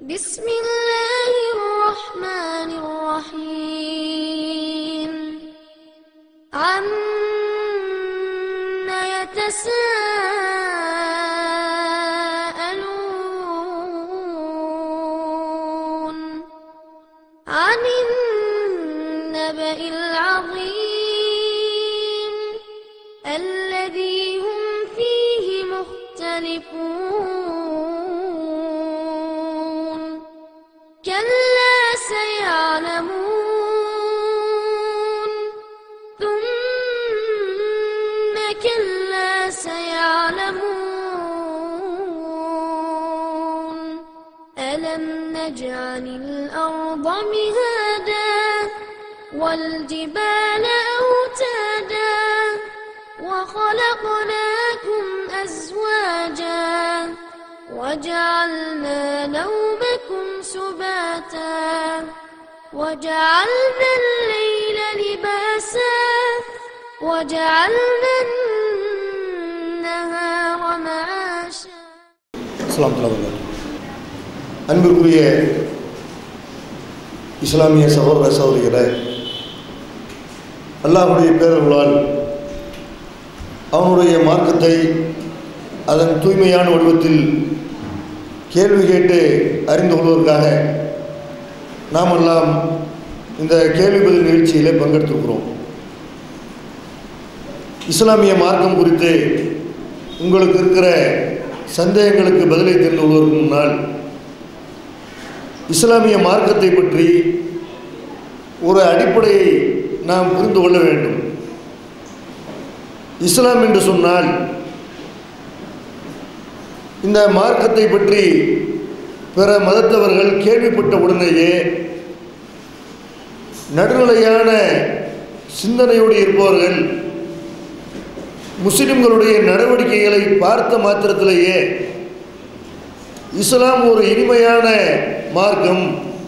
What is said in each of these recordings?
بسم الله الرحمن الرحيم عم يتساءلون عن النبأ العظيم الذي هم فيه مختلفون كلا سيعلمون ثم كلا سيعلمون ألم نجعل الأرض مهادا والجبال أوتادا وخلقناكم أزواجا وجعلنا نومكم سباتا وجعلنا الليل لباسا وجعلنا النهار معاشا அஸ்லாம் வரகாத்து அன்பிற்குரிய இஸ்லாமிய சகோதர சகோதரிகளை அல்லாஹுடைய பேரர்களால் அவனுடைய மார்க்கத்தை அதன் தூய்மையான வடிவத்தில் கேள்வி கேட்டு அறிந்து கொள்வதற்காக நாம் எல்லாம் இந்த கேள்வி பதில் நிகழ்ச்சியிலே பங்கெடுத்திருக்கிறோம் இஸ்லாமிய மார்க்கம் குறித்து உங்களுக்கு இருக்கிற சந்தேகங்களுக்கு பதிலை தெரிந்து கொள்வதற்கு முன்னால் இஸ்லாமிய மார்க்கத்தை பற்றி ஒரு அடிப்படையை நாம் புரிந்து கொள்ள வேண்டும் இஸ்லாம் என்று சொன்னால் இந்த மார்க்கத்தை பற்றி பிற மதத்தவர்கள் கேள்விப்பட்ட உடனேயே நடுநிலையான சிந்தனையோடு இருப்பவர்கள் முஸ்லிம்களுடைய நடவடிக்கைகளை பார்த்த மாத்திரத்திலேயே இஸ்லாம் ஒரு இனிமையான மார்க்கம்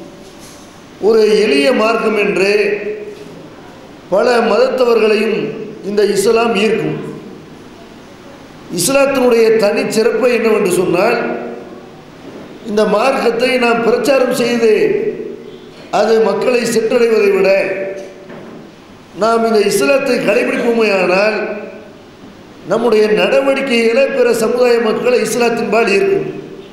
ஒரு எளிய மார்க்கம் என்று பல மதத்தவர்களையும் இந்த இஸ்லாம் ஈர்க்கும் இஸ்லாத்தினுடைய தனிச்சிறப்பை என்னவென்று சொன்னால் இந்த மார்க்கத்தை நாம் பிரச்சாரம் செய்து அது மக்களை சென்றடைவதை விட நாம் இந்த இஸ்லாத்தை கடைபிடிப்போமேயானால் நம்முடைய நடவடிக்கைகளை பிற சமுதாய மக்களை இஸ்லாத்தின்பால் இருக்கும்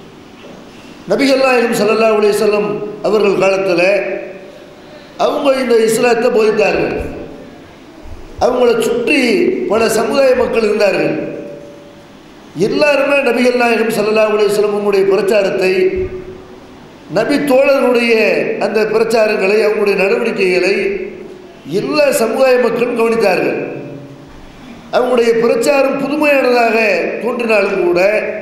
நபிகள் நாயகம் சல்லல்லா அலிசல்லம் அவர்கள் காலத்தில் அவங்க இந்த இஸ்லாத்தை போதித்தார்கள் அவங்கள சுற்றி பல சமுதாய மக்கள் இருந்தார்கள் எல்லாருமே நபிகள் நாயகம் சல்லல்லா அலிஸ்லமுடைய பிரச்சாரத்தை நபி தோழர்களுடைய அந்த பிரச்சாரங்களை அவங்களுடைய நடவடிக்கைகளை எல்லா சமுதாய மக்களும் கவனித்தார்கள் அவங்களுடைய பிரச்சாரம் புதுமையானதாக தோன்றினாலும் கூட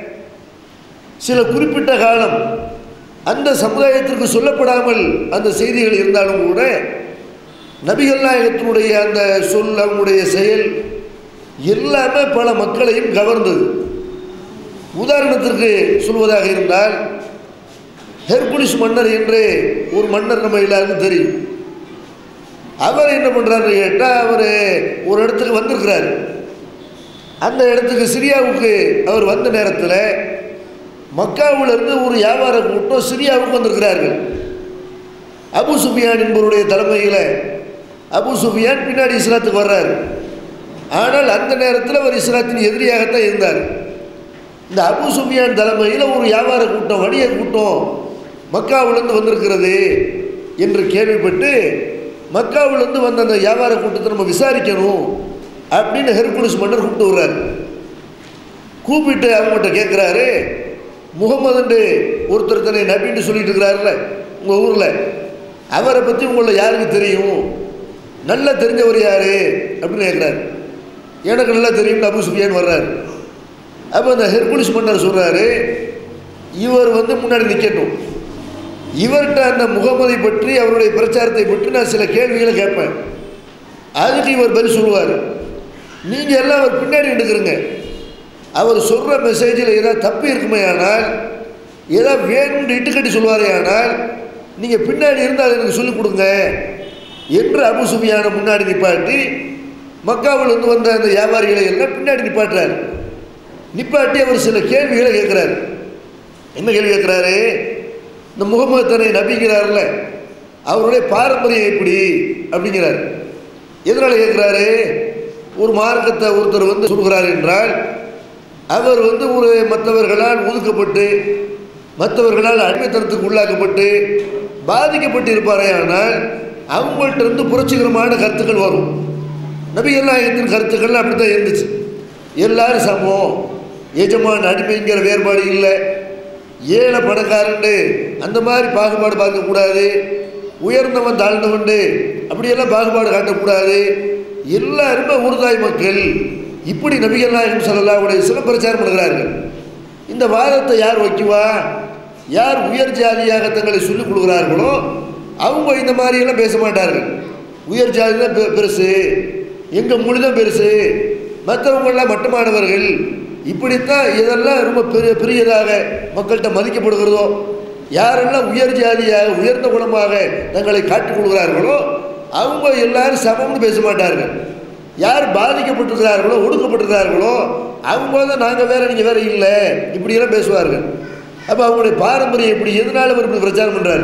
சில குறிப்பிட்ட காலம் அந்த சமுதாயத்திற்கு சொல்லப்படாமல் அந்த செய்திகள் இருந்தாலும் கூட நபிகள் நாயகத்தினுடைய அந்த சொல் அவங்களுடைய செயல் எல்லாமே பல மக்களையும் கவர்ந்தது உதாரணத்திற்கு சொல்வதாக இருந்தால் ஹெர்குலிஸ் மன்னர் என்று ஒரு மன்னர் நம்ம எல்லாருக்கும் தெரியும் அவர் என்ன பண்ணுறாருன்னு கேட்டால் அவர் ஒரு இடத்துக்கு வந்திருக்கிறார் அந்த இடத்துக்கு சிரியாவுக்கு அவர் வந்த நேரத்தில் மக்காவிலிருந்து ஒரு வியாபார கூட்டம் சிரியாவுக்கு வந்திருக்கிறார்கள் அபு சுஃபியான் என்பவருடைய தலைமையில் அபு சுஃபியான் பின்னாடி இஸ்லாத்துக்கு வர்றார் ஆனால் அந்த நேரத்தில் அவர் இஸ்லாத்தின் எதிரியாகத்தான் இருந்தார் இந்த அபு சுஃபியான் தலைமையில் ஒரு வியாபார கூட்டம் வணிக கூட்டம் மக்காவிலேருந்து வந்திருக்கிறது என்று கேள்விப்பட்டு மக்காவிலேருந்து வந்த அந்த வியாபார கூட்டத்தை நம்ம விசாரிக்கணும் அப்படின்னு ஹெர்குலிஸ் மன்னர் கூப்பிட்டு வர்றாரு கூப்பிட்டு அவங்ககிட்ட கேட்குறாரு முகமதுண்டு ஒருத்தர் தன்னை நபின்னு சொல்லிட்டு இருக்கிறாருல உங்கள் ஊரில் அவரை பற்றி உங்களை யாருக்கு தெரியும் நல்லா தெரிஞ்சவர் யார் அப்படின்னு கேட்குறாரு எனக்கு நல்லா தெரியும் அபு சுஃபியான் வர்றாரு அப்போ அந்த ஹெர்குலிஸ் மன்னர் சொல்கிறாரு இவர் வந்து முன்னாடி நிற்கட்டும் இவர்கிட்ட அந்த முகமதை பற்றி அவருடைய பிரச்சாரத்தை பற்றி நான் சில கேள்விகளை கேட்பேன் அதுக்கு இவர் பதில் சொல்லுவார் நீங்கள் எல்லாம் அவர் பின்னாடி எடுக்கிறங்க அவர் சொல்கிற மெசேஜில் ஏதாவது தப்பு இருக்குமே ஆனால் ஏதாவது வேணும்னு இட்டுக்கட்டி சொல்வாரே ஆனால் நீங்கள் பின்னாடி இருந்தால் எனக்கு சொல்லிக் கொடுங்க என்று அபு சுஃபியான முன்னாடி நிப்பாட்டி மக்காவில் வந்து வந்த அந்த வியாபாரிகளை எல்லாம் பின்னாடி நிப்பாட்டுறாரு நிப்பாட்டி அவர் சில கேள்விகளை கேட்குறாரு என்ன கேள்வி கேட்குறாரு இந்த முகமது தன்னை நபிங்கிறார்ல அவருடைய பாரம்பரியம் எப்படி அப்படிங்கிறார் எதனால் கேட்குறாரு ஒரு மார்க்கத்தை ஒருத்தர் வந்து சொல்கிறார் என்றால் அவர் வந்து ஒரு மற்றவர்களால் ஒதுக்கப்பட்டு மற்றவர்களால் அடிமைத்தனத்துக்கு உள்ளாக்கப்பட்டு பாதிக்கப்பட்டு இருப்பாரே ஆனால் அவங்கள்ட்ட இருந்து புரட்சிகரமான கருத்துக்கள் வரும் நபிகள் நாயகத்தின் கருத்துக்கள் அப்படி தான் இருந்துச்சு எல்லாரும் சமம் எஜமான் அடிமைங்கிற வேறுபாடு இல்லை ஏழை பணக்காரண்டு அந்த மாதிரி பாகுபாடு பார்க்கக்கூடாது உயர்ந்தவன் தாழ்ந்தவண்டு அப்படியெல்லாம் பாகுபாடு காட்டக்கூடாது எல்லாருமே உருதாய் மக்கள் இப்படி நபிகள் நாயகம் சல்லாவுடைய சில பிரச்சாரம் பண்ணுகிறார்கள் இந்த வாதத்தை யார் வைக்குவா யார் உயர் ஜாதியாக தங்களை சொல்லிக் கொடுக்குறார்களோ அவங்க இந்த மாதிரியெல்லாம் பேச மாட்டார்கள் உயர் ஜாதி தான் பெ- பெருசு எங்கள் மொழி தான் பெருசு மற்றவங்களாம் மட்டமானவர்கள் இப்படித்தான் இதெல்லாம் ரொம்ப பெரிய பெரியதாக மக்கள்கிட்ட மதிக்கப்படுகிறதோ யாரெல்லாம் உயர் ஜாதியாக உயர்ந்த குணமாக தங்களை காட்டிக் கொள்கிறார்களோ அவங்க எல்லாரும் சமம்னு பேச மாட்டார்கள் யார் பாதிக்கப்பட்டிருக்கிறார்களோ ஒடுக்கப்பட்டிருக்கிறார்களோ அவங்க தான் நாங்கள் வேற நீங்கள் வேற இல்லை இப்படியெல்லாம் பேசுவார்கள் அப்போ அவங்களுடைய பாரம்பரியம் இப்படி எதனால இவர் இப்படி பிரச்சாரம் பண்ணுறாரு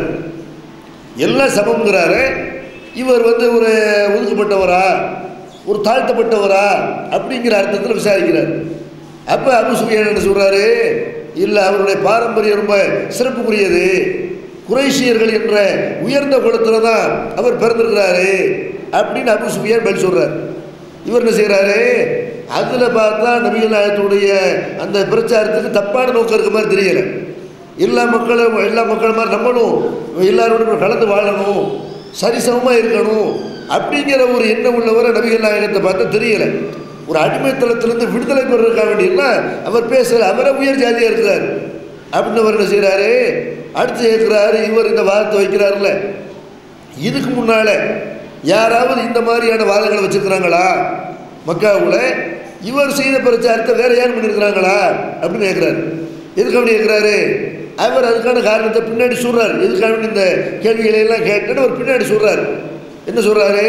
எல்லாம் சமம்ங்கிறாரு இவர் வந்து ஒரு ஒதுக்கப்பட்டவரா ஒரு தாழ்த்தப்பட்டவரா அப்படிங்கிற அர்த்தத்தில் விசாரிக்கிறார் அப்போ அபு சுஃபியான் என்ன சொல்கிறாரு இல்லை அவருடைய பாரம்பரியம் ரொம்ப சிறப்புக்குரியது குறைஷியர்கள் என்ற உயர்ந்த குலத்தில் தான் அவர் பிறந்திருக்கிறாரு அப்படின்னு அபு சுஃபியான் பதில் சொல்கிறார் இவர் என்ன செய்கிறாரு அதில் பார்த்தா நபிகள் நாயகத்துடைய அந்த பிரச்சாரத்துக்கு தப்பான நோக்கம் இருக்க மாதிரி தெரியலை எல்லா மக்களும் எல்லா மக்கள் மாதிரி நம்மளும் எல்லாரோடும் கலந்து வாழணும் சரிசமமாக இருக்கணும் அப்படிங்கிற ஒரு எண்ணம் உள்ளவரை நபிகள் நாயகத்தை பார்த்தா தெரியலை ஒரு அடிமைத்தளத்திலிருந்து விடுதலை பெறதுக்காக வேண்டியெல்லாம் அவர் பேசல அவரை உயர் ஜாதியாக இருக்கிறார் அப்படின்னு அவர் என்ன செய்கிறாரு அடுத்து கேட்குறாரு இவர் இந்த வாதத்தை வைக்கிறாருல்ல இதுக்கு முன்னால் யாராவது இந்த மாதிரியான வாதங்களை வச்சுருக்கிறாங்களா மக்காவில் இவர் செய்த பிரச்சாரத்தை வேற யாரும் பண்ணியிருக்கிறாங்களா அப்படின்னு கேட்குறாரு எதுக்கு அப்படி கேட்குறாரு அவர் அதுக்கான காரணத்தை பின்னாடி சொல்கிறார் எதுக்காக வேண்டி இந்த கேள்விகளை எல்லாம் கேட்டுன்னு அவர் பின்னாடி சொல்கிறார் என்ன சொல்கிறாரு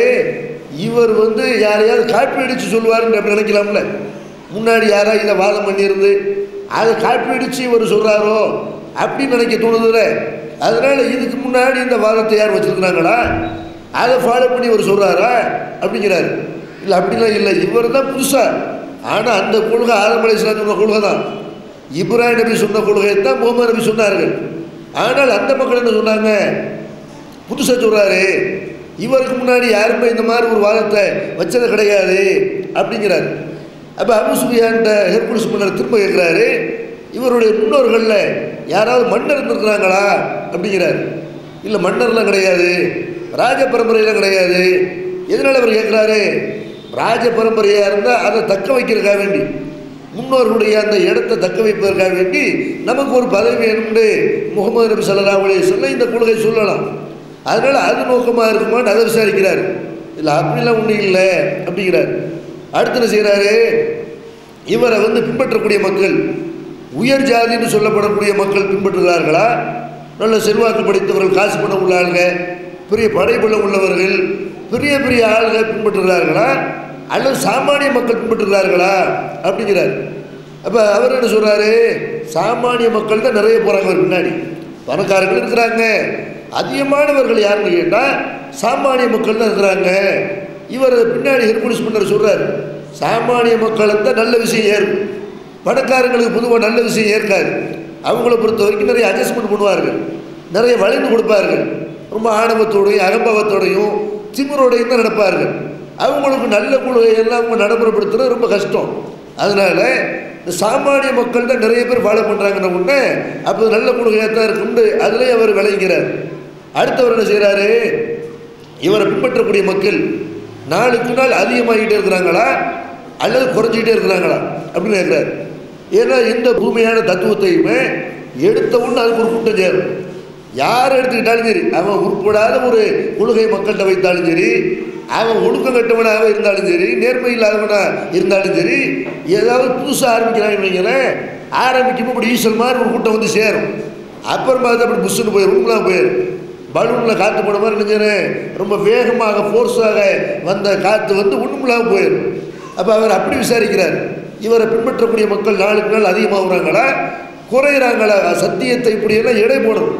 இவர் வந்து யாரையாவது காப்பி அடித்து சொல்லுவாருன்னு அப்படி நினைக்கலாம்ல முன்னாடி யாராவது இதை வாதம் பண்ணியிருந்து அதை காப்பி அடித்து இவர் சொல்கிறாரோ அப்படின்னு நினைக்க தோணுதுல அதனால் இதுக்கு முன்னாடி இந்த வாதத்தை யார் வச்சுருக்குறாங்களா அதை ஃபாலோ பண்ணி இவர் சொல்கிறாரா அப்படிங்கிறாரு இல்லை அப்படிலாம் இல்லை இவர் தான் புதுசாக ஆனால் அந்த கொள்கை ஆதம் அலைஹிஸ்ஸலாம் சொன்ன கொள்கை தான் இப்ராஹிம் நபி சொன்ன கொள்கையை தான் முகமது நபி சொன்னார்கள் ஆனால் அந்த மக்கள் என்ன சொன்னாங்க புதுசாக சொல்கிறாரு இவருக்கு முன்னாடி யாருமே இந்த மாதிரி ஒரு வாதத்தை வச்சது கிடையாது அப்படிங்கிறார் அப்போ அபு சுஃபியான்ட்ட ஹெர்குலிஸ் மன்னர் திரும்ப கேட்குறாரு இவருடைய முன்னோர்களில் யாராவது மன்னர் இருந்திருக்கிறாங்களா அப்படிங்கிறார் இல்லை மன்னர்லாம் கிடையாது ராஜ பரம்பரையெல்லாம் கிடையாது எதனால் அவர் கேட்குறாரு ராஜ பரம்பரையாக இருந்தால் அதை தக்க வைக்கிறதுக்காக வேண்டி முன்னோர்களுடைய அந்த இடத்தை தக்க வைப்பதற்காக வேண்டி நமக்கு ஒரு பதவி வேணும்னு முகமது நபி ஸல்லல்லாஹு அலைஹி சொல்ல இந்த கொள்கை சொல்லலாம் அதனால் அது நோக்கமாக இருக்குமான்னு அதை விசாரிக்கிறார் இல்லை அப்படிலாம் ஒன்றும் இல்லை அப்படிங்கிறார் அடுத்து என்ன செய்கிறாரு இவரை வந்து பின்பற்றக்கூடிய மக்கள் உயர் ஜாதின்னு சொல்லப்படக்கூடிய மக்கள் பின்பற்றுகிறார்களா நல்ல செல்வாக்கு படைத்தவர்கள் காசு பணம் உள்ள ஆளுங்க பெரிய படைபலம் உள்ளவர்கள் பெரிய பெரிய ஆளுகள் பின்பற்றுகிறார்களா அல்லது சாமானிய மக்கள் பின்பற்றுகிறார்களா அப்படிங்கிறார் அப்போ அவர் என்ன சொல்கிறாரு சாமானிய மக்கள் தான் நிறைய போகிறாங்க அவர் பின்னாடி பணக்காரர்கள் இருக்கிறாங்க அதிகமானவர்கள் யாருன்னு கேட்டால் சாமானிய மக்கள் தான் இருக்கிறாங்க இவர் பின்னாடி ஹெர்குலிஸ் மன்னர் சொல்கிறார் சாமானிய மக்களுக்கு தான் நல்ல விஷயம் ஏறும் பணக்காரங்களுக்கு பொதுவாக நல்ல விஷயம் ஏற்காது அவங்கள பொறுத்த வரைக்கும் நிறைய அட்ஜஸ்ட்மெண்ட் பண்ணுவார்கள் நிறைய வளைந்து கொடுப்பார்கள் ரொம்ப ஆணவத்தோடையும் அகம்பவத்தோடையும் திமிரோடையும் தான் நடப்பார்கள் அவங்களுக்கு நல்ல கொள்கையெல்லாம் அவங்க நடைமுறைப்படுத்துறது ரொம்ப கஷ்டம் அதனால் இந்த சாமானிய மக்கள் தான் நிறைய பேர் ஃபாலோ பண்ணுறாங்கன்னு உடனே அப்போ நல்ல கொள்கையாக தான் இருக்குண்டு அதுலேயும் அவர் விளங்கிறார் அடுத்தவர் என்ன செய்கிறாரு இவரை பின்பற்றக்கூடிய மக்கள் நாளுக்கு நாள் அதிகமாகிட்டே இருக்கிறாங்களா அல்லது குறைஞ்சிக்கிட்டே இருக்கிறாங்களா அப்படின்னு கேட்குறாரு ஏன்னா எந்த பூமியான தத்துவத்தையுமே எடுத்த உடனே அதுக்கு ஒரு கூட்டம் சேரும் யார் எடுத்துக்கிட்டாலும் சரி அவன் உட்படாத ஒரு கொள்கை மக்கள்கிட்ட வைத்தாலும் சரி அவன் ஒழுக்கம் கட்டவனாக இருந்தாலும் சரி நேர்மை இல்லாதவனா இருந்தாலும் சரி ஏதாவது புதுசாக ஆரம்பிக்கிறாங்க வைங்களேன் ஆரம்பிக்கும் இப்படி ஈசல் மாதிரி ஒரு கூட்டம் வந்து சேரும் அப்புறம் பார்த்து அப்படி புஷ்ஷுன்னு போயிடும் ரூம்லாம் போயிடும் பலூனில் காற்று போன மாதிரி நினைக்கிறேன் ரொம்ப வேகமாக ஃபோர்ஸாக வந்த காற்று வந்து ஒன்றுமில்லாமல் போயிடும் அப்போ அவர் அப்படி விசாரிக்கிறார் இவரை பின்பற்றக்கூடிய மக்கள் நாளுக்கு நாள் அதிகமாகுறாங்களா குறையிறாங்களா சத்தியத்தை இப்படியெல்லாம் எடை போடணும்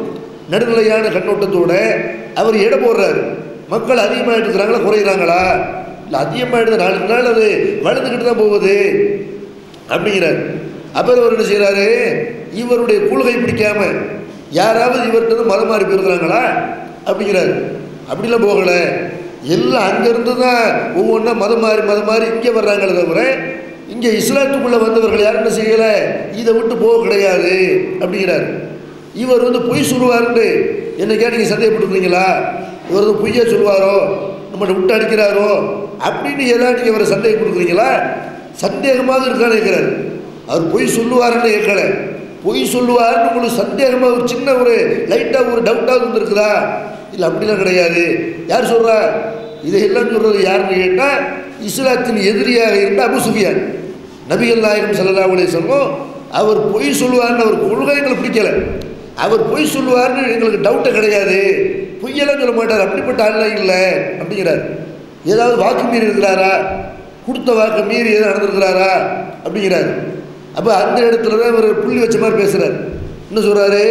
நடுநிலையான கண்ணோட்டத்தோட அவர் எடை போடுறாரு மக்கள் அதிகமாக இருக்கிறாங்களா குறைகிறாங்களா இல்லை அதிகமாக எடுத்த நாளுக்கு நாள் அது வளர்ந்துக்கிட்டு தான் போகுது அப்படிங்கிறார் அப்புறம் அவர் என்ன செய்கிறாரு இவருடைய கொள்கை பிடிக்காம யாராவது இவர்கிட்ட இருந்து மதம் மாறி போயிருக்கிறாங்களா அப்படிங்கிறாரு அப்படிலாம் போகலை எல்லாம் அங்கேருந்து தான் ஒவ்வொன்றா மதம் மாறி மதம் மாறி இங்கே வர்றாங்களே தவிர இங்கே இஸ்லாத்துக்குள்ளே வந்தவர்கள் யாரும் என்ன செய்யலை இதை விட்டு போக கிடையாது அப்படிங்கிறார் இவர் வந்து பொய் சொல்லுவாருன்னு என்னைக்கா நீங்கள் சந்தேகப்பட்டுருக்கீங்களா இவர் வந்து பொய்யா சொல்லுவாரோ நம்மளை விட்டு அடிக்கிறாரோ அப்படின்னு ஏதாவது நீங்கள் அவரை சந்தேகப்படுத்துறீங்களா சந்தேகமாக இருக்கான்னு கேட்குறாரு அவர் பொய் சொல்லுவாருன்னு கேட்கல பொய் சொல்லுவாருன்னு உங்களுக்கு சந்தேகமாக ஒரு சின்ன ஒரு லைட்டாக ஒரு டவுட்டாக வந்துருக்குதா இல்லை அப்படிலாம் கிடையாது யார் சொல்கிறா இதையெல்லாம் சொல்கிறது யாருன்னு கேட்டால் இஸ்லாத்தின் எதிரியாக இருந்த அபு சுஃபியான் நபிகள் நாயகம் ஸல்லல்லாஹு அலைஹி வஸல்லம் அவர் பொய் சொல்லுவார்னு அவர் கொள்கை எங்களுக்கு பிடிக்கல அவர் பொய் சொல்லுவார்னு எங்களுக்கு டவுட்டே கிடையாது பொய்யெல்லாம் சொல்ல மாட்டார் அப்படிப்பட்ட ஆள்லாம் இல்லை அப்படிங்கிறார் ஏதாவது வாக்கு மீறி இருக்கிறாரா கொடுத்த வாக்கு மீறி எதாவது நடந்திருக்கிறாரா அப்படிங்கிறார் அப்போ அந்த இடத்துல தான் இவர் புள்ளி வச்ச மாதிரி பேசுகிறார் என்ன சொல்கிறாரு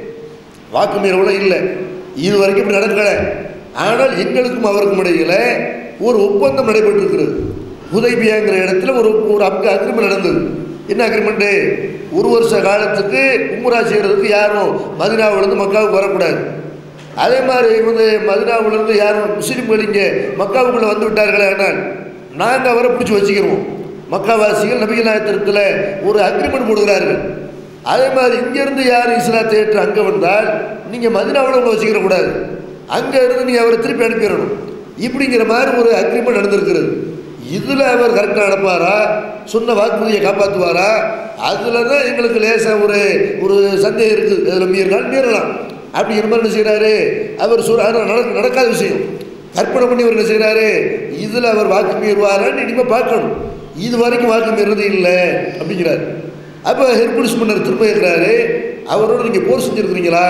வாக்கு மீறவெல்லாம் இல்லை இது வரைக்கும் இப்படி நடக்கலை ஆனால் எங்களுக்கும் அவருக்கும் இடையில ஒரு ஒப்பந்தம் நடைபெற்றிருக்கிறது உதய்பியாங்கிற இடத்துல ஒரு ஒரு அங்க அக்ரிமெண்ட் நடந்தது என்ன அக்ரிமெண்ட்டு ஒரு வருஷ காலத்துக்கு உம்ரா செய்கிறதுக்கு யாரும் மதினாவிலேருந்து மக்காவுக்கு வரக்கூடாது அதே மாதிரி வந்து மதினாவிலேருந்து யாரும் முஸ்லீம்கள் இங்கே மக்காவுக்குள்ளே வந்து விட்டார்களே ஆனால் நாங்கள் அவரை பிடிச்சி வச்சுக்கிறோம் மக்காவாசிகள் நபிகள் நாயத்திரத்தில் ஒரு அக்ரிமெண்ட் போடுகிறார்கள் அதே மாதிரி இங்கேருந்து யார் இஸ்லாத்தை ஏற்று அங்கே வந்தால் நீங்கள் மதினாவில் உங்களை வச்சுக்கிற கூடாது அங்கே இருந்து நீங்கள் அவரை திருப்பி அனுப்பிடணும் இப்படிங்கிற மாதிரி ஒரு அக்ரிமெண்ட் நடந்திருக்கிறது இதில் அவர் கரெக்டாக நடப்பாரா சொன்ன வாக்குறுதியை காப்பாற்றுவாரா அதில் தான் எங்களுக்கு லேசாக ஒரு ஒரு சந்தேகம் இருக்குது அதில் மீறினால் மீறலாம் அப்படிங்கிற மாதிரி என்ன செய்கிறாரு அவர் சொல் ஆனால் நடக்க நடக்காத விஷயம் கற்பனை பண்ணி அவர் என்ன செய்கிறாரு இதில் அவர் வாக்கு மீறுவாரான்னு இனிமேல் பார்க்கணும் இது வரைக்கும் வாக்கு மீறது இல்லை அப்படிங்கிறார் அப்போ ஹெர்குலிஸ் மன்னர் திரும்ப கேட்குறாரு அவரோட நீங்கள் போர் செஞ்சுருக்கிறீங்களா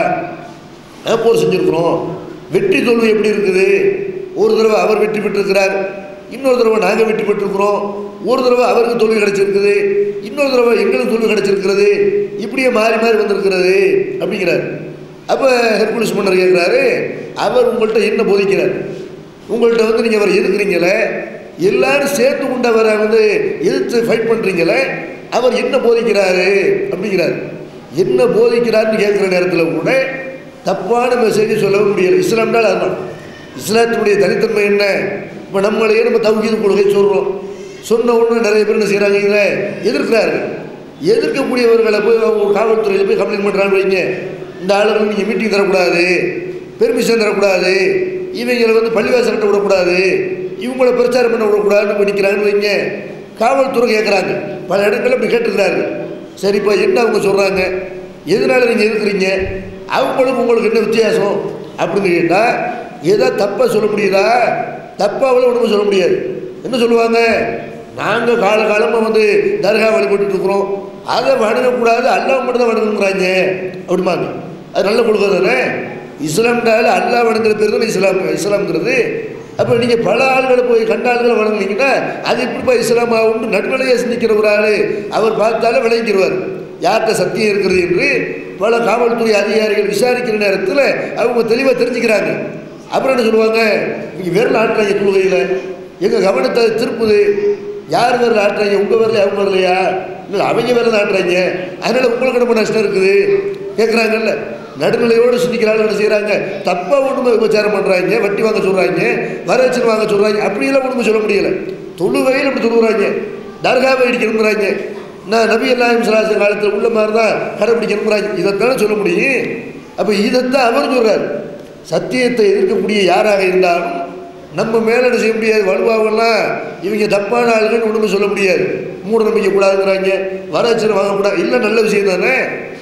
ஆ, போர் செஞ்சுருக்கிறோம் வெற்றி தோல்வி எப்படி இருக்குது ஒரு தடவை அவர் வெற்றி பெற்றிருக்கிறார் இன்னொரு தடவை நாங்கள் வெற்றி பெற்றிருக்கிறோம் ஒரு தடவை அவருக்கு தோல்வி கிடைச்சிருக்குது இன்னொரு தடவை எங்களுக்கு தோல்வி கிடைச்சிருக்கிறது இப்படியே மாறி மாறி வந்திருக்கிறது அப்படிங்கிறார் அப்போ ஹெர்குலிஸ் மன்னர் கேட்குறாரு அவர் உங்கள்கிட்ட என்ன போதிக்கிறார் உங்கள்கிட்ட வந்து நீங்கள் அவரை எதுக்குறீங்களே எல்லாரும் சேர்ந்து கொண்டு அவரை வந்து எதிர்த்து ஃபைட் பண்ணுறீங்களே அவர் என்ன போதிக்கிறாரு அப்படிங்கிறார் என்ன போதிக்கிறாருன்னு கேட்குற நேரத்தில் கூட தப்பான மெசேஜ் சொல்லவும் முடியலை இஸ்லாம்னால் அதுதான் இஸ்லாத்தினுடைய தனித்தன்மை என்ன இப்போ நம்மளையே நம்ம தௌஹீது கொள்கை சொல்கிறோம் சொன்ன உடனே நிறைய பேர் என்ன செய்கிறாங்க இதை எதிர்க்கிறார்கள் எதிர்க்கக்கூடியவர்களை போய் அவங்க காவல்துறையில் போய் கம்ப்ளைண்ட் பண்ணுறான்னு வைங்க இந்த ஆளுங்களுக்கு நீங்கள் மீட்டிங் தரக்கூடாது பெர்மிஷன் தரக்கூடாது இவங்களை வந்து பள்ளிவாசல் கட்ட விடக்கூடாது இவங்கள பிரச்சாரம் பண்ண விடக்கூடாதுன்னு போய் நிற்கிறாங்கன்னு வைங்க காவல்துறை கேட்குறாங்க பல இடங்களில் இப்படி கேட்டுக்கிறாரு சரிப்பா என்ன அவங்க சொல்கிறாங்க எதனால நீங்கள் எதிர்க்கிறீங்க அவங்களுக்கு உங்களுக்கு என்ன வித்தியாசம் அப்படின்னு கேட்டால் ஏதோ தப்பாக சொல்ல முடியுதா தப்பாக ஒன்றும் சொல்ல முடியாது என்ன சொல்லுவாங்க நாங்கள் காலகாலமாக வந்து தர்கா வழிபட்டு இருக்கிறோம் அதை வணங்கக்கூடாது அல்லாஹ் மட்டும் தான் வணங்குங்கிறாங்க அப்படிம்பாங்க அது நல்ல கொள்கை தானே இஸ்லாம்னால அல்லாஹ் வணங்குற பேர் தானே இஸ்லாம் இஸ்லாம்ங்கிறது அப்போ நீங்கள் பல ஆள்களை போய் கண்ட ஆள்களை வணங்குனீங்கன்னா அது இப்படிப்பா இஸ்லாம் ஆகும்னு நடுநிலையை சிந்திக்கிற ஒரு ஆள் அவர் பார்த்தாலே விளங்கிடுவார் யார்கிட்ட சத்தியம் இருக்கிறது என்று பல காவல்துறை அதிகாரிகள் விசாரிக்கிற நேரத்தில் அவங்க தெளிவாக தெரிஞ்சுக்கிறாங்க அப்புறம் என்ன சொல்லுவாங்க நீங்கள் விரல் ஆட்டுறாங்க தொழுகையில் எங்கள் கவனத்தை திருப்புது யார் விரல் ஆட்டுறாங்க உங்கள் விரல அவங்க வரலையா இல்லை அவங்க விரல் ஆட்டுறாங்க அதனால் உங்களுக்கு நம்ம நஷ்டம் இருக்குது கேட்குறாங்கல்ல நடுநிலையோடு சிந்திக்கிறாங்க என்ன செய்கிறாங்க தப்பாக ஒன்றுமே விபச்சாரம் பண்ணுறாங்க வட்டி வாங்க சொல்கிறாங்க வரதட்சணை வாங்க சொல்கிறாங்க அப்படியெல்லாம் ஒன்றுமே சொல்ல முடியல தொழுகையில் அப்படி தொழுகிறாங்க தர்காவை இடிக்கணுங்கிறாங்க நான் நபி அல்லாஹிம் சலாச காலத்தில் உள்ள மாதிரி தான் கடைப்பிடிக்கணுங்கிறாங்க இதைத்தானே சொல்ல முடியும் அப்போ இதைத்தான் அவர் சொல்கிறார் சத்தியத்தை எதிர்க்கக்கூடிய யாராக இருந்தாலும் நம்ம மேலே என்ன செய்ய முடியாது வலுவாகலாம் இவங்க தப்பான ஆளுங்கன்னு ஒன்றுமே சொல்ல முடியாது மூட நம்பிக்கை கூடாதுங்கிறாங்க வரதட்சணை வாங்கக்கூடாது இல்லை நல்ல விஷயம் தானே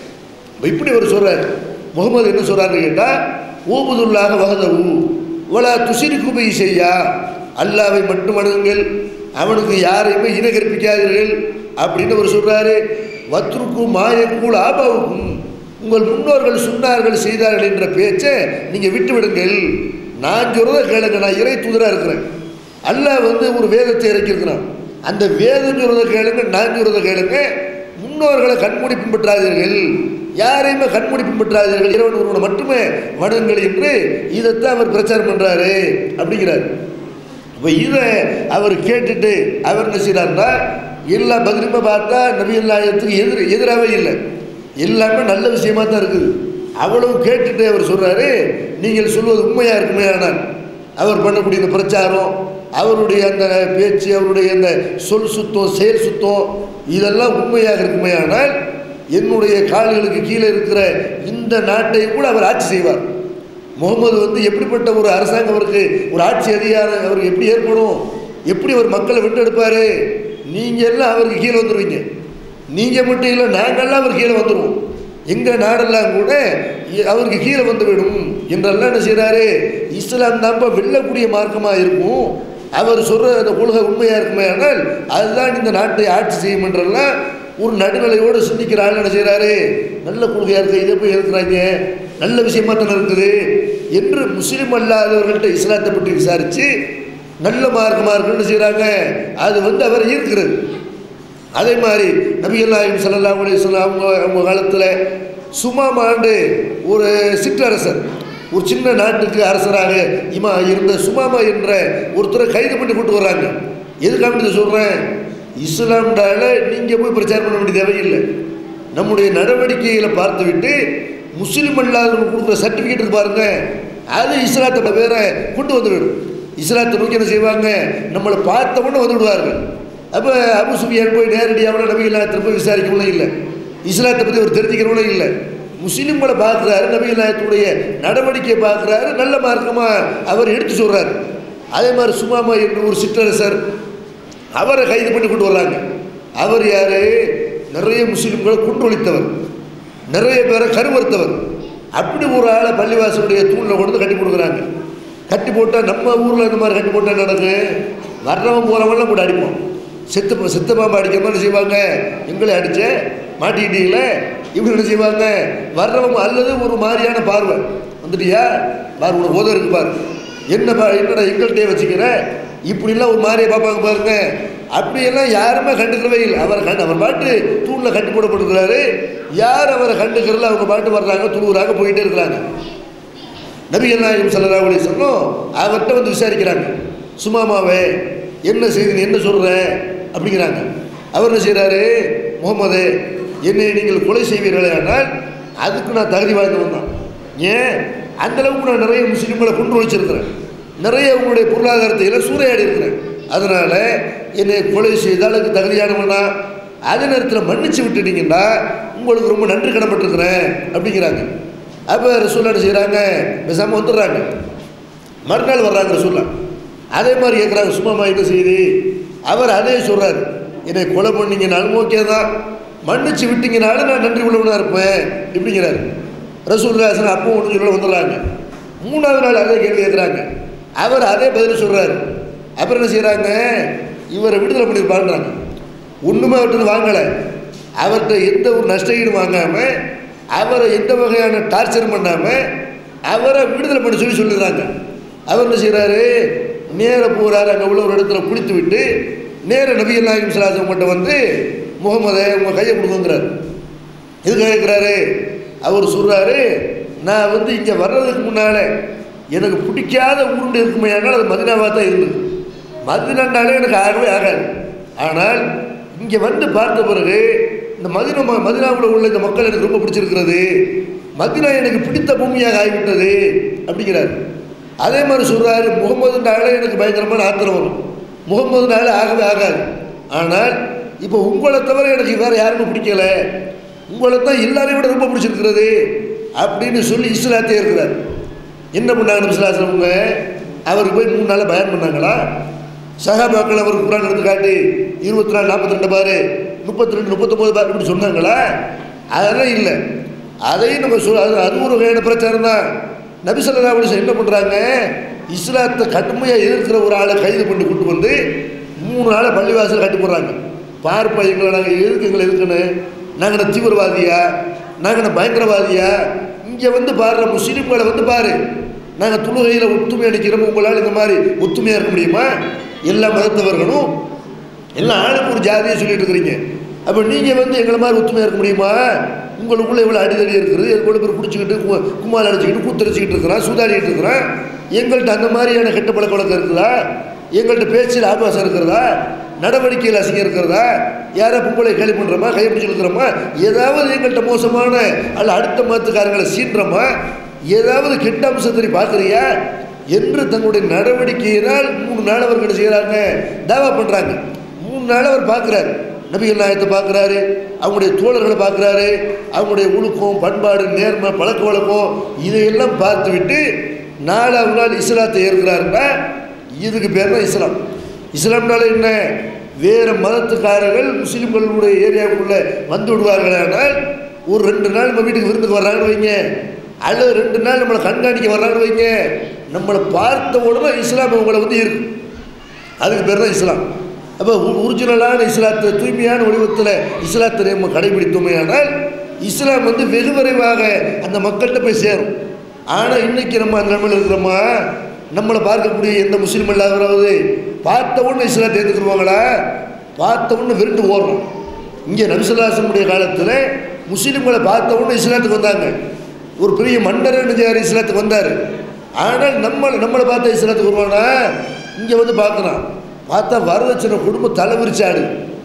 இப்படி அவர் சொல்கிறார் முகமது என்ன சொல்கிறாருன்னு கேட்டால் ஊபுதுல்லாக வகதவு இவளா துசிரி குபை செய்யா அல்லாவை மட்டும் அணுகுங்கள் அவனுக்கு யாரையுமே இன கற்பிக்காதீர்கள் அப்படின்னு அவர் சொல்கிறாரு வத்ருக்கும் மாயக்கூல் ஆபாவுக்கும் உங்கள் முன்னோர்கள் சொன்னார்கள் செய்தார்கள் என்ற பேச்சை நீங்கள் விட்டு விடுங்கள் நான் சொல்கிறத கேளுங்க நான் இறை தூதராக இருக்கிறேன் அல்லாஹ் வந்து ஒரு வேதத்தை இறக்கியிருக்கிறான் அந்த வேதம் சொல்கிறத கேளுங்க நான் சொல்கிறத கேளுங்க முன்னோர்களை கண்மூடி பின்பற்றாதீர்கள் யாரையுமே கண்மூடி பின்பற்றாதீர்கள் இறைவன் ஒருவனை மட்டுமே வணங்குங்கள் என்று இதைத்தான் அவர் பிரச்சாரம் பண்ணுறாரு அப்படிங்கிறார் இப்போ இதை அவர் கேட்டுட்டு அவர் என்ன செய்கிறாருன்னா எல்லா பதிலுமே பார்த்தா நபியல்லாயத்துக்கு எதிர் எதிராகவே இல்லை எல்லாமே நல்ல விஷயமா தான் இருக்குது அவ்வளவு கேட்டுட்டு அவர் சொல்கிறாரு நீங்கள் சொல்வது உண்மையாக இருக்குமே ஆனால் அவர் பண்ணக்கூடிய இந்த பிரச்சாரம் அவருடைய அந்த பேச்சு அவருடைய அந்த சொல் சுத்தம் செயல் சுத்தம் இதெல்லாம் உண்மையாக இருக்குமே ஆனால் என்னுடைய கால்களுக்கு கீழே இருக்கிற இந்த நாட்டை கூட அவர் ஆட்சி செய்வார் முகமது வந்து எப்படிப்பட்ட ஒரு அரசாங்கம் அவருக்கு ஒரு ஆட்சி அதிகாரம் அவருக்கு எப்படி ஏற்படும் எப்படி அவர் மக்களை வென்றெடுப்பார் நீங்கள் எல்லாம் அவருக்கு கீழே வந்துடுவீங்க நீங்கள் மட்டும் இல்லை நாங்கள்லாம் அவர் கீழே வந்துடுவோம் எங்கள் நாடெல்லாம் கூட இ- அவருக்கு கீழே வந்துவிடும் என்றெல்லாம் என்ன செய்கிறாரு இஸ்லாம் தான்ப்பா வெல்லக்கூடிய மார்க்கமாக இருக்கும் அவர் சொல்கிற அந்த கொள்கை உண்மையாக இருக்குமே ஆனால் அதுதான் இந்த நாட்டை ஆட்சி செய்யும் என்றெல்லாம் ஒரு நடுநிலையோடு சிந்திக்கிற ஆள் என்ன செய்கிறாரு நல்ல கொள்கையாக இருக்கு இதை போய் இருக்கிறாங்க நல்ல விஷயமா தானே இருக்குது என்று முஸ்லீம் அல்லாதவர்கள்ட்ட இஸ்லாத்தை பற்றி விசாரித்து நல்ல மார்க்கமாக இருக்குன்னு செய்கிறாங்க அது வந்து அவர் ஈர்க்கிறது அதே மாதிரி நபிகள் நாயகம் ஸல்லல்லாஹு அலைஹி வஸல்லம் அவங்க அவங்க காலத்தில் சுமாம் ஆண்டு ஒரு சிற்றரசர் ஒரு சின்ன நாட்டுக்கு அரசராக இமா இருந்த சுமாமா என்ற ஒருத்தரை கைது பண்ணி கொண்டு வர்றாங்க எதுக்காக இதை சொல்கிறேன் இஸ்லாம்டால நீங்கள் போய் பிரச்சாரம் பண்ண வேண்டிய தேவையில்லை நம்முடைய நடவடிக்கைகளை பார்த்துவிட்டு முஸ்லீம் அல்லாதவங்க கொடுக்குற சர்டிஃபிகேட் இருக்கு பாருங்க அது இஸ்லாத்தோட வேற கொண்டு வந்துவிடும் இஸ்லாத்தை நோக்கி என்ன செய்வாங்க நம்மளை பார்த்த உடனே வந்து விடுவார்கள் அப்போ அபு சுஃபியான் போய் நேரடியாக நபி இல்லாயத்தில் போய் விசாரிக்கவும் இல்லை இஸ்லாத்தை பற்றி அவர் தெரிஞ்சுக்கிறவங்களும் இல்லை முஸ்லீம்களை பார்க்குறாரு நபி இல்லாயத்துடைய நடவடிக்கையை பார்க்குறாரு நல்ல மார்க்கமாக அவர் எடுத்து சொல்கிறார் அதே மாதிரி சுமாமா என்ற ஒரு சிற்றரசர் அவரை கைது பண்ணி கொண்டு வர்றாங்க அவர் யார் நிறைய முஸ்லீம்களை குன்றொழித்தவர் நிறைய பேரை கருவறுத்தவர் அப்படி ஒரு ஆளை பள்ளிவாசலுடைய தூணில் கொண்டு வந்து கட்டி கொடுக்குறாங்க கட்டி போட்டால் நம்ம ஊரில் இந்த மாதிரி கட்டி போட்டால் நடக்கும் வர்றவன் போகிறவங்களாம் கூட அடிப்போம் செத்து செத்த பாம்பு அடிக்கிற மாதிரி செய்வாங்க எங்களை அடிச்ச மாட்டிக்கிட்டீங்களே இவங்க என்ன செய்வாங்க வர்றவங்க அல்லது ஒரு மாதிரியான பார்வை வந்துட்டியா பாரு உனக்கு உதவி இருக்கு பாரு என்ன பா என்னடா எங்கள்கிட்டயே வச்சுக்கிற இப்படிலாம் ஒரு மாதிரியை பார்ப்பாங்க பாருங்க அப்படியெல்லாம் யாருமே கண்டுக்கிறவே இல்லை அவர் கண்டு அவர் பாட்டு தூணில் கட்டி போடப்பட்டிருக்கிறாரு யார் அவரை கண்டுக்கிறல அவங்க பாட்டு வர்றாங்க துணுகுறாங்க போயிட்டே இருக்கிறாங்க நபிகள் நாயகம் சல்லா அலி சொல்லும் அவர்கிட்ட வந்து விசாரிக்கிறாங்க சுமாமாவே என்ன செய்தி நீ என்ன சொல்கிற அப்படிங்கிறாங்க அவர் என்ன செய்கிறாரு முகமது என்னை நீங்கள் கொலை செய்வீர்களே ஆனால் அதுக்கு நான் தகுதி வாய்ந்தவன் தான் ஏன் அந்த அளவுக்கு நான் நிறைய முஸ்லீம்களை கொண்டு வச்சிருக்கிறேன் நிறைய உங்களுடைய பொருளாதாரத்தை எல்லாம் சூறையாடி இருக்கிறேன் அதனால் என்னை கொலை செய்தால் அதுக்கு தகுதியானவன் தான் அதே நேரத்தில் மன்னிச்சு விட்டுட்டீங்கன்னா உங்களுக்கு ரொம்ப நன்றி கடன்பட்டிருக்கிறேன் அப்படிங்கிறாங்க அப்போ ரசூல்லா என்ன செய்கிறாங்க பேசாமல் வந்துடுறாங்க மறுநாள் வர்றாங்க ரசூல்லா அதே மாதிரி கேட்குறாங்க சும்மா என்ன செய்யுது அவர் அதே சொல்கிறார் என்னை கொலை பண்ணீங்கனாலும் ஓகே தான் மன்னிச்சு விட்டீங்கனாலும் நான் நன்றி உள்ளவனாக இருப்பேன் இப்படிங்கிறாரு ரசூல்லாசன் அப்போ ஒன்று சொல்ல வந்துடுறாங்க மூணாவது நாள் அதே கேள்வி கேட்குறாங்க அவர் அதே பதில் சொல்கிறாரு அப்புறம் என்ன செய்கிறாங்க இவரை விடுதலை பண்ணியிருப்பான்றாங்க ஒன்றுமே அவர்கிட்ட வாங்கலை அவர்கிட்ட எந்த ஒரு நஷ்டஈடு வாங்காமல் அவரை எந்த வகையான டார்ச்சர் பண்ணாமல் அவரை விடுதலை பண்ண சொல்லி சொல்லிடுறாங்க அவர் என்ன செய்கிறாரு நேர போகிறாரு அங்கே உள்ள ஒரு இடத்துல குளித்து விட்டு நேர நபிகள் நாயகம் சலாசம் கிட்ட வந்து முகமதை உங்கள் கையை கொடுக்குங்கிறார் எதுக்காக கேட்குறாரு அவர் சொல்கிறாரு நான் வந்து இங்கே வர்றதுக்கு முன்னால் எனக்கு பிடிக்காத ஊருண்டு இருக்குமே ஆனால் அது மதினாவாக தான் இருந்தது மதினாண்டாலே எனக்கு ஆகவே ஆகாது ஆனால் இங்கே வந்து பார்த்த பிறகு இந்த மதினா ம- மதினாவுல உள்ள இந்த மக்கள் எனக்கு ரொம்ப பிடிச்சிருக்கிறது மதினா எனக்கு பிடித்த பூமியாக ஆகிவிட்டது அப்படிங்கிறார் அதே மாதிரி சொல்கிறாரு முகமதுனாலே எனக்கு பயங்கரமான ஆத்திரம் வரும் முகமதுனால ஆகவே ஆகாது ஆனால் இப்போ உங்களை தவிர எனக்கு வேறு யாருமே பிடிக்கல உங்களை தான் எல்லாரையும் விட ரொம்ப பிடிச்சிருக்கிறது அப்படின்னு சொல்லி இஸ்லாத்தே இருக்கிறார் என்ன பண்ணாங்க நபிசுல்லாசனவங்க அவருக்கு போய் மூணு நாளில் பயன் பண்ணாங்களா சகாபாக்கள் அவருக்கு குரான் எடுத்து காட்டி இருபத்தி நாலு நாற்பத்தி ரெண்டு பாரு முப்பத்தி ரெண்டு முப்பத்தொம்போது பாரு இப்படி சொன்னாங்களா அதெல்லாம் இல்லை அதையும் நம்ம சொல் அது அது ஒரு வகையான பிரச்சாரம் தான் நபி சொல்லா என்ன பண்ணுறாங்க இஸ்லாத்தை கடுமையாக எதிர்க்கிற ஒரு ஆளை கைது பண்ணி கூட்டு வந்து மூணு நாளை பள்ளிவாசல் கட்டி போடுறாங்க பார்ப்பா எங்களை நாங்கள் எதுக்கு எங்களை எதுக்குன்னு நாங்கள் என்ன தீவிரவாதியா நாங்கள் என்ன பயங்கரவாதியா இங்கே வந்து பாடுற முஸ்லீம்களை வந்து பாரு நாங்கள் தொழுகையில் ஒத்துமை அடிக்கிறோம் உங்களால் இந்த மாதிரி ஒத்துமையாக இருக்க முடியுமா எல்லா மதத்தவர்களும் எல்லா ஆளுக்கு ஒரு ஜாதியை சொல்லிட்டு இருக்கிறீங்க அப்போ நீங்கள் வந்து எங்களை மாதிரி ஒத்துமையாக இருக்க முடியுமா உங்களுக்குள்ள இவ்வளோ அடிதடி இருக்குது எவ்வளோ பேர் குடிச்சிக்கிட்டு கு- கும்மால் அடிச்சுக்கிட்டு கூத்தடிச்சிக்கிட்டு இருக்கிறான் சூதாடிக்கிட்டு இருக்கிறான் எங்கள்கிட்ட அந்த மாதிரியான கெட்ட பழக்க வழக்கம் இருக்குதா எங்கள்கிட்ட பேச்சில் ஆபாசம் இருக்கிறதா நடவடிக்கையில் அசிங்கம் இருக்கிறதா யாரை பொம்பளை கேலி பண்ணுறோமா கை பிடிச்சி இருக்கிறோமா ஏதாவது எங்கள்கிட்ட மோசமான அல்ல அடுத்த மதத்துக்காரங்களை சீன்றோமா ஏதாவது கெட்ட அம்சத்தை பார்க்குறியா என்று தங்களுடைய நடவடிக்கையினால் மூணு நாள் அவர் என்ன செய்கிறாங்க தாவா பண்ணுறாங்க மூணு நாள் அவர் பார்க்குறாரு நபிகள் நாயத்தை பார்க்குறாரு அவங்களுடைய தோழர்களை பார்க்குறாரு அவங்களுடைய ஒழுக்கம் பண்பாடு நேர்மை பழக்க வழக்கம் இதையெல்லாம் பார்த்துவிட்டு நாலாவது நாள் இஸ்லாத்தை ஏற்கிறாருன்னா இதுக்கு பேர் தான் இஸ்லாம் இஸ்லாம்னால என்ன வேறு மதத்துக்காரர்கள் முஸ்லீம்களுடைய ஏரியாவுக்குள்ளே வந்து விடுவார்களானால் ஒரு ரெண்டு நாள் நம்ம வீட்டுக்கு விருந்துக்கு வர்றாங்கன்னு வைங்க அல்லது ரெண்டு நாள் நம்மளை கண்காணிக்க வர்றாங்கன்னு வைங்க நம்மளை பார்த்த உடனே இஸ்லாம் அவங்கள வந்து இருக்கு அதுக்கு பேர் தான் இஸ்லாம் அப்போ ஒரிஜினலான இஸ்லாத்தை தூய்மையான வடிவத்தில் இஸ்லாத்தை நம்ம கடைபிடித்தோமே ஆனால் இஸ்லாம் வந்து வெகு விரைவாக அந்த மக்கள்கிட்ட போய் சேரும் ஆனால் இன்னைக்கு நம்ம அந்த நிலைமையில் இருக்கிறோமா நம்மளை பார்க்கக்கூடிய எந்த முஸ்லீம் இல்லாதவராவது பார்த்த உடனே இஸ்லாத்தை ஏற்றுக்குருவாங்களா பார்த்த உடனே விருண்டு ஓடுறோம் இங்கே நபிசுல்லாசனுடைய காலத்தில் முஸ்லீம்களை பார்த்த உடனே இஸ்லாத்துக்கு வந்தாங்க ஒரு பெரிய மன்னர் நிஜார் இஸ்லாத்துக்கு வந்தார் ஆனால் நம்ம நம்மளை பார்த்த இஸ்லாத்துக்கு வருவானா இங்கே வந்து பார்க்குறான் பார்த்தா வரதட்சணை குடும்பம் தலைவிரிச்சாடு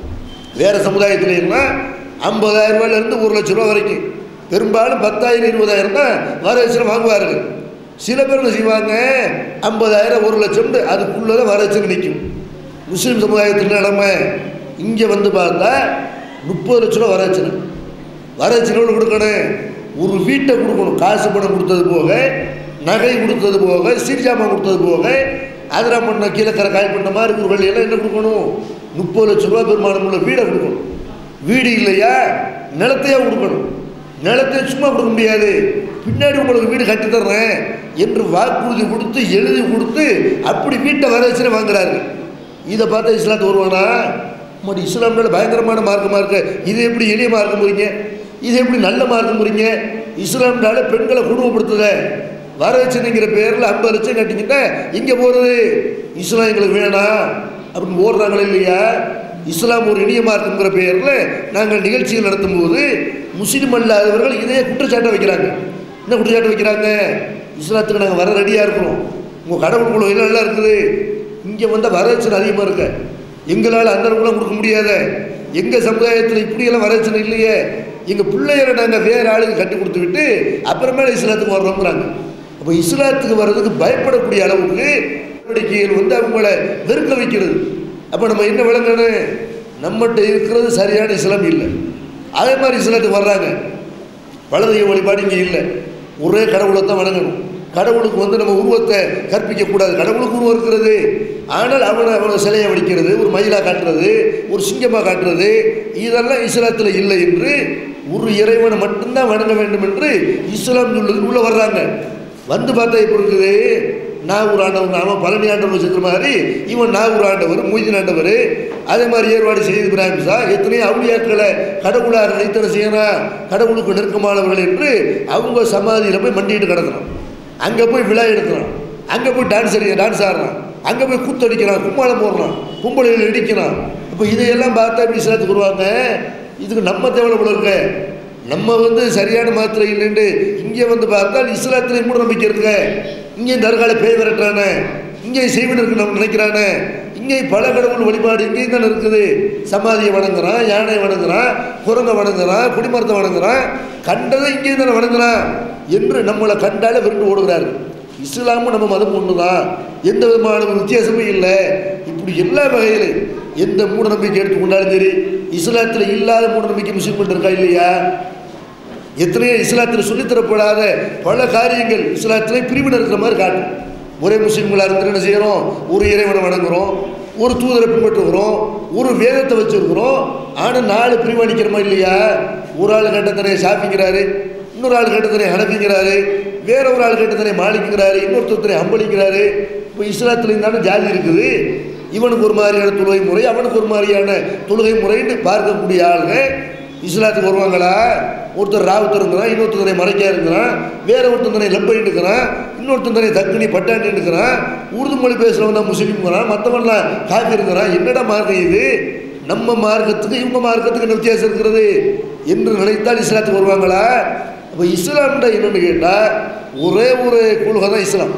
வேறு சமுதாயத்துலேன்னா ஐம்பதாயிரம் ரூபாயிலேருந்து ஒரு லட்ச ரூபா வரைக்கும் பெரும்பாலும் பத்தாயிரம் இருபதாயிரம் தான் வரதட்சணை வாங்குவார்கள் சில பேர் என்ன செய்வாங்க ஐம்பதாயிரம் ஒரு லட்சம் அதுக்குள்ளே தான் வரதட்சணை நிற்கும் முஸ்லீம் சமுதாயத்தில் நிலைமை இங்கே வந்து பார்த்தா முப்பது லட்ச ரூபா வரதட்சணை வரதட்சணை எவ்வளோ கொடுக்கணும் ஒரு வீட்டை கொடுக்கணும் காசு பணம் கொடுத்தது போக நகை கொடுத்தது போக சீர்ஜாமான் கொடுத்தது போக அதிரா பண்ண கீழக்கரை காய் பண்ண மாதிரி ஒரு வழியெல்லாம் என்ன கொடுக்கணும் முப்பது லட்ச ரூபா பெருமானம் உள்ள வீடை கொடுக்கணும் வீடு இல்லையா நிலத்தையே கொடுக்கணும் நிலத்தையே சும்மா கொடுக்க முடியாது பின்னாடி உங்களுக்கு வீடு கட்டி தர்றேன் என்று வாக்குறுதி கொடுத்து எழுதி கொடுத்து அப்படி வீட்டை வரதட்சணை வாங்குறாரு இதை பார்த்தா இஸ்லாத்து வருவானா மடி இஸ்லாம் மேலே பயங்கரமான மார்க்கமாக இருக்க இது எப்படி எளிய மார்க்கம் போறீங்க இது எப்படி நல்ல மார்க்கம் போறீங்க இஸ்லாம்னால பெண்களை குடும்பப்படுத்துத வரதட்சணைங்கிற பேரில் ஐம்பது லட்சம் கட்டிக்கிட்டா இங்கே போகிறது இஸ்லாம் எங்களுக்கு வேணாம் அப்படின்னு ஓடுறாங்களே இல்லையா இஸ்லாம் ஒரு இனிய மார்க்கங்கிற பேரில் நாங்கள் நிகழ்ச்சிகள் நடத்தும்போது முஸ்லீம் அல்லாதவர்கள் இதே குற்றச்சாட்டை வைக்கிறாங்க என்ன குற்றச்சாட்டு வைக்கிறாங்க இஸ்லாத்துக்கு நாங்கள் வர ரெடியாக இருக்கிறோம் உங்கள் கடவுளுக்குள்ள என்ன நல்லா இருக்குது இங்கே வந்தால் வரதட்சணை அதிகமாக இருக்கு எங்களால் அந்த அளவுக்குலாம் கொடுக்க முடியாத எங்கள் சமுதாயத்தில் இப்படியெல்லாம் வரதட்சணை இல்லையே எங்கள் பிள்ளைகளை நாங்கள் வேறு ஆளுக்கு கட்டி கொடுத்து விட்டு அப்புறமேல இஸ்லாத்துக்கு வர்றோங்கிறாங்க அப்போ இஸ்லாத்துக்கு வர்றதுக்கு பயப்படக்கூடிய அளவுக்கு நடவடிக்கைகள் வந்து அவங்கள வெறுக்க வைக்கிறது அப்போ நம்ம என்ன விளங்கணும் நம்மகிட்ட இருக்கிறது சரியான இஸ்லாம் இல்லை அதே மாதிரி இஸ்லாத்துக்கு வர்றாங்க வலதைய வழிபாடு இங்கே இல்லை ஒரே கடவுளை தான் வணங்கணும் கடவுளுக்கு வந்து நம்ம உருவத்தை கற்பிக்கக்கூடாது கடவுளுக்கு உருவம் இருக்கிறது ஆனால் அவனை அவனை சிலையை வடிக்கிறது ஒரு மயிலாக காட்டுறது ஒரு சிங்கமாக காட்டுறது இதெல்லாம் இஸ்லாத்தில் இல்லை என்று ஒரு இறைவனை மட்டும்தான் வணங்க வேண்டும் என்று இஸ்லாம் சொல்லுது உள்ளே வர்றாங்க வந்து பார்த்தா இப்போ இருக்குது நாகூர் ஆண்டவர் அவன் பழனி ஆண்டவர் வச்சுக்கிற மாதிரி இவன் நாகூர் ஆண்டவர் மொய்தீன் ஆண்டவர் அதே மாதிரி ஏற்பாடு செய்து இப்ராஹிம் சா எத்தனையோ அவுளியாக்களை கடவுளாக நினைத்தன செய்யணும் கடவுளுக்கு நெருக்கமானவர்கள் என்று அவங்க சமாதியில் போய் மண்டிட்டு கிடக்குறான் அங்கே போய் விழா எடுக்கிறான் அங்கே போய் டான்ஸ் அடி டான்ஸ் ஆடுறான் அங்கே போய் கூத்தடிக்கிறான் கும்மாளம் போடுறான் கும்பலையில் இடிக்கிறான் இப்போ இதையெல்லாம் பார்த்தா இப்படி சேர்த்துக்கு வருவாங்க இதுக்கு நம்ம தேவையில்ல போல இருக்க நம்ம வந்து சரியான மாத்திரை இல்லைன்னு இங்கே வந்து பார்த்தால் இஸ்லாத்தில் மூட நம்பிக்கை இருக்கு இங்கே தர்கால பேய் விரட்டுறானே இங்கே செய்வன் இருக்கு நம்ம நினைக்கிறானே இங்கே பல கடவுள் வழிபாடு இங்கேயும் தானே இருக்குது சமாதியை வணங்குறான் யானை வணங்குறான் குரங்கை வணங்குறான் குடிமரத்தை வணங்குறான் கண்டதை இங்கேயும் தானே வணங்குறான் என்று நம்மளை கண்டாலே விருண்டு ஓடுகிறாரு இஸ்லாமும் நம்ம மதம் ஒன்று தான் எந்த விதமான ஒரு வித்தியாசமும் இல்லை இப்படி எல்லா வகையிலும் எந்த மூட நம்பிக்கை எடுத்துக்கொண்டாலும் சரி இஸ்லாத்தில் இல்லாத மூட நம்பிக்கை முஸ்லீம் இருக்கா இல்லையா எத்தனையோ இஸ்லாத்தில் சொல்லித்தரப்படாத பல காரியங்கள் இஸ்லாத்தில் பிரிவினர் இருக்கிற மாதிரி காட்டும் ஒரே முஸ்லீம்களாக இருந்து என்ன செய்கிறோம் ஒரு இறைவனை வணங்குறோம் ஒரு தூதரை பின்பற்றுகிறோம் ஒரு வேதத்தை வச்சுருக்கிறோம் ஆனால் நாலு பிரிவு அடிக்கிறோமா இல்லையா ஒரு ஆள் கட்டத்தனை ஷாப்பிங்கிறாரு இன்னொரு ஆள் கட்டத்தனை ஹனப்பிங்கிறாரு வேற ஒரு ஆள் கட்டத்தனை மாளிக்கிறாரு இன்னொருத்தனை அம்பளிக்கிறாரு இப்போ இஸ்லாத்தில் இருந்தாலும் ஜாதி இருக்குது இவனுக்கு ஒரு மாதிரியான தொழுகை முறை அவனுக்கு ஒரு மாதிரியான தொழுகை முறைன்னு பார்க்கக்கூடிய ஆளுங்க இஸ்லாத்துக்கு வருவாங்களா ஒருத்தர் ராவுத்தர் இருக்கிறான் இன்னொருத்தர் தன்னை மறைக்கா இருக்கிறான் வேற ஒருத்தர் தன்னை லப்பைட்டு இருக்கிறான் இன்னொருத்தர் தன்னை தக்குனி பட்டாண்டி இருக்கிறான் உருது மொழி பேசுகிறவன் தான் முஸ்லீம்ங்கிறான் மற்றவன்லாம் காப்பி இருக்கிறான் என்னடா மார்க்கம் இது நம்ம மார்க்கத்துக்கு இவங்க மார்க்கத்துக்கு என்ன வித்தியாசம் இருக்கிறது என்று நினைத்தால் இஸ்லாத்துக்கு வருவாங்களா அப்போ இஸ்லாம்ன்ற என்னன்னு கேட்டால் ஒரே ஒரு கொள்கை தான் இஸ்லாம்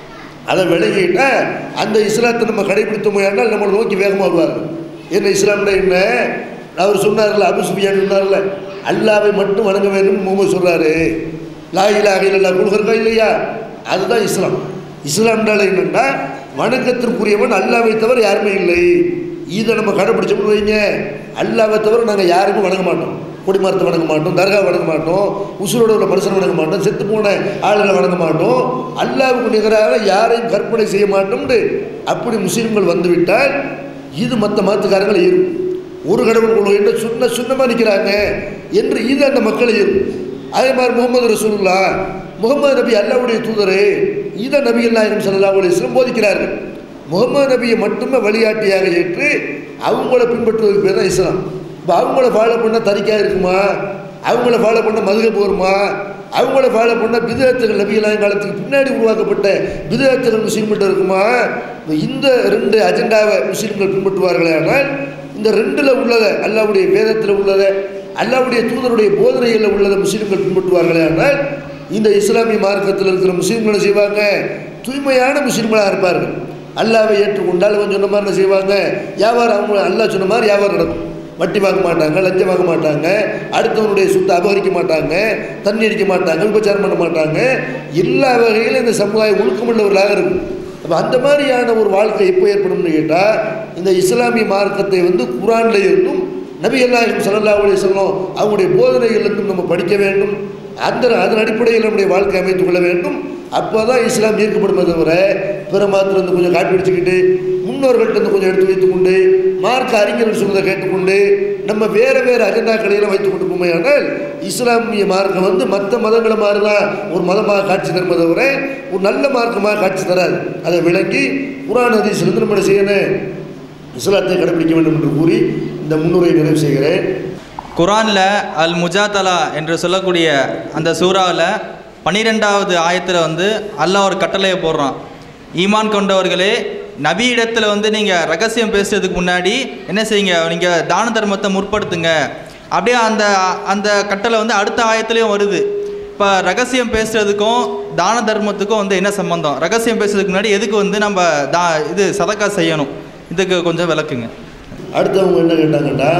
அதை விலகிட்டா அந்த இஸ்லாத்தை நம்ம கடைபிடித்தோமோ என்றால் நம்மளை நோக்கி வேகமாக வருவார்கள் என்ன இஸ்லாம்னா என்ன அவர் சொன்னார்ல அபு சுஃபியான் சொன்னார்ல அல்லாவை மட்டும் வணங்க வேண்டும் முகமது சொல்கிறாரு லா இலாஹ இல்லல்லா கொள்கிறதா இல்லையா அதுதான் இஸ்லாம் இஸ்லாம்னால என்னன்னா வணக்கத்திற்குரியவன் அல்லாவை தவிர யாருமே இல்லை இதை நம்ம கடைப்பிடிச்சோம்னு வைங்க அல்லாவை தவிர நாங்கள் யாருமே வணங்க மாட்டோம் கொடிமரத்தை வணங்க மாட்டோம் தர்கா வணங்க மாட்டோம் உசுரோட உள்ள மனுஷனை வணங்க மாட்டோம் செத்து போன ஆளுகளை வணங்க மாட்டோம் அல்லாவுக்கு நிகராக யாரையும் கற்பனை செய்ய மாட்டோம்னு அப்படி முஸ்லீம்கள் வந்துவிட்டால் இது மற்ற மதத்துக்காரங்களை இருக்கும் ஒரு கடவுள் கொள்கை சுண்ண சுண்ணமாக நிற்கிறாங்க என்று இது அந்த மக்களை இருக்கும் அதே மாதிரி முகமது ரசூலுல்லா முகமது நபி அல்லாவுடைய தூதரே இதை நபிகள் நாயகம் ஸல்லல்லாஹு அலைஹி வஸல்லம் போதிக்கிறார்கள் முகமது நபியை மட்டுமே வழிகாட்டியாக ஏற்று அவங்கள பின்பற்றுவதற்கு பேர் தான் இஸ்லாம் இப்போ அவங்கள ஃபாலோ பண்ணால் தரிக்கா இருக்குமா அவங்கள ஃபாலோ பண்ண மதுகை போருமா அவங்கள ஃபாலோ பண்ணால் பிதகத்துகள் நபிகளாய காலத்துக்கு பின்னாடி உருவாக்கப்பட்ட பிதகத்துகள் முஸ்லீம்கிட்ட இருக்குமா இப்போ இந்த ரெண்டு அஜெண்டாவை முஸ்லீம்கள் பின்பற்றுவார்களே ஆனால் இந்த ரெண்டில் உள்ளதை அல்லாவுடைய வேதத்தில் உள்ளதை அல்லாவுடைய தூதருடைய போதனைகளில் உள்ளதை முஸ்லீம்கள் பின்பற்றுவார்களே ஆனால் இந்த இஸ்லாமிய மார்க்கத்தில் இருக்கிற முஸ்லீம்கள் என்ன செய்வாங்க தூய்மையான முஸ்லீம்களாக இருப்பார்கள் அல்லாவை ஏற்றுக்கொண்டால் அவன் சொன்ன மாதிரி என்ன செய்வாங்க வியாபாரம் அவங்க அல்லாஹ் சொன்ன மாதிரி வியாபாரம் நடக்கும் வட்டி வாங்க மாட்டாங்க லஞ்சம் வாங்க மாட்டாங்க அடுத்தவனுடைய சொத்தை அபகரிக்க மாட்டாங்க தண்ணி அடிக்க மாட்டாங்க விபச்சாரம் பண்ண மாட்டாங்க எல்லா வகையிலும் இந்த சமுதாயம் ஒழுக்கமுள்ளவர்களாக இருக்கும் அப்போ அந்த மாதிரியான ஒரு வாழ்க்கை எப்போ ஏற்படும்னு கேட்டால் இந்த இஸ்லாமிய மார்க்கத்தை வந்து குரானில் இருந்தும் நபி அல்லாஹிம் ஸல்லல்லாஹு அலைஹி வஸல்லம் அவங்களுடைய போதனைகளிலிருந்தும் நம்ம படிக்க வேண்டும் அந்த அதன் அடிப்படையில் நம்முடைய வாழ்க்கை அமைத்துக் கொள்ள வேண்டும் அப்போ தான் இஸ்லாம் ஈர்க்கப்படுமே தவிர பிற மாத்திரம் கொஞ்சம் காப்பி அடிச்சுக்கிட்டு முன்னோர்கள்ட்ட இருந்து கொஞ்சம் எடுத்து வைத்துக்கொண்டு மார்க்க அறிஞர்கள் சொன்னதை கேட்டுக்கொண்டு நம்ம வேறு வேறு அஜெண்டாக்களையெல்லாம் வைத்துக் கொண்டு போமே ஆனால் இஸ்லாமிய மார்க்கம் வந்து மற்ற மதங்களை மாதிரி தான் ஒரு மதமாக காட்சி தருமே தவிர ஒரு நல்ல மார்க்கமாக காட்சி தராது அதை விளங்கி குரான் ஹதீஸ்லேருந்து நம்ம என்ன செய்யணும் இஸ்லாத்தை கடைபிடிக்க வேண்டும் என்று கூறி இந்த முன்னுரை நிறைவு செய்கிறேன் குரானில் அல் முஜாதலா என்று சொல்லக்கூடிய அந்த சூறாவில் பன்னிரெண்டாவது ஆயத்தில் வந்து அல்லாஹ் ஒரு கட்டளையை போடுறான் ஈமான் கொண்டவர்களே நபி இடத்துல வந்து நீங்கள் ரகசியம் பேசுறதுக்கு முன்னாடி என்ன செய்யுங்க நீங்கள் தான தர்மத்தை முற்படுத்துங்க அப்படியே அந்த அந்த கட்டளை வந்து அடுத்த ஆயத்துலேயும் வருது இப்போ ரகசியம் பேசுறதுக்கும் தான தர்மத்துக்கும் வந்து என்ன சம்பந்தம் ரகசியம் பேசுறதுக்கு முன்னாடி எதுக்கு வந்து நம்ம தா இது சதக்கா செய்யணும் இதுக்கு கொஞ்சம் விளக்குங்க அடுத்தவங்க என்ன கேட்டாங்கன்னா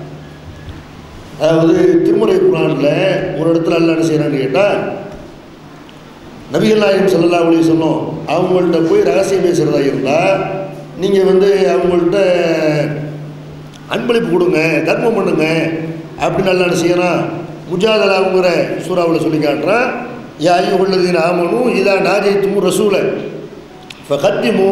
அதாவது திருமுறை குரானில் ஒரு இடத்துல அல்ல என்ன செய்கிறான்னு கேட்டால் நபிகள் நாயகம் ஸல்லல்லாஹு அலைஹி வஸல்லம் அவங்கள்ட்ட போய் ரகசியம் பேசுகிறதா இருந்தால் நீங்கள் வந்து அவங்கள்ட்ட அன்பளிப்பு கொடுங்க தர்மம் பண்ணுங்க அப்படின்னு அல்ல என்ன செய்யறான் முஜாதலாங்கிற சூறாவில் சொல்லி காட்டுறான் யா உள்ளதின் ஆமனும் இதா நாஜைத்தும் ரசூலை ஃபகத்திமு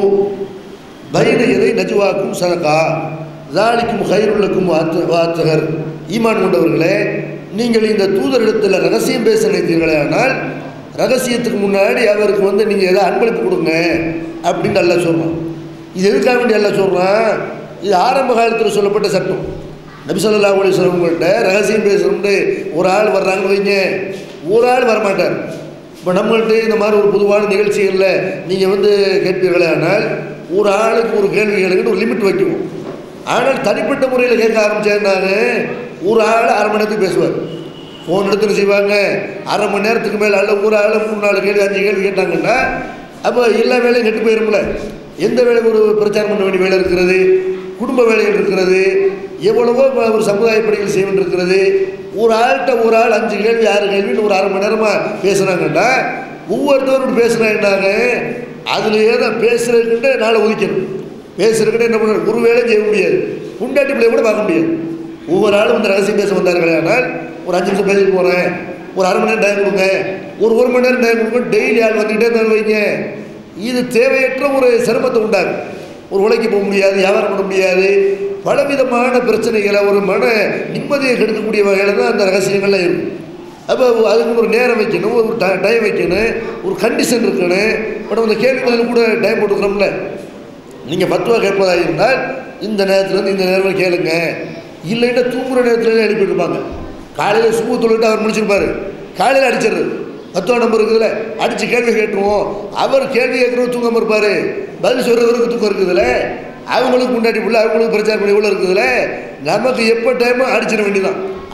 பைன எதை நஜுவாக்கும் சதகா ஜாலிக்கும் ஹைருள்ளக்கும் வாத்து வாத்தகர் ஈமான் கொண்டவர்களே நீங்கள் இந்த தூதரிடத்தில் ரகசியம் பேச நினைத்தீர்களே ஆனால் ரகசியத்துக்கு முன்னாடி அவருக்கு வந்து நீங்கள் எதாவது அன்பளிப்பு கொடுங்க அப்படின்னு நல்லா சொல்கிறான் இது எதுக்காக வேண்டி எல்லாம் சொல்கிறான் இது ஆரம்ப காலத்தில் சொல்லப்பட்ட சட்டம் நபி ஸல்லல்லாஹு அலைஹி வஸல்லம் உங்கள்கிட்ட ரகசியம் பேசணும்னு ஒரு ஆள் வர்றாங்கன்னு வைங்க ஒரு ஆள் வரமாட்டார் இப்போ நம்மள்ட்ட இந்த மாதிரி ஒரு பொதுவான நிகழ்ச்சிகளில் நீங்கள் வந்து கேட்பீர்களே ஆனால் ஒரு ஆளுக்கு ஒரு கேள்வி கேளுங்கன்னு ஒரு லிமிட் வைக்குவோம் ஆனால் தனிப்பட்ட முறையில் கேட்க ஆரம்பிச்சேன்னாங்க ஒரு ஆள் அரை மணி நேரத்துக்கு பேசுவார் ஃபோன் எடுத்துட்டு செய்வாங்க அரை மணி நேரத்துக்கு மேலே அல்ல ஒரு ஆள் மூணு நாலு கேள்வி அஞ்சு கேள்வி கேட்டாங்கன்னா அப்போ எல்லா வேலையும் கெட்டு போயிரும்ல எந்த வேலை ஒரு பிரச்சாரம் பண்ண வேண்டிய வேலை இருக்கிறது குடும்ப வேலைகள் இருக்கிறது எவ்வளவோ ப- ஒரு சமுதாய பணிகள் செய்ய வேண்டியிருக்கிறது ஒரு ஆள்கிட்ட ஒரு ஆள் அஞ்சு கேள்வி ஆறு கேள்வின்னு ஒரு அரை மணி நேரமாக பேசுகிறாங்கன்னா ஒவ்வொருத்தரும் பேசுகிறாங்கன்னாங்க அதுலேயே தான் பேசுகிறதுக்கிட்ட நாளை ஒதுக்கணும் பேசுறதுக்கிட்ட என்ன பண்ண ஒரு வேலையும் செய்ய முடியாது புண்டாட்டி பிள்ளைய கூட பார்க்க முடியாது ஒவ்வொரு ஆளும் வந்து ரகசியம் பேச வந்தார்களே ஆனால் ஒரு அஞ்சு நிமிஷம் பேசிட்டு போகிறேன் ஒரு அரை மணி நேரம் டைம் கொடுங்க ஒரு ஒரு மணி நேரம் டைம் கொடுங்க டெய்லி ஆள் வந்துக்கிட்டே இருந்தாலும் வைங்க இது தேவையற்ற ஒரு சிரமத்தை உண்டாகும் ஒரு உழைக்க போக முடியாது வியாபாரம் பண்ண முடியாது பலவிதமான பிரச்சனைகளை ஒரு மன நிம்மதியை கெடுக்கக்கூடிய வகையில் தான் அந்த ரகசியங்கள்லாம் இருக்கும் அப்போ அதுக்கு ஒரு நேரம் வைக்கணும் ஒரு ட டைம் வைக்கணும் ஒரு கண்டிஷன் இருக்கணும் இப்போ நம்ம இந்த கேள்வி பதில் கூட டைம் போட்டுக்கிறோம்ல நீங்கள் பத்துவா கேட்பதாக இருந்தால் இந்த நேரத்துலேருந்து இந்த நேரம் கேளுங்க இல்லைன்னா தூங்குற நேரத்துல எழுப்பிட்டுருப்பாங்க காலையில் சுப்பு தொழிட்டு அவர் முடிச்சிருப்பாரு காலையில் அடிச்சிடுறது பத்துவா நம்பர் இருக்குதுல்ல அடித்து கேள்வி கேட்டுருவோம் அவர் கேள்வி கேட்குறவர் தூங்காமல் இருப்பார் பதில் சொல்கிறவருக்கு தூக்கம் இருக்குதுல்ல அவங்களுக்கு முன்னாடி உள்ள அவங்களுக்கு பிரச்சாரம் பண்ணி உள்ள இருக்குதுல்ல நமக்கு எப்போ டைமோ அடிச்சிட வேண்டியதான்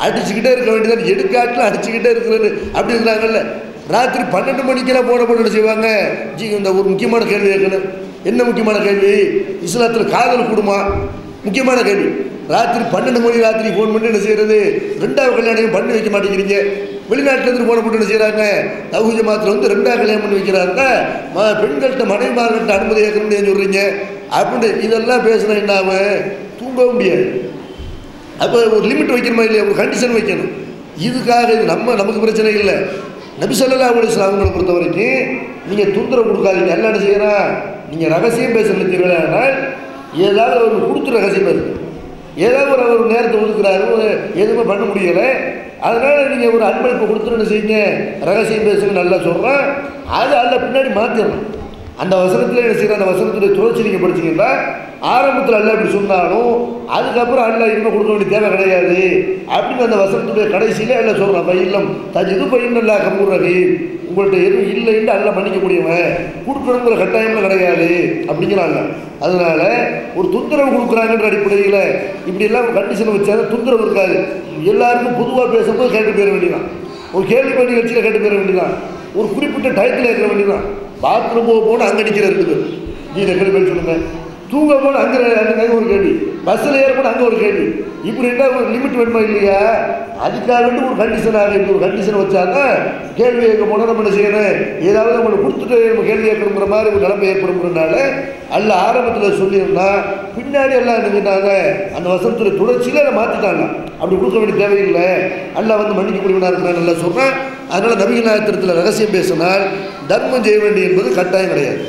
அடிச்சுக்கிட்டே இருக்க வேண்டியதான் எடுக்காட்டில் அடிச்சுக்கிட்டே இருக்கிறது அப்படி இருக்கிறாங்கல்ல ராத்திரி பன்னெண்டு மணிக்கெல்லாம் போன போட்டு என்ன செய்வாங்க ஜி இந்த ஒரு முக்கியமான கேள்வி கேட்கணும் என்ன முக்கியமான கேள்வி இஸ்லாத்தில் காதல் கூடுமா முக்கியமான கேள்வி ராத்திரி பன்னெண்டு மணி ராத்திரி ஃபோன் பண்ணி என்ன செய்யறது ரெண்டாவது கல்யாணம் பண்ணி வைக்க மாட்டேங்கிறீங்க வெளிநாட்டிலேருந்து போன போட்டு என்ன செய்கிறாங்க தகுஜ மாத்திரம் வந்து ரெண்டாவது கல்யாணம் பண்ணி வைக்கிறாங்க ம- பெண்கள்கிட்ட மனைவிமார்கள்ட்ட அனுமதி கேட்கணும்னு ஏன் சொல்கிறீங்க அப்படின்னு இதெல்லாம் பேசுனா என்ன ஆகும்? தூங்கவும் முடியாது அப்போ ஒரு லிமிட் வைக்கணுமா இல்லையா ஒரு கண்டிஷன் வைக்கணும் இதுக்காக இது நம்ம நமக்கு பிரச்சனை இல்லை நபி ஸல்லல்லாஹு அலைஹி வஸல்லம் அவங்களை பொறுத்த வரைக்கும் நீங்கள் தொந்தரவு கொடுக்காதீங்க எல்லாம் என்ன செய்யறா நீங்கள் ரகசியம் பேச நிறுத்தீர்களானால் ஏதாவது அவர் கொடுத்து ரகசியம் பேசுங்க ஏதாவது ஒரு அவர் நேரத்தை ஒதுக்குறாரு ஒரு எதுவுமே பண்ண முடியலை அதனால் நீங்கள் ஒரு அன்பளிப்பு கொடுத்துட்டு என்ன செய்யுங்க ரகசியம் பேசுங்க நல்லா சொல்கிறேன் அது அல்ல பின்னாடி மாற்றிடணும் அந்த வசனத்தில் என்ன செய்யற அந்த வசனத்துடைய தொடர்ச்சி நீங்கள் படிச்சீங்கன்னா ஆரம்பத்தில் அல்ல இப்படி சொன்னாலும் அதுக்கப்புறம் அல்ல இன்னும் கொடுக்க வேண்டிய தேவை கிடையாது அப்படின்னு அந்த வசனத்துடைய கடைசியிலே அல்ல சொல்கிறான் பையில்லம் தஜிது பையன் கம்பூர் ரவி உங்கள்கிட்ட எதுவும் இல்லைன்னு அல்ல மன்னிக்கக்கூடியவன் கொடுக்கணுங்கிற கட்டாயம்லாம் கிடையாது அப்படிங்கிறாங்க அதனால ஒரு தொந்தரவு கொடுக்குறாங்கன்ற அடிப்படையில் இப்படியெல்லாம் கண்டிஷன் வச்சாலும் தொந்தரவு இருக்காது எல்லாருக்கும் பொதுவாக பேசும்போது கேட்டு போயிட வேண்டியதான் ஒரு கேள்வி பண்ணி நிகழ்ச்சியில் கேட்டு போயிட வேண்டியதான் ஒரு குறிப்பிட்ட டயத்தில் இருக்கிற வேண்டியதான் பாத்ரூம் போக போனால் அங்கே நிற்கிற ரெண்டு பேர் நீ ரெண்டு பேர் சொல்லுங்க தூங்க போனால் அங்கே அங்கே ஒரு கேள்வி பஸ்ஸில் ஏற போனால் அங்கே ஒரு கேள்வி இப்படி இருந்தால் ஒரு லிமிட் வேணுமா இல்லையா அதுக்காக வேண்டி ஒரு கண்டிஷனாக இப்படி ஒரு கண்டிஷன் வச்சாங்க கேள்வி கேட்க போனால் நம்ம என்ன செய்யணும் ஏதாவது நம்மளை கொடுத்துட்டு நம்ம கேள்வி கேட்கணுங்கிற மாதிரி ஒரு நிலைமை ஏற்படுங்கிறனால அல்ல ஆரம்பத்தில் சொல்லியிருந்தா பின்னாடி எல்லாம் நினைஞ்சிட்டாங்க அந்த வசனத்துடைய தொடர்ச்சியில் அதை மாற்றிட்டாங்க அப்படி கொடுக்க வேண்டிய தேவையில்லை அல்ல வந்து மன்னிக்கக்கூடியவனாக இருக்கிறான் நல்லா சொல்கிறேன் அதனால் நபிகள் நாயத்திரத்தில் ரகசியம் பேசினால் தர்மம் செய்ய வேண்டிய என்பது கட்டாயம் கிடையாது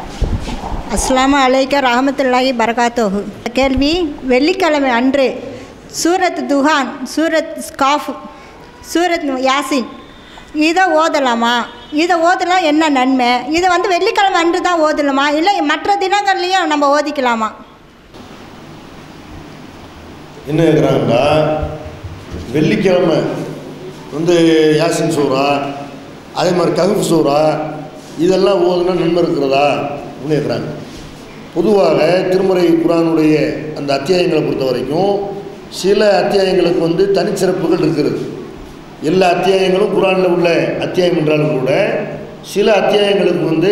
அஸ்ஸலாமு அலைக்க ரஹமத்துல்லாஹி பரகாத்தோஹு கேள்வி வெள்ளிக்கிழமை அன்று சூரத் துஹான் சூரத் ஸ்காஃப் சூரத் யாசின் இதை ஓதலாமா இதை ஓதலாம் என்ன நன்மை இதை வந்து வெள்ளிக்கிழமை அன்று தான் ஓதலாமா இல்லை மற்ற தினங்கள்லையும் நம்ம ஓதிக்கலாமா என்ன கேட்குறாங்கன்னா வெள்ளிக்கிழமை வந்து யாசின் சூறா அதே மாதிரி கஹஃப் சூறா இதெல்லாம் ஓதுனா நன்மை இருக்கிறதா அப்படின்னு கேட்குறாங்க பொதுவாக திருமுறை குரானுடைய அந்த அத்தியாயங்களை பொறுத்த வரைக்கும் சில அத்தியாயங்களுக்கு வந்து தனிச்சிறப்புகள் இருக்கிறது எல்லா அத்தியாயங்களும் குரானில் உள்ள அத்தியாயம் என்றாலும் கூட சில அத்தியாயங்களுக்கு வந்து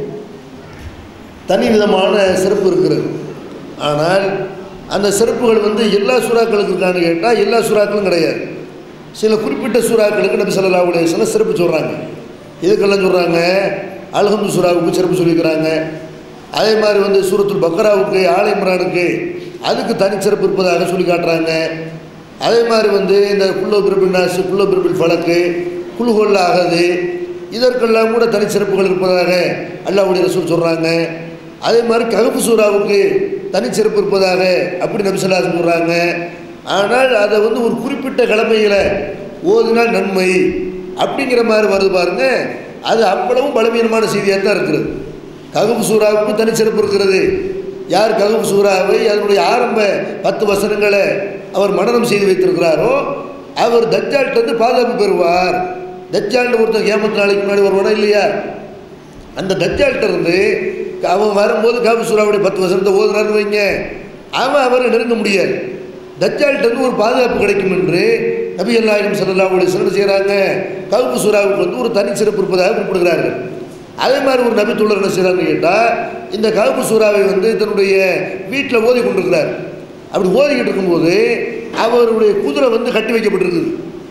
தனி விதமான சிறப்பு இருக்கிறது ஆனால் அந்த சிறப்புகள் வந்து எல்லா சூறாக்களுக்கு இருக்கான்னு கேட்டால் எல்லா சூறாக்களும் கிடையாது சில குறிப்பிட்ட சூறாக்களுக்கு நபி ஸல்லல்லாஹு அலைஹி வஸல்லம் சிறப்பு சொல்கிறாங்க இதுக்கெல்லாம் சொல்கிறாங்க அல்ஹம்து சூறாவுக்கு சிறப்பு சொல்லிக்கிறாங்க அதே மாதிரி வந்து சூரத்துல் பக்ராவுக்கு ஆலை இம்ரானுக்கு அதுக்கு தனிச்சிறப்பு இருப்பதாக சொல்லி காட்டுறாங்க அதே மாதிரி வந்து இந்த குல்லோ பிரபில் நாசு குல்லோ பிரபில் ஃபலக்கு குழுகொல்ல ஆகுது இதற்கெல்லாம் கூட தனிச்சிறப்புகள் இருப்பதாக அல்லாஹ்வுடைய ரசூல் சொல்கிறாங்க அதே மாதிரி ககப்பு சூறாவுக்கு தனிச்சிறப்பு இருப்பதாக அப்படி நபிசல்லா சொல்கிறாங்க ஆனால் அதை வந்து ஒரு குறிப்பிட்ட கிழமையில் ஓதினால் நன்மை அப்படிங்கிற மாதிரி வருது பாருங்க அது அவ்வளவும் பலவீனமான செய்தியாக தான் இருக்கிறது ககுப்பு சூறாவுக்கு தனிச்சிறப்பு இருக்கிறது யார் ககுப்பு சூறாவை அதனுடைய ஆரம்ப பத்து வசனங்களை அவர் மனனம் செய்து வைத்திருக்கிறாரோ அவர் தஜ்ஜால்கிட்ட பாதுகாப்பு பெறுவார் தஜ்ஜால்னு ஒருத்தன் ஏமத்து நாளைக்கு முன்னாடி வருவானா இல்லையா அந்த தஜ்ஜால்கிட்ட இருந்து அவன் வரும்போது காபு சூறாவுடைய பத்து வசனத்தை ஓதுனார்னு வைங்க அவன் அவரை நெருங்க முடியாது தஜ்ஜால்கிட்ட இருந்து ஒரு பாதுகாப்பு கிடைக்கும் என்று நபி அல்லாஹிம் ஸல்லல்லாஹு அலைஹி வஸல்லம் செய்கிறாங்க கவுப்பு சூறாவுக்கு வந்து ஒரு தனி சிறப்பு இருப்பதாக குறிப்பிடுகிறார்கள் அதே மாதிரி ஒரு நபி தோழர் என்ன செய்கிறான்னு கேட்டால் இந்த கவுப்பு சூறாவை வந்து தன்னுடைய வீட்டில் ஓதி கொண்டிருக்கிறார் அப்படி ஓதிக்கிட்டு இருக்கும்போது அவருடைய குதிரை வந்து கட்டி வைக்கப்பட்டிருக்குது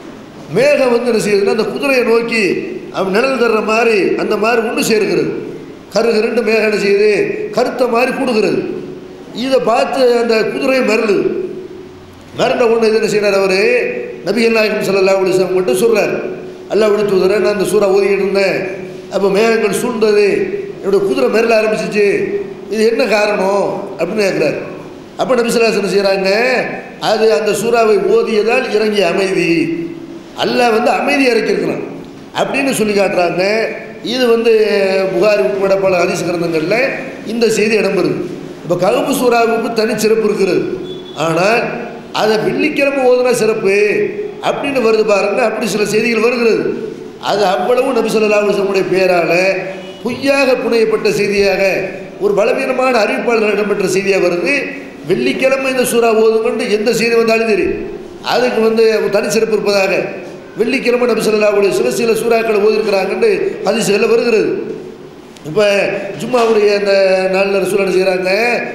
மேகம் வந்து என்ன செய்யுதுன்னா அந்த குதிரையை நோக்கி அவன் நிழல் தர்ற மாதிரி அந்த மாதிரி ஒன்று சேர்க்கிறது கரு ரெண்டு மேகம் என்ன செய்யுது கருத்த மாதிரி கூடுகிறது இதை பார்த்து அந்த குதிரையை மருளுது மருண்ட ஒன்று இது என்ன செய்கிறார் அவர் நபிகள் நாயகம் ஸல்லல்லாஹு அலைஹி வஸல்லம் மட்டும் சொல்கிறார் அல்லாஹ் விடுத்து தூதரை நான் அந்த சூறா ஓதிக்கிட்டு இருந்தேன் அப்போ மேகங்கள் சூழ்ந்தது என்னுடைய குதிரை மிரள ஆரம்பிச்சிச்சு இது என்ன காரணம் அப்படின்னு கேட்குறாரு அப்போ நபிசல்லாசன் செய்கிறாங்க அது அந்த சூறாவை ஓதியதால் இறங்கிய அமைதி அல்லாஹ் வந்து அமைதி இறக்கியிருக்கிறான் அப்படின்னு சொல்லி காட்டுறாங்க இது வந்து புகாரி உட்பட பல ஹதீஸ் கிரந்தங்களில் இந்த செய்தி இடம்பெறுது இப்போ கவுப்பு சூறாவுக்கு தனி சிறப்பு இருக்கிறது ஆனால் அதை வெள்ளிக்கிழமை ஓதுனா சிறப்பு அப்படின்னு வருது பாருங்க அப்படி சில செய்திகள் வருகிறது அது அவ்வளவு நபி ஸல்லல்லாஹு அலைஹி வஸல்லம் பேரால் பொய்யாக புனையப்பட்ட செய்தியாக ஒரு பலவீனமான அறிவிப்பாளர் இடம்பெற்ற செய்தியாக வருது வெள்ளிக்கிழமை இந்த சூறா ஓதுங்கன்னு எந்த செய்தி வந்தாலும் சரி அதுக்கு வந்து தனிச்சிறப்பு இருப்பதாக வெள்ளிக்கிழமை நபி ஸல்லல்லாஹு அலைஹி வஸல்லம் சில சூறாக்களை ஓதிருக்கிறாங்கன்னு ஹதீஸ்களில் வருகிறது இப்போ ஜும்மாவுடைய அந்த நாளில் ரசூல் என்ன செய்கிறாங்க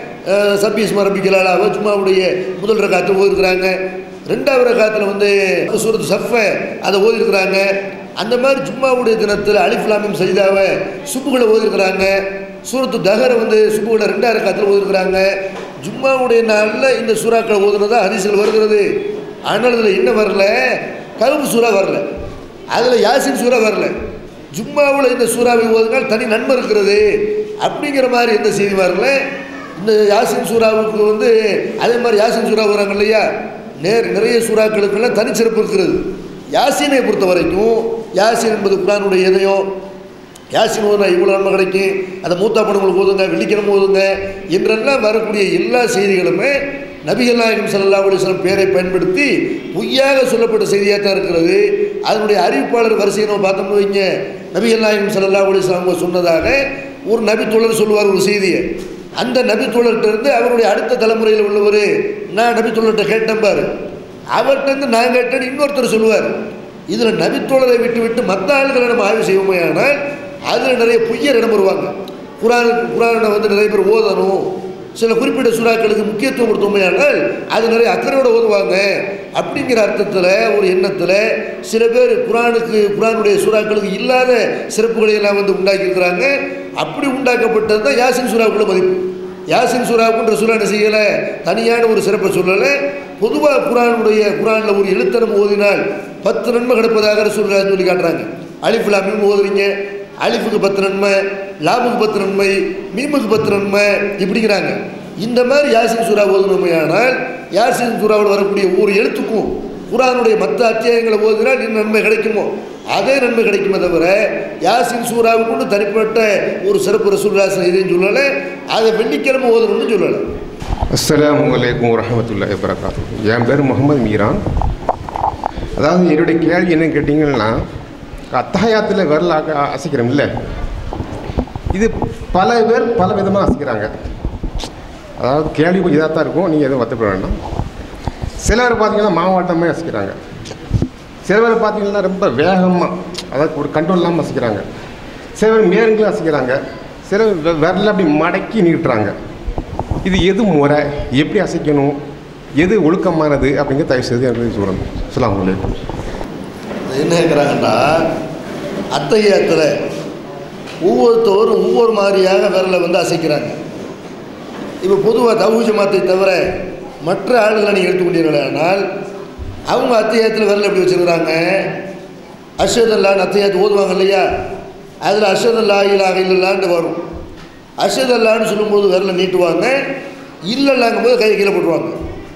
சபீஸ் மரபிக்கலாலாக ஜும்மாவுடைய முதல் ரகாத்தில் ஓதிருக்கிறாங்க ரெண்டாவது ரகாத்தில் வந்து சூரத்து சஃபை அதை ஓதிருக்கிறாங்க அந்த மாதிரி ஜும்மாவுடைய தினத்தில் அலிஃப்லாமிம் சஜிதாவை சுப்புகளை ஓதிருக்கிறாங்க சூரத்து தஹரை வந்து சுப்புகளை ரெண்டாவது ரகாத்தில் ஓதிருக்கிறாங்க ஜும்மாவுடைய நாளில் இந்த சூறாக்களை ஓதுனதா ஹதீஸ்கள் வருகிறது ஆனால் இதில் என்ன வரல கருப்பு சூறா வரல அதில் யாசின் சூறா வரல ஜும்மாவில் இந்த சூறாவை ஓதுனால் தனி நன்மை இருக்கிறது அப்படிங்கிற மாதிரி எந்த செய்தி வரல இந்த யாசின் சூறாவுக்கு வந்து அதே மாதிரி யாசின் சூறா வராங்க இல்லையா நேர் நிறைய சூறாக்களுக்கெல்லாம் தனிச்சிறப்பு இருக்கிறது யாசீனை பொறுத்த வரைக்கும் யாசீன் என்பது குரானுடைய இதயம் யாசின் ஓதுனா இவ்வளோ நன்மை கிடைக்கும் அதை மூத்தா பணங்களுக்கு ஓதுங்க வெள்ளிக்கிழமை ஓதுங்க என்றெல்லாம் வரக்கூடிய எல்லா செய்திகளுமே நபிகள் நாயகம் ஸல்லல்லாஹு அலைஹி வஸல்லம் பேரை பயன்படுத்தி பொய்யாக சொல்லப்பட்ட செய்தியாக தான் இருக்கிறது அதனுடைய அறிவிப்பாளர் வரிசையை நம்ம பார்த்தோம்னு வைங்க நபிகள் நாயகம் ஸல்லல்லாஹு அலைஹி வஸல்லம் அவங்க சொன்னதாக ஒரு நபித்தோழர் சொல்லுவார் ஒரு செய்தியை அந்த நபித்தோழர்கிட்ட இருந்து அவருடைய அடுத்த தலைமுறையில் உள்ளவர் நான் நபித்தோழர்கிட்ட கேட்டேன் பாரு அவர்கிட்ட இருந்து நான் கேட்டேன்னு இன்னொருத்தர் சொல்லுவார் இதில் நபித்தோழரை விட்டு விட்டு மற்ற ஆளுகளை நம்ம ஆய்வு செய்வோமே ஆனால் அதில் நிறைய பொய்யர் இடம் வருவாங்க குரானுக்கு குரானை வந்து நிறைய பேர் ஓதணும் சில குறிப்பிட்ட சுறாக்களுக்கு முக்கியத்துவம் கொடுத்தோமே ஆனால் அது நிறைய அக்கறையோடு ஓதுவாங்க அப்படிங்கிற அர்த்தத்தில் ஒரு எண்ணத்தில் சில பேர் குரானுக்கு குரானுடைய சூறாக்களுக்கு இல்லாத சிறப்புகளை எல்லாம் வந்து உண்டாக்கியிருக்கிறாங்க அப்படி உண்டாக்கப்பட்டது தான் யாசின் சூறாவுக்குள்ள மதிப்பு யாசின் சூறாவுக்குன்ற சூறா என்ன செய்யலை தனியான ஒரு சிறப்பை சொல்லலை பொதுவாக குரானுடைய குரானில் ஒரு எழுத்தரம் ஓதினால் பத்து நன்மை கிடப்பதாக ரசூலுல்லாஹி சொல்லி காட்டுறாங்க அலிஃபுல்லாமியும் ஓதுறீங்க அலிஃபுக்கு பத்து நன்மை லாபுக்கு பத்து நன்மை மீமுக்கு பத்து நன்மை இப்படிங்கிறாங்க இந்த மாதிரி யாசின் சூறா ஓதுனமையானால் யாசின் சூறாவில் வரக்கூடிய ஒவ்வொரு எழுத்துக்கும் குரானுடைய மற்ற அத்தியாயங்களை ஓதினால் இன்னும் நன்மை கிடைக்குமோ அதே நன்மை கிடைக்குமே தவிர யாசின் சூறாவுக்கு கொண்டு தனிப்பட்ட ஒரு சிறப்பு ரசூல்லாசன் இதையும் சொல்லலை அதை வெள்ளிக்கிழமை ஓதணும்னு சொல்லலை அஸ்ஸலாமு அலைக்கும் வரஹமத்துல்லாஹி வபரகாத்து என் பேர் முகமது மீரான் அதாவது என்னுடைய கேள்வி என்னன்னு கேட்டிங்கன்னா அத்தாயாத்தில் விரல அ- அசைக்கிறோம் இல்லை இது பல பேர் பல விதமாக அசைக்கிறாங்க அதாவது கேள்வி கொஞ்சம் இதாக தான் இருக்கும் நீங்கள் எதுவும் வருத்தப்பட வேண்டாம் சிலர் பார்த்தீங்கன்னா மாவாட்டமே அசைக்கிறாங்க சில பேர் பார்த்தீங்கன்னா ரொம்ப வேகமாக அதாவது ஒரு கண்ட்ரோல் இல்லாமல் அசைக்கிறாங்க சில பேர் மேருங்களும் அசைக்கிறாங்க சில பேர் விரல அப்படி மடக்கி நீட்டுறாங்க இது எது முறை எப்படி அசைக்கணும் எது ஒழுக்கமானது அப்படிங்கிற தயவு செய்து எனக்கு சொல்லணும் சொல்லாம அலைக்கும் இது என்ன கேட்குறாங்கன்னா அத்தகையத்தில் ஒவ்வொருத்தவரும் ஒவ்வொரு மாதிரியாக விரலை வந்து அசைக்கிறாங்க இப்போ பொதுவாக தவுஜ ஜமாத்தை தவிர மற்ற ஆளுகளை நீங்கள் எடுத்துக்கொண்டீர்களானால் அவங்க அத்தியாயத்தில் விரல் எப்படி வச்சுருக்கிறாங்க அஷதல்லான்னு அத்தியாயத்தை ஓதுவாங்க இல்லையா அதில் அஷதல்லா இலாக இல்லல்லான்ட்டு வரும் அஷதல்லான்னு சொல்லும்போது விரலை நீட்டுவாங்க இல்லல்லாங்கும் போது கை கீழே போட்டுருவாங்க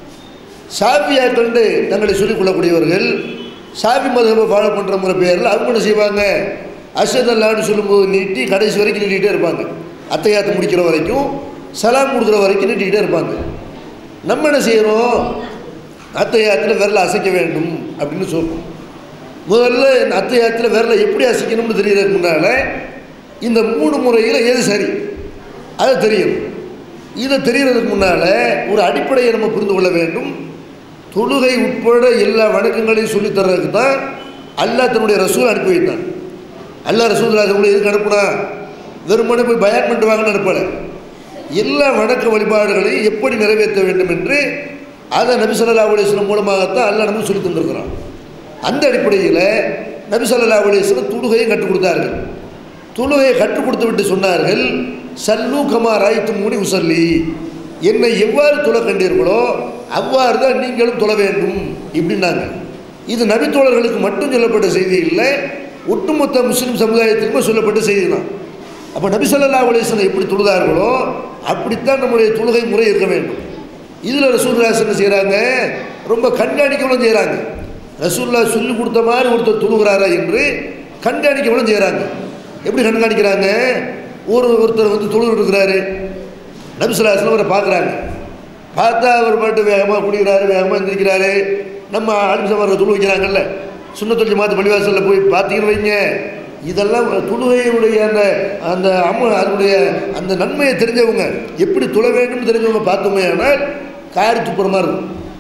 ஷாஃபியா கண்டு தங்களை சொல்லிக் கொள்ளக்கூடியவர்கள் ஷாஃபி மதகபை ஃபாலோ பண்ணுறங்கிற பேரில் அவங்க என்ன செய்வாங்க அஷதல்லான்னு சொல்லும்போது நீட்டி கடைசி வரைக்கும் நீட்டிகிட்டே இருப்பாங்க அத்தையாத்தை முடிக்கிற வரைக்கும் சலாம் கொடுக்குற வரைக்கும் நீட்டிக்கிட்டே இருப்பாங்க நம்ம என்ன செய்கிறோம் அத்தையாத்தில் விரலை அசைக்க வேண்டும் அப்படின்னு சொல்றோம் முதல்ல இந்த அத்தையாத்தில் விரலை எப்படி அசைக்கணும்னு தெரியறதுக்கு முன்னால் இந்த மூணு முறையில் எது சரி அது தெரியும் இதை தெரியறதுக்கு முன்னால் ஒரு அடிப்படையை நம்ம புரிந்து கொள்ள வேண்டும் தொழுகை உட்பட எல்லா வணக்கங்களையும் சொல்லித் தர்றதுக்கு தான் அல்லாஹ் தன்னுடைய ரசூல் அனுப்பி வைத்தான் அல்லாஹ் ரசூல் உங்களை எதுக்கு அனுப்புனா வெறுமனே போய் பயான் பண்ணிட்டு வாங்கன்னு அனுப்பலை எல்லா வணக்க வழிபாடுகளையும் எப்படி நிறைவேற்ற வேண்டும் என்று அதை நபி ஸல்லல்லாஹு அலைஹி வஸல்லம் மூலமாகத்தான் அல்லாஹ் நமக்கு சொல்லி தந்திருக்கிறான் அந்த அடிப்படையில் நபி ஸல்லல்லாஹு அலைஹி வஸல்லம் தொழுகையை கற்றுக் கொடுத்தார்கள் தொழுகையை கற்றுக் கொடுத்து விட்டு சொன்னார்கள் சல்லு கமா ராய்த்து மூடி உசல்லி என்னை எவ்வாறு தொலை கண்டீர்களோ அவ்வாறு தான் நீங்களும் தொழ வேண்டும் இப்படின்னாங்க இது நபித்தோழர்களுக்கு மட்டும் சொல்லப்பட்ட செய்தி இல்லை ஒட்டுமொத்த முஸ்லீம் சமுதாயத்திற்கும் சொல்லப்பட்ட செய்தி தான் அப்போ நபி ஸல்லல்லாஹு அலைஹி வஸல்லம் எப்படி தொழுதார்களோ அப்படித்தான் நம்முடைய தொழுகை முறை இருக்க வேண்டும் இதில் ரசூல்லாஸ் என்ன செய்கிறாங்க ரொம்ப கண்காணிக்கவும் செய்கிறாங்க ரசூல்லா சொல்லி கொடுத்த மாதிரி ஒருத்தர் தொழுகிறாரா என்று கண்காணிக்கவும் செய்கிறாங்க எப்படி கண்காணிக்கிறாங்க ஒரு ஒருத்தர் வந்து தொழுது இருக்கிறாரு நபிசுல்லாஸ்லாம் அவரை பார்க்குறாங்க பார்த்தா அவர் பாட்டு வேகமாக குடிக்கிறாரு வேகமாக எந்திரிக்கிறாரு நம்ம அலிசமார துளு வைக்கிறாங்கல்ல சுண்ணத்தொழில் மாற்று பள்ளிவாசலில் போய் பார்த்தீங்கன்னு வைங்க இதெல்லாம் துளுகையுடைய அந்த அந்த அம்ம அதனுடைய அந்த நன்மையை தெரிஞ்சவங்க எப்படி துள வேண்டும்னு தெரிஞ்சவங்க பார்த்தோமே ஆனால் காரி துப்புற மாதிரி இருக்கும்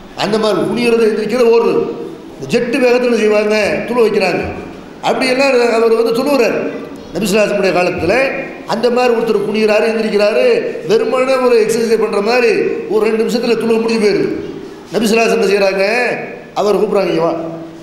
அந்த மாதிரி குனிகிறது எந்திரிக்கிறது ஓடுறது இந்த ஜெட்டு வேகத்தில் என்ன செய்வாங்க துளு வைக்கிறாங்க அப்படியெல்லாம் அவர் வந்து துளுவுறார் நபிசுலாசனுடைய காலத்தில் அந்த மாதிரி ஒருத்தர் குனிகிறாரு எந்திரிக்கிறாரு வெறுமனே ஒரு எக்ஸசைஸ் பண்ணுற மாதிரி ஒரு ரெண்டு நிமிஷத்தில் துளுவ முடிஞ்சு போயிடுது நபிசுலாசன் என்ன செய்கிறாங்க அவர் கூப்பிட்றாங்க இங்க வா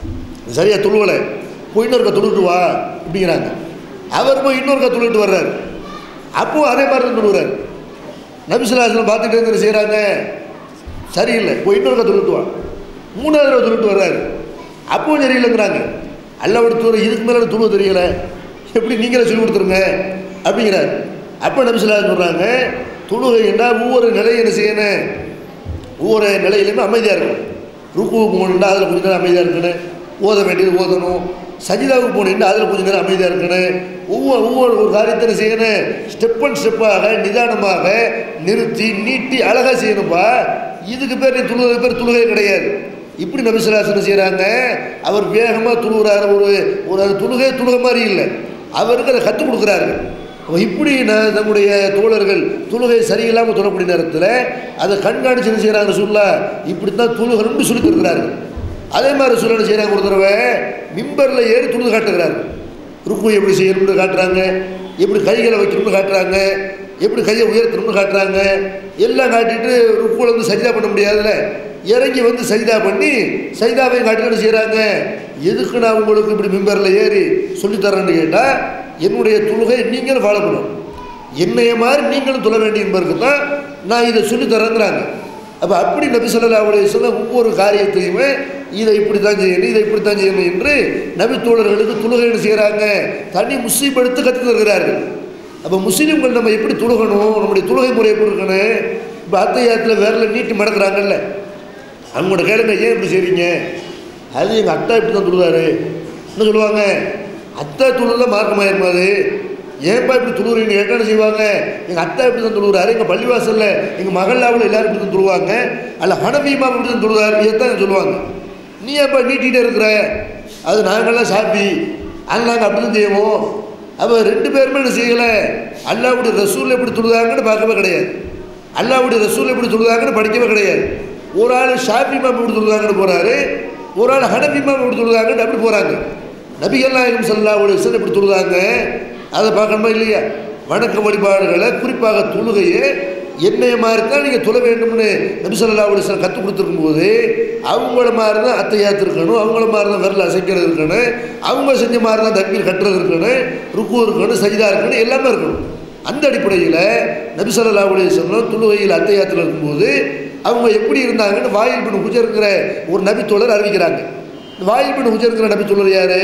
சரியா துளுவலை போய் இன்னொருக்க துளுட்டு வா அப்படிங்கிறாங்க அவர் போய் இன்னொருக்க துளுட்டு வர்றாரு அப்போ அதே மாதிரி தான் துளுவுறாரு நபிசுலாசனம் பார்த்துட்டு இருந்து செய்கிறாங்க சரியில்லை போய் இன்னொருக்க துளுட்டு வா மூணாவது தடவை துளுட்டு வர்றாரு அப்பவும் சரியில்லைங்கிறாங்க அல்ல தூரம் இதுக்கு மேலே துளுவ தெரியல எப்படி நீங்களே சொல்லி கொடுத்துருங்க அப்படிங்கிறார் அப்போ நபிசுலாசன் சொல்கிறாங்க துளுகை என்றால் ஒவ்வொரு நிலையை என்ன செய்யணும் ஒவ்வொரு நிலையிலுமே அமைதியாக இருக்கணும் ருக்குவுக்கு போகணுன்னா அதில் கொஞ்ச நேரம் அமைதியாக இருக்கணும் ஓத வேண்டியது ஓதணும் சஜிதாவுக்கு போனீங்கன்னா அதில் கொஞ்ச நேரம் அமைதியாக இருக்கணும் ஒவ்வொரு ஒவ்வொரு ஒரு காரியத்தை என்ன செய்யணும் ஸ்டெப் அண்ட் ஸ்டெப்பாக நிதானமாக நிறுத்தி நீட்டி அழகாக செய்யணும்ப்பா இதுக்கு பேர் துளுகை பேர் துளுகை கிடையாது இப்படி நபிசுலாசனம் செய்கிறாங்க அவர் வேகமாக துளுகுறாரு ஒரு ஒரு அது துளுகை துளுக மாதிரி இல்லை அவருக்கு அதை கற்றுக் கொடுக்குறாரு அப்ப இப்படி நான் நம்முடைய தோழர்கள் தொழுகை சரியில்லாமல் தொழக்கூடிய நேரத்தில் அதை கண்காணிச்சு என்ன செய்கிறாங்க சொல்லா இப்படி தான் தொழுகணும்னு சொல்லி தருகிறார்கள் அதே மாதிரி சொல்ல என்ன செய்கிறாங்க ஒரு தடவை மிம்பரில் ஏறி துழுது காட்டுகிறார்கள் ருக்கு எப்படி செய்யணும்னு காட்டுறாங்க எப்படி கைகளை வைக்கணும்னு காட்டுறாங்க எப்படி கையை உயர்த்தணும்னு காட்டுறாங்க எல்லாம் காட்டிட்டு ருக்குல வந்து சஜிதா பண்ண முடியாதுல்ல இறங்கி வந்து சஜிதா பண்ணி சஜிதாவையும் காட்டிட்டு என்ன செய்கிறாங்க எதுக்கு நான் உங்களுக்கு இப்படி மிம்பரில் ஏறி சொல்லித்தரேன்னு கேட்டால் என்னுடைய தொழுகை நீங்களும் ஃபாலோ பண்ணணும் என்னைய மாதிரி நீங்களும் தொழ வேண்டிய என்பதற்கு தான் நான் இதை சொல்லி தரேங்கிறாங்க அப்போ அப்படி நபி சொல்லா அலைஹி வஸல்லம் ஒவ்வொரு காரியத்தையுமே இதை இப்படி தான் செய்யணும் இதை இப்படி தான் செய்யணும் என்று நபி தோழர்களுக்கு தொழுகை என்ன செய்கிறாங்க தனி முஸ்லீம் எடுத்து கற்றுத் தருகிறார்கள் அப்போ முஸ்லீம்கள் நம்ம எப்படி தொழுகணும் நம்முடைய தொழுகை முறை எப்படி இருக்கணும் இப்போ அத்தையாத்தில் விரல நீட்டி மடக்கிறாங்கல்ல அவங்களோட கேளுங்க ஏன் இப்படி செய்றீங்க அது எங்கள் அத்தா இப்படி தான் தொழுதாரு என்ன சொல்லுவாங்க அத்தா தொழுல மார்க்கமாயிருமா அது ஏன்பா இப்படி துழுவுறீங்க கேட்டால் என்ன செய்வாங்க எங்கள் அத்தா இப்படி தான் தொழுகிறாரு எங்கள் பள்ளிவாசலில் எங்கள் மகளாவில் எல்லாரும் இப்படி தான் தொழுவாங்க அல்ல ஹனபீமா இப்படி தான் தொழுவார் இதைத்தான் சொல்லுவாங்க நீ ஏன்பா நீட்டிகிட்டே இருக்கிற அது நாங்கள்லாம் சாப்பி அது நாங்கள் அப்படி தான் செய்வோம் அப்போ ரெண்டு பேருமே என்ன செய்யலை அல்லாவுடைய ரசூல் எப்படி தொழுதாங்கன்னு பார்க்கவே கிடையாது அல்லாவுடைய ரசூல் எப்படி தொழுதாங்கன்னு படிக்கவே கிடையாது ஒரு ஆள் ஷாஃபி மாம் எப்படி தொழுதாங்கன்னு போகிறாரு ஒரு ஆள் ஹனபி மாம் எப்படி தொழுதாங்கன்னு அப்படி போகிறாங்க நபிகள் நாயகம் சல்லா உலகம் எப்படி தொழுதாங்க அதை பார்க்கணுமா இல்லையா வணக்க வழிபாடுகளை குறிப்பாக தொழுகையை என்னைய மாதிரி தான் நீங்கள் தொழ வேண்டும்னு நபி சொல்லா உலகம் கற்றுக் கொடுத்துருக்கும் போது அவங்கள மாதிரி தான் அத்தையாத்து இருக்கணும் அவங்கள மாதிரி தான் விரல் அசைக்கிறது இருக்கணும் அவங்க செஞ்ச மாதிரி தான் தக்பீர் கட்டுறது இருக்கணும் ருக்கு இருக்கணும் சஜிதா இருக்கணும் எல்லாமே இருக்கணும் அந்த அடிப்படையில் நபி சொல்லா உலகம் தொழுகையில் அத்தையாத்தில் இருக்கும்போது அவங்க எப்படி இருந்தாங்கன்னு வாயில் பின் ஹுஜருங்கிற ஒரு நபித்தோழர் அறிவிக்கிறாங்க இந்த வாயில் பின் ஹுஜருங்கிற நபித்தோழர் யார்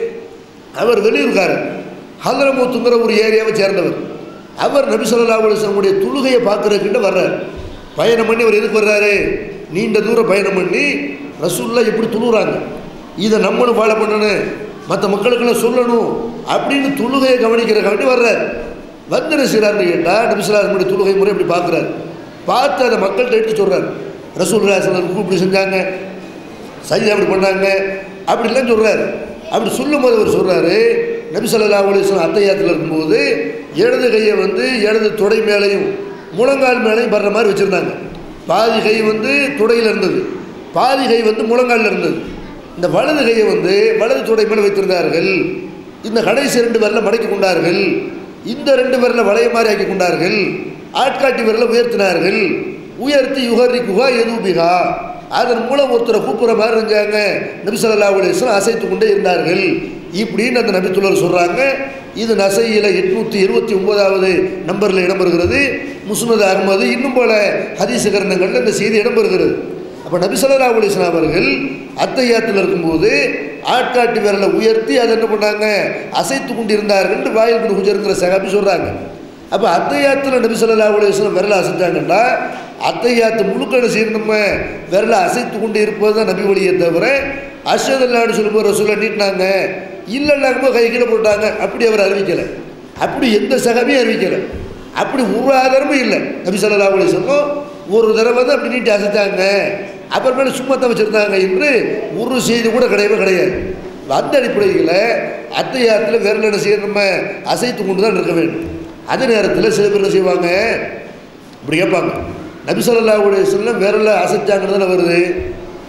அவர் வெளியூர்காரர் ஹல்ரமூத்துங்கிற ஒரு ஏரியாவை சேர்ந்தவர் அவர் நபி சொல்லா அலுவலமுடைய தொழுகையை பார்க்குறதுக்கிட்ட வர்றார் பயணம் பண்ணி அவர் எதுக்கு வர்றாரு நீண்ட தூரம் பயணம் பண்ணி ரசூல்லா எப்படி துழுறாங்க இதை நம்மளும் ஃபாலோ பண்ணணும் மற்ற மக்களுக்கெல்லாம் சொல்லணும் அப்படின்னு தொழுகையை கவனிக்கிறக்காண்டி வர்றார் வந்து என்ன செய்கிறாருன்னு கேட்டால் நபிசுல்லாசனுடைய தொழுகை முறை இப்படி பார்க்குறாரு பார்த்து அதை மக்கள்கிட்ட எடுத்து சொல்கிறார் ரசூல்லா சிலருக்கு இப்படி செஞ்சாங்க சஜிதா அப்படி பண்ணாங்க அப்படிலாம் சொல்கிறாரு அப்படி சொல்லும்போது அவர் சொல்கிறாரு நபி சொல்லா அலிஸ்லாம் அத்தையாத்தில் இருக்கும்போது இடது கையை வந்து இடது தொடை மேலேயும் முழங்கால் மேலேயும் படுற மாதிரி வச்சுருந்தாங்க பாதி கை வந்து துடையில் இருந்தது பாதி கை வந்து முழங்காலில் இருந்தது இந்த வலது கையை வந்து வலது தொடை மேலே வைத்திருந்தார்கள் இந்த கடைசி ரெண்டு விரலை மடக்கி கொண்டார்கள் இந்த ரெண்டு விரலை வளைய மாதிரி ஆக்கி கொண்டார்கள் ஆட்காட்டி விரலை உயர்த்தினார்கள் உயர்த்தி யுகரி குகா எதுபிகா அதன் மூலம் ஒருத்தரை கூப்பிட்ற மாதிரி இருந்தாங்க நபி சொல்லா அலிஸ்லாம் அசைத்து கொண்டே இருந்தார்கள் இப்படின்னு அந்த நபித்துள்ளர் சொல்கிறாங்க இது நசையில் எட்நூற்றி இருபத்தி ஒன்பதாவது நம்பரில் இடம்பெறுகிறது முஸ்னத் அகமது இன்னும் போல ஹதீச கரணங்களில் இந்த செய்தி இடம்பெறுகிறது அப்போ நபி சொல்லா அலிஸ்லாம் அவர்கள் அத்தையாத்தில் இருக்கும்போது ஆட்காட்டி விரலை உயர்த்தி அதை என்ன பண்ணாங்க அசைத்து கொண்டிருந்தார்கள் வாயில் கொண்டு குஜருங்கிற சகாபி சொல்கிறாங்க அப்போ அத்தையாத்தில் நபி சொல்லா அலுவலம் விரலை அசைச்சாங்கன்னா அத்தையாத்து முழுக்க செய்யணும் நம்ம விரலை அசைத்து கொண்டு இருப்பது தான் நபி வழியை தவிர அஷதல்லான்னு சொல்லும்போது ரசூலை நீட்டினாங்க இல்லைன்னாங்க கை கீழே போட்டாங்க அப்படி அவர் அறிவிக்கலை அப்படி எந்த சகமையும் அறிவிக்கலை அப்படி ஒரு ஆதாரமும் இல்லை நபி சொல்லா அலுவலம் ஒரு தடவை தான் அப்படி நீட்டி அசைத்தாங்க அப்புறமேல சும்மா தான் வச்சுருந்தாங்க என்று ஒரு செய்தி கூட கிடையவே கிடையாது அந்த அடிப்படையில் அத்தையாத்தில் விரல் என்ன செய்ய நம்ம அசைத்து கொண்டு தான் இருக்க வேண்டும் அதே நேரத்தில் சில பேர் என்ன செய்வாங்க இப்படி கேட்பாங்க நபி சொல்லா உடைய சொல்ல விரல அசைச்சாங்கன்னு தானே வருது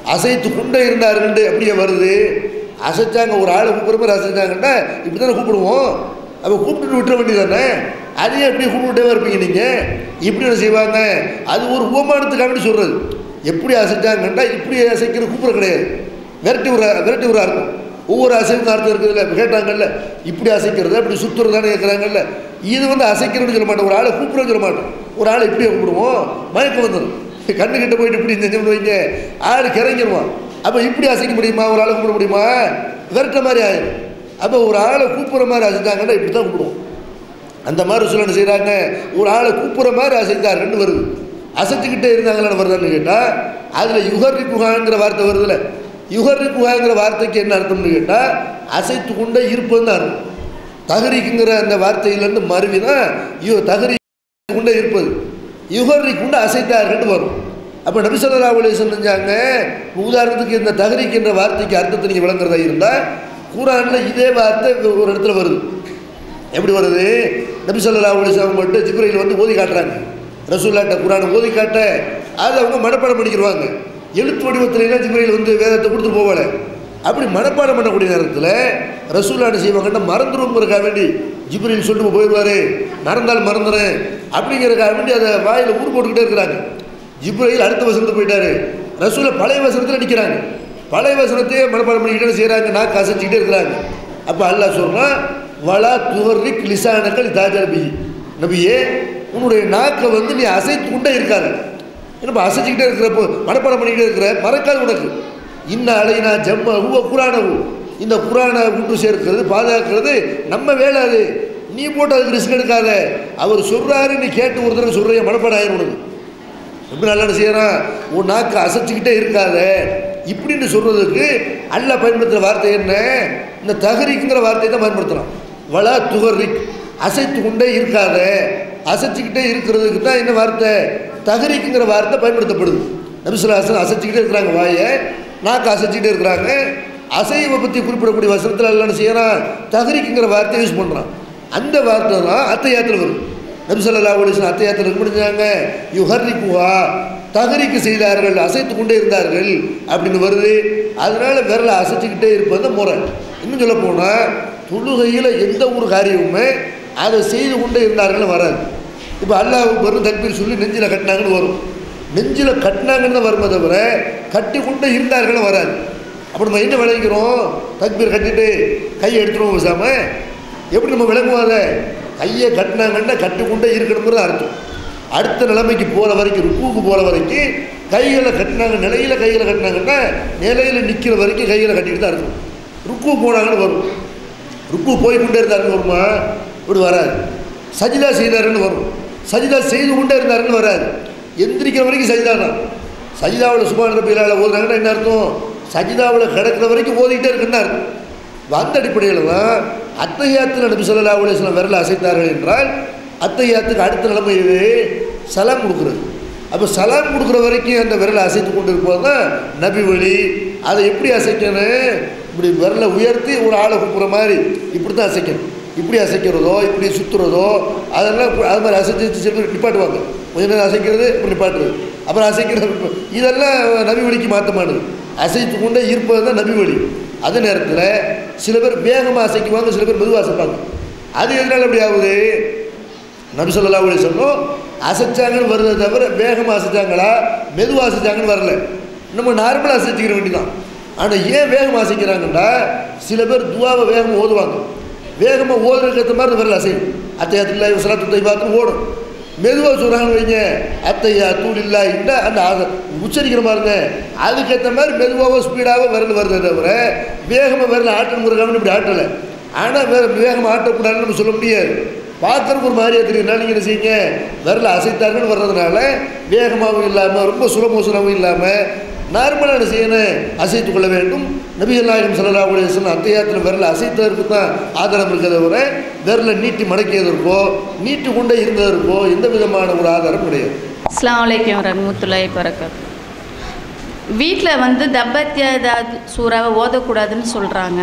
அசைத்து கொண்டே இருந்தார்கள் அப்படியே வருது அசைச்சாங்க ஒரு ஆளை கூப்பிட்ற மாதிரி அசைச்சாங்கன்னா இப்படி தானே கூப்பிடுவோம் அப்போ கூப்பிட்டு விட்டுற வேண்டியதானே அதையும் அப்படியே கூப்பிட்டுட்டே இருப்பீங்க நீங்கள் இப்படி என்ன செய்வாங்க அது ஒரு உபமானத்துக்காக வேண்டி சொல்கிறது எப்படி அசைச்சாங்கன்னா இப்படி அசைக்கிற கூப்பிட கிடையாது விரட்டி விடுற விரட்டி விடுறா இருக்கும் ஒவ்வொரு அசைவுக்கும் அர்த்தம் இருக்குதுல்ல இப்ப கேட்டாங்கல்ல இப்படி அசைக்கிறது அப்படி சுற்றுறதானே கேட்குறாங்கல்ல இது வந்து அசைக்கிறதுன்னு சொல்ல மாட்டோம் ஒரு ஆளை கூப்பிடுறோன்னு சொல்ல மாட்டோம் ஒரு ஆளை இப்படியே கூப்பிடுவோம் மயக்கம் வந்துடும் கண்ணு கிட்ட போயிட்டு இப்படி செஞ்சோம்னு வைங்க ஆள் கிறங்கிடுவான் அப்போ இப்படி அசைக்க முடியுமா ஒரு ஆளை கூப்பிட முடியுமா விரட்டுற மாதிரி ஆயிடும் அப்போ ஒரு ஆளை கூப்பிட்ற மாதிரி அசைச்சாங்கன்னா இப்படி தான் கூப்பிடுவோம் அந்த மாதிரி சொல்ல என்ன செய்கிறாங்க ஒரு ஆளை கூப்பிட்ற மாதிரி அசைத்தார்கள்னு வருது அசைச்சுக்கிட்டே இருந்தாங்களான்னு வருதான்னு கேட்டால் அதில் யுகர்ரி குஹாங்கிற வார்த்தை வருதுல்ல யுகர்ரி குஹாங்கிற வார்த்தைக்கு என்ன அர்த்தம்னு கேட்டால் அசைத்து கொண்டே இருப்பதுன்னு அர்த்தம் தகரிக்குங்கிற அந்த வார்த்தையிலேருந்து மருவி தான் யு தகரி கொண்டே இருப்பது யுகர்ரி கொண்டு அசைத்தார்கள்னு வரும் அப்போ நபி சொல்லா அலைஹி செஞ்சாங்க உதாரணத்துக்கு இந்த தகரிக்கின்ற வார்த்தைக்கு அர்த்தத்தை நீங்கள் விளங்குறதா இருந்தால் குரானில் இதே வார்த்தை ஒரு இடத்துல வருது எப்படி வருது நபி சொல்லா அலிஸ்லாம் மட்டும் ஜிப்ரையில் வந்து ஓதி காட்டுறாங்க ரசூல்லாட்ட குரானை ஓதி காட்ட அதை அவங்க மனப்பாடம் பண்ணிக்கிடுவாங்க எழுத்து வடிவத்திலாம் ஜிப்ரையில் வந்து வேதத்தை கொடுத்துட்டு போகல அப்படி மனப்பாடம் பண்ணக்கூடிய நேரத்தில் ரசூல்லா என்ன செய்வாங்கன்னா மறந்துருவோங்கிறக்காக வேண்டி ஜிப்ரையில் சொல்லிட்டு போயிடுவார் மறந்தால் மறந்துறேன் அப்படிங்கிறக்காக வேண்டி அதை வாயில் ஊர் போட்டுக்கிட்டே இருக்கிறாங்க ஜிப்ரையில் அடுத்த வசனத்துக்கு போயிட்டாரு ரசூலை பழைய வசனத்தில் நிற்கிறாங்க பழைய வசனத்தையே மனப்பாடம் பண்ணிக்கிட்டே செய்கிறாங்க நாக்கு அசைச்சிக்கிட்டே இருக்கிறாங்க அப்போ அல்லாஹ் சொல்கிறான் வலா துவர்ரிக் லிசானக்கள் தாஜர்பி நபியே உன்னுடைய நாக்கை வந்து நீ அசைத்து கொண்டே இருக்காது என்னப்பா அசைச்சிக்கிட்டே இருக்கிறப்போ மனப்பாடம் பண்ணிக்கிட்டே இருக்கிற மறக்காது உனக்கு இன்ன அலைனா ஜம்ம ஹுவ குரானவு இந்த குரானை விட்டு சேர்க்கிறது பாதுகாக்கிறது நம்ம வேலை அது நீ போட்டு அதுக்கு ரிஸ்க் எடுக்காத அவர் சொல்கிறாரு நீ கேட்டு ஒரு தடவை சொல்கிற மனப்பாடம் ஆயிரும் உனக்கு எப்படி நல்லா என்ன செய்யறான் உன் நாக்கு அசைச்சிக்கிட்டே இருக்காத இப்படின்னு சொல்கிறதுக்கு அல்லாஹ் பயன்படுத்துகிற வார்த்தை என்ன இந்த தகரிக்குங்கிற வார்த்தையை தான் பயன்படுத்துகிறான் வலா துகரிக் அசைத்து கொண்டே இருக்காத அசைச்சிக்கிட்டே இருக்கிறதுக்கு தான் என்ன வார்த்தை தகரிக்குங்கிற வார்த்தை பயன்படுத்தப்படுது நபிசுல்லாசன் அசைச்சிக்கிட்டே இருக்கிறாங்க வாயை நாக்கு அசைச்சிக்கிட்டே இருக்கிறாங்க அசைவை பற்றி குறிப்பிடக்கூடிய வசனத்தில் எல்லாம் என்ன செய்யறான் தகரிக்குங்கிற வார்த்தையை யூஸ் பண்ணுறான் அந்த வார்த்தை தான் அத்தையாத்தில் வருது நபிசல்லா அலிஸ்லாம் அத்தையாத்தில் முடிஞ்சாங்க யுஹர்ரிக்குவா தகரிக்கு செய்தார்கள் அசைத்து கொண்டே இருந்தார்கள் அப்படின்னு வருது அதனால விரலை அசைச்சிக்கிட்டே இருப்பது முறை இன்னும் சொல்ல போனால் தொழுகையில் எந்த ஒரு காரியமுமே அதை செய்து கொண்டே இருந்தார்கள்னு வராது இப்போ அல்லாஹ் வரும் தக்பீர் சொல்லி நெஞ்சில் கட்டினாங்கன்னு வரும் நெஞ்சில் கட்டினாங்கன்னு தான் வருமே தவிர கட்டி கொண்டே இருந்தார்கள்னு வராது அப்போ நம்ம என்ன விளைவிக்கிறோம் தக்பீர் கட்டிட்டு கையை எடுத்துருவோம் பேசாம எப்படி நம்ம விளங்குவோம் அதை கையை கட்டினாங்கன்னா கட்டிக்கொண்டே இருக்கணுங்கிறது அர்த்தம் அடுத்த நிலைமைக்கு போகிற வரைக்கும் ருக்குவுக்கு போகிற வரைக்கும் கைகளை கட்டினாங்க நிலையில் கையில் கட்டினாங்கன்னா நிலையில் நிற்கிற வரைக்கும் கைகளை கட்டிட்டு தான் இருக்கும் ருக்கு போனாங்கன்னு வரும் ருக்கு போய் கொண்டே இருந்தாருன்னு வருமா இப்படி வராது சஜிதா செய்தாருன்னு வரும் சஜிதா செய்து கொண்டே இருந்தாருன்னு வராது எந்திரிக்கிற வரைக்கும் சஜிதா தான் சஜிதாவில் சுபான் ரபிலாவில் ஓதுனாங்கன்னா என்ன அர்த்தம் சஜிதாவில் கிடக்கிற வரைக்கும் ஓதிக்கிட்டே இருக்குன்னு அர்த்தம் அந்த அடிப்படையில் தான் அத்தையாத்தில் நபி சொல்லா அலுவலாம் விரல அசைத்தார்கள் என்றால் அத்தையாத்துக்கு அடுத்த நிலைமை இது சலாம் கொடுக்குறது அப்போ சலாம் கொடுக்குற வரைக்கும் அந்த விரலை அசைத்து கொண்டு இருப்பது தான் நபி வழி அதை எப்படி அசைக்கணும் இப்படி விரலை உயர்த்தி ஒரு ஆளை கூப்பிட்ற மாதிரி இப்படி தான் அசைக்கணும் இப்படி அசைக்கிறதோ இப்படி சுற்றுறதோ அதெல்லாம் கு- அது மாதிரி அசைச்சு சில பேர் நிப்பாட்டுவாங்க கொஞ்ச நேரம் அசைக்கிறது அப்புறம் நிப்பாட்டுறது அப்புறம் அசைக்கிறது இதெல்லாம் நபி வழிக்கு மாற்றமானது அசைத்து கொண்டே இருப்பது தான் நபி வழி அதே நேரத்தில் சில பேர் வேகமாக அசைக்குவாங்க சில பேர் மெதுவாக அசைப்பாங்க அது எதனால் அப்படி ஆகுது நபி சொல்லா அலி சொன்னோம் அசைச்சாங்கன்னு வருதே தவிர வேகமாக அசைச்சாங்களா மெதுவாக அசைச்சாங்கன்னு வரல நம்ம நார்மலாக அசைச்சிக்கிற வேண்டிதான் ஆனால் ஏன் வேகமாக அசைக்கிறாங்கன்னா சில பேர் துவாவை வேகமாக ஓதுவாங்க வேகமாக ஓதுறதுக்கு ஏற்ற மாதிரி விரல் அசையும் அத்தையாத்துல சலாத்து தைபாத்துன்னு ஓடும் மெதுவாக சொல்கிறாங்கன்னு வைங்க அத்தையா தூள் இல்லா இல்லை அந்த ஆத- உச்சரிக்கிற பாருங்க அதுக்கேற்ற மாதிரி மெதுவாக ஸ்பீடாக விரல் வருதே தவிர வேகமாக விரல் ஆட்டணுங்கிறக்காக இப்படி ஆட்டலை ஆனால் வேறு வேகமாக ஆட்டக்கூடாதுன்னு நம்ம சொல்ல முடியாது பார்க்கறதுக்கு ஒரு மாதிரியா தெரியுதுனா நீங்கள் என்ன செய்யுங்க விரல அசைத்தார்கள் வர்றதுனால வேகமாகவும் இல்லாமல் ரொம்ப சுலமோசனமும் இல்லாமல் நார்மலாக என்ன செய்யணும் அசைத்து கொள்ள வேண்டும் நபிகள் நாயகம் ஸல்லல்லாஹு அலைஹி வஸல்லம் அத்தையாத்தில் விரல அசைத்ததற்கு தான் ஆதாரம் இருக்கிறத விட விரலை நீட்டி மடக்கியதற்கோ நீட்டி கொண்டே இருந்ததற்கோ எந்த விதமான ஒரு ஆதாரம் கிடையாது அஸ்லாம் வலைக்கம் ரஹமத்துல்லாஹி பரக்கத் வீட்டில் வந்து தப்பத்தியதா சூறாவை ஓதக்கூடாதுன்னு சொல்கிறாங்க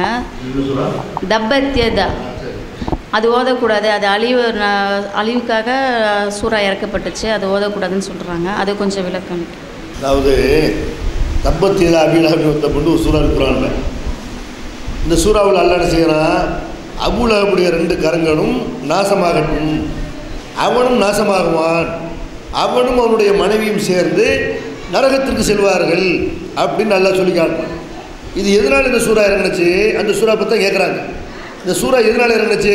தப்பத்தியதா அது ஓதக்கூடாது அது அழிவு ந- அழிவுக்காக சூறா இறக்கப்பட்டுச்சு அது ஓதக்கூடாதுன்னு சொல்கிறாங்க அது கொஞ்சம் விளக்கம் அதாவது தப்பத்தீரா அபிலாபி கொண்டு ஒரு சூறா இருக்கிறான்ல இந்த சூறாவில் அல்ல என்ன செய்கிறான் அபுலகபுடைய ரெண்டு கரங்களும் நாசமாகட்டும் அவனும் நாசமாகுவான் அவனும் அவனுடைய மனைவியும் சேர்ந்து நரகத்திற்கு செல்வார்கள் அப்படின்னு நல்லா சொல்லி காட்டுறான் இது எதனால் இந்த சூறா இறங்குனுச்சு அந்த சூறா பற்றி தான் கேட்குறாங்க இந்த சூறா எதனால் இறங்குனுச்சு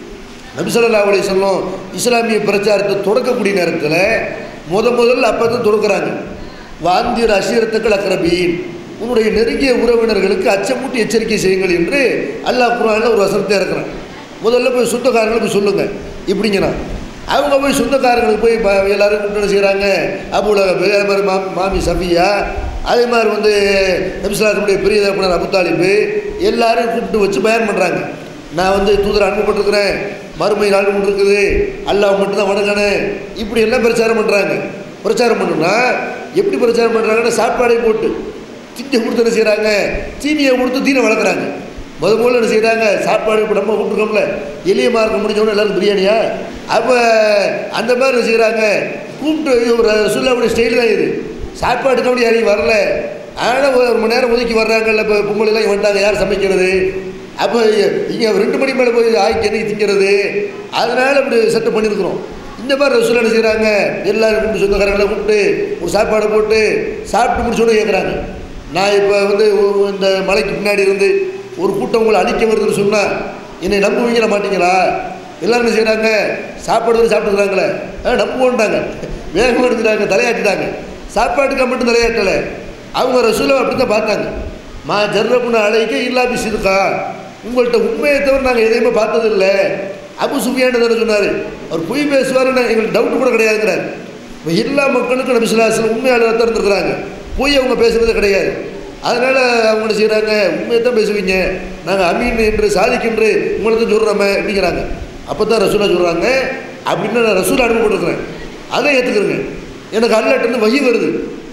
நபிசல்லா அலைஹி சொல்லும் இஸ்லாமிய பிரச்சாரத்தை தொடக்கக்கூடிய நேரத்தில் முத முதல்ல அப்போ தான் தொடக்குறாங்க வாந்திர அசீரத்துக்கள் அக்ரபீன் உன்னுடைய நெருங்கிய உறவினர்களுக்கு அச்சமூட்டி எச்சரிக்கை செய்யுங்கள் என்று அல்லாஹ் குரானில் ஒரு வசனத்தை இருக்கிறான் முதல்ல போய் சொந்தக்காரங்களுக்கு போய் சொல்லுங்கள் இப்படிங்கிறான் அவங்க போய் சொந்தக்காரங்களுக்கு போய் ப எல்லாரும் கூப்பிட்டு என்ன செய்கிறாங்க அபுலகபு அதே மாதிரி மா மாமி சஃபியா அதே மாதிரி வந்து நபிசுலாசனுடைய பெரிய தகப்பனர் அபு தாலிபு எல்லாரும் கூப்பிட்டு வச்சு பயன் பண்ணுறாங்க நான் வந்து தூதர் அனுப்பப்பட்டிருக்கிறேன் மறுமை நாள் ஒன்று இருக்குது அல்லாஹ் மட்டும்தான் வணங்கணும் இப்படி எல்லாம் பிரச்சாரம் பண்ணுறாங்க பிரச்சாரம் பண்ணுன்னா எப்படி பிரச்சாரம் பண்ணுறாங்கன்னா சாப்பாடை போட்டு திட்டை கொடுத்து என்ன செய்கிறாங்க தீனியை கொடுத்து தீனை வளர்க்குறாங்க முத முதல்ல என்ன செய்கிறாங்க சாப்பாடு இப்போ நம்ம கூப்பிட்டுருக்கோம்ல எளிய மார்க்கம் முடிஞ்சவொடனே எல்லாரும் பிரியாணியா அப்போ அந்த மாதிரி என்ன செய்கிறாங்க கூப்பிட்டு இது ஒரு ரசுல்லாவுடைய ஸ்டைல் தான் இது சாப்பாட்டுக்கு அப்படி யாரையும் வரல ஆனால் ஒரு மணி நேரம் ஒதுக்கி வர்றாங்கல்ல இப்போ பொங்கலாம் இங்க வந்துட்டாங்க யார் சமைக்கிறது அப்போ இங்கே ரெண்டு மணி மேலே போய் ஆய்க்கு என்னைக்கு திங்கிறது அதனால் இப்படி செட்டப் பண்ணியிருக்கிறோம் இந்த மாதிரி ரசூல் என்ன செய்கிறாங்க எல்லாரும் கூப்பிட்டு சொந்தக்காரங்களை கூப்பிட்டு ஒரு சாப்பாடை போட்டு சாப்பிட்டு முடிச்சோன்னு கேட்குறாங்க நான் இப்போ வந்து ஒ- இந்த மலைக்கு பின்னாடி இருந்து ஒரு கூட்டம் உங்களை அழிக்க வருதுன்னு சொன்னால் என்னை நம்புவீங்கள மாட்டீங்களா எல்லாரும் என்ன செய்கிறாங்க சாப்பாடு வந்து சாப்பிட்டுக்கிறாங்களே ஆ நம்புவோன்ட்டாங்க வேகமாக எடுத்துட்டாங்க தலையாட்டிட்டாங்க சாப்பாட்டுக்கு மட்டும் தலையாட்டலை அவங்க ரசூலை அப்படி தான் பார்த்தாங்க மா ஜர்ரபுன அழைக்க இல்லா பிசிதுக்கா உங்கள்கிட்ட உண்மையை தவிர நாங்கள் எதையுமே பார்த்ததில்லை அபு சுஃபியான்னு தானே சொன்னார் அவர் பொய் பேசுவாருன்னு எங்களுக்கு டவுட் கூட கிடையாதுங்கிறார் இப்போ எல்லா மக்களுக்கும் நபி சொல்லாசில் உண்மையாளர் தான் இருந்திருக்கிறாங்க பொய் அவங்க பேசுறது கிடையாது அதனால் அவங்க என்ன செய்கிறாங்க உண்மையை தான் பேசுவீங்க நாங்கள் அமீன் என்று சாதிக்கின்று உங்களை தான் சொல்கிறோமே அப்படிங்கிறாங்க அப்போ தான் ரசூலா சொல்கிறாங்க அப்படின்னு நான் ரசூலா அனுப்பப்பட்டிருக்கிறேன் அதை ஏற்றுக்கிறேங்க எனக்கு அல்லாட்டிருந்து வகி வருது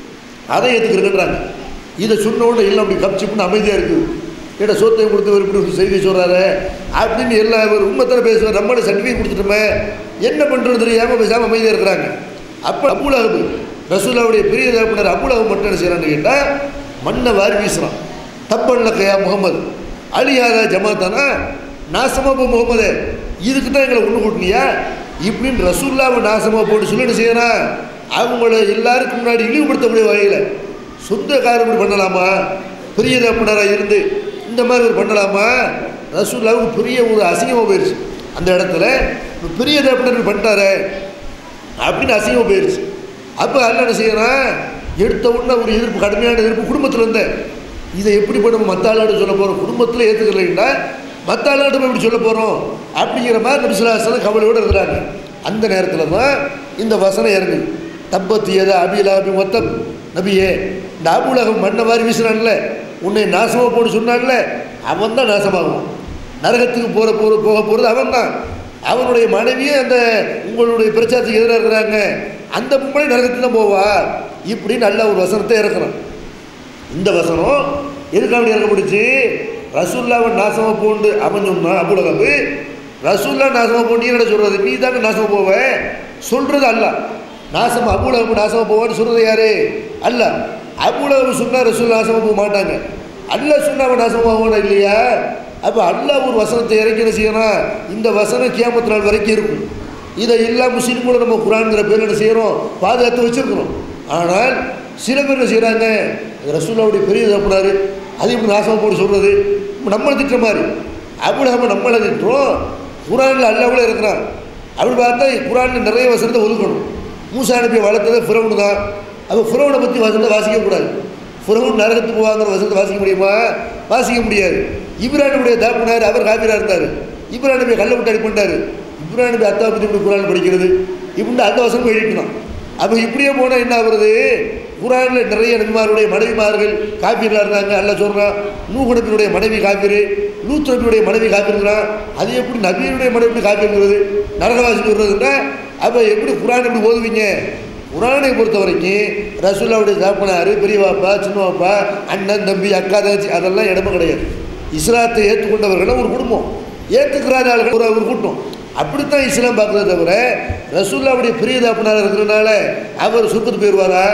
அதை ஏற்றுக்கிறேன்றாங்க இதை சொன்ன உடனே எல்லாம் அப்படி கப்சிப்புன்னு அமைதியாக இருக்குது ஏடா சோத்தையும் கொடுத்து ஒரு இப்படி ஒரு செய்தி சொல்கிறாரு அப்படின்னு எல்லா ஒரு உண்மைத்தானே பேசுவார் நம்மளே சர்டிஃபிகேட் கொடுத்துட்டோமே என்ன பண்ணுறது தெரியாமல் பேசாமல் அமைதியாக இருக்கிறாங்க அப்போ அபுலகபு ரசூலாவுடைய பெரிய தகப்பினர் அபுலகப் மட்டும் என்ன செய்கிறான்னு கேட்டால் மண்ணை வாரி வீசுகிறான் தப்பன்ல கையா முகமது அழியாத ஜமாத்தானா நாசமாக போ முகமது இதுக்கு தான் எங்களை ஒன்று கூட்டினியா இப்படின்னு ரசூல்லாவை நாசமாக போட்டு சொல்லி என்ன செய்யறான் அவங்கள எல்லாருக்கும் முன்னாடி இழிவுபடுத்தக்கூடிய வகையில் சொந்த காரியம் பண்ணலாமா பெரிய தகப்பினராக இருந்து இந்த மாதிரி ஒரு பண்ணலாமா ரசூல்லாவுக்கு பெரிய ஒரு அசிங்கமாக போயிடுச்சு அந்த இடத்துல இப்ப பெரிய தகப்பினர் பண்ணிட்டாரே அப்படின்னு அசிங்கமாக போயிடுச்சு அப்போ அல்ல என்ன செய்யறான் எடுத்த உடனே ஒரு எதிர்ப்பு கடுமையான எதிர்ப்பு குடும்பத்தில் இருந்தேன் இதை எப்படி இப்போ நம்ம மற்ற ஆளாடு சொல்ல போகிறோம் குடும்பத்தில் ஏற்றுக்கலைன்னா மற்ற ஆளாடு போய் இப்படி சொல்ல போகிறோம் அப்படிங்கிற மாதிரி நபிசுலாசனம் கவலையோடு இருக்கிறாங்க அந்த நேரத்தில் தான் இந்த வசனம் இறங்குது தப்பத்தியது அபிலாபி மொத்தம் நபியே இந்த அபுலகம் மண்ணை மாதிரி வீசுறான்ல உன்னை நாசமாக போட்டு சொன்னான்ல அவன் தான் நாசமாகும் நரகத்துக்கு போகிற போகிற போக போகிறது அவன் தான் அவனுடைய மனைவியே அந்த உங்களுடைய பிரச்சாரத்துக்கு எதிராக இருக்கிறாங்க அந்த பொம்பளை நரகத்துக்கு தான் போவா இப்படி நல்ல ஒரு வசனத்தை இறக்குறான் இந்த வசனம் எதுக்காக இறக்கப்படுச்சு ரசூல்லாவை நாசமாக போண்டு அவன் சொன்னான் அபுலகபு ரசூல்லா நாசமாக போண்டு என்ன சொல்கிறது நீ தானே நாசமாக போவ சொல்கிறது அல்ல நாசம் அபுலகபு நாசமாக போவான்னு சொல்கிறது யாரு அல்ல அபுலகபு சொன்னால் ரசூல் நாசமாக போக மாட்டாங்க அல்ல சொன்னா அவன் நாசமாக போவானா இல்லையா அப்போ அல்லாஹ் ஒரு வசனத்தை இறக்கி என்ன செய்யணும் இந்த வசனம் கியாமத்து நாள் வரைக்கும் இருக்கும் இதை எல்லா முஸ்லீம்களும் நம்ம குரான்ங்கிற பேர் என்ன செய்கிறோம் பாதுகாத்து வச்சுருக்கிறோம் ஆனால் சில பேர் என்ன செய்கிறாங்க ரசூல்லாவுடைய பெரிய தப்புனாரு அது இப்படி நாசமாக போட்டு சொல்கிறது நம்மளை திட்டுற மாதிரி அப்படி நம்ம நம்மளை திட்டுறோம் குரானில் அல்லாஹ் இருக்கிறான் அப்படி பார்த்தா குரானில் நிறைய வசனத்தை ஒதுக்கணும் மூசா அனுப்பி வளர்த்தது ஃபிரௌனு தான் அப்போ ஃபிரௌனை பற்றி வசனத்தை வாசிக்கக்கூடாது ஃபிரௌன் நரகத்துக்கு போவாங்கிற வசனத்தை வாசிக்க முடியுமா வாசிக்க முடியாது இப்ரானுடைய தாப்பினார் அவர் காபிராக இருந்தார் இப்ரானுடைய கல்லை விட்டு அடிப்பண்டார் இப்ரானுடைய அத்தா பற்றி இப்படி குரான் படிக்கிறது இப்படி அந்த வசனம் எழுதிக்கலாம் அப்போ இப்படியே போனால் என்ன ஆகுறது குரானில் நிறைய நபிமாருடைய மனைவிமார்கள் காப்பீர்களாக இருந்தாங்க அல்ல சொல்கிறான் நூகு நபியுடைய மனைவி காப்பீர் லூத் நபியுடைய மனைவி காப்பீருங்கிறான் அது எப்படி நபியுடைய மனைவி காப்பீருங்கிறது நரகவாசி சொல்கிறதுன்னா அப்போ எப்படி குரான் எப்படி ஓதுவீங்க குரானை பொறுத்த வரைக்கும் ரசூல்லாவுடைய தாப்பனார் பெரியவாப்பா சின்னவாப்பா அண்ணன் தம்பி அக்கா தங்கச்சி அதெல்லாம் இடமே கிடையாது இஸ்லாத்தை ஏற்றுக்கொண்டவர்கள் ஒரு குடும்பம் ஏற்றுக்கிறாத ஆளுகள் ஒரு ஒரு கூட்டம் அப்படித்தான் இஸ்லாம் பார்க்குறத தவிர ரசூல்லாவுடைய பெரிய தாப்பனார் இருக்கிறனால அவர் சுருக்கத்து போயிடுவாரா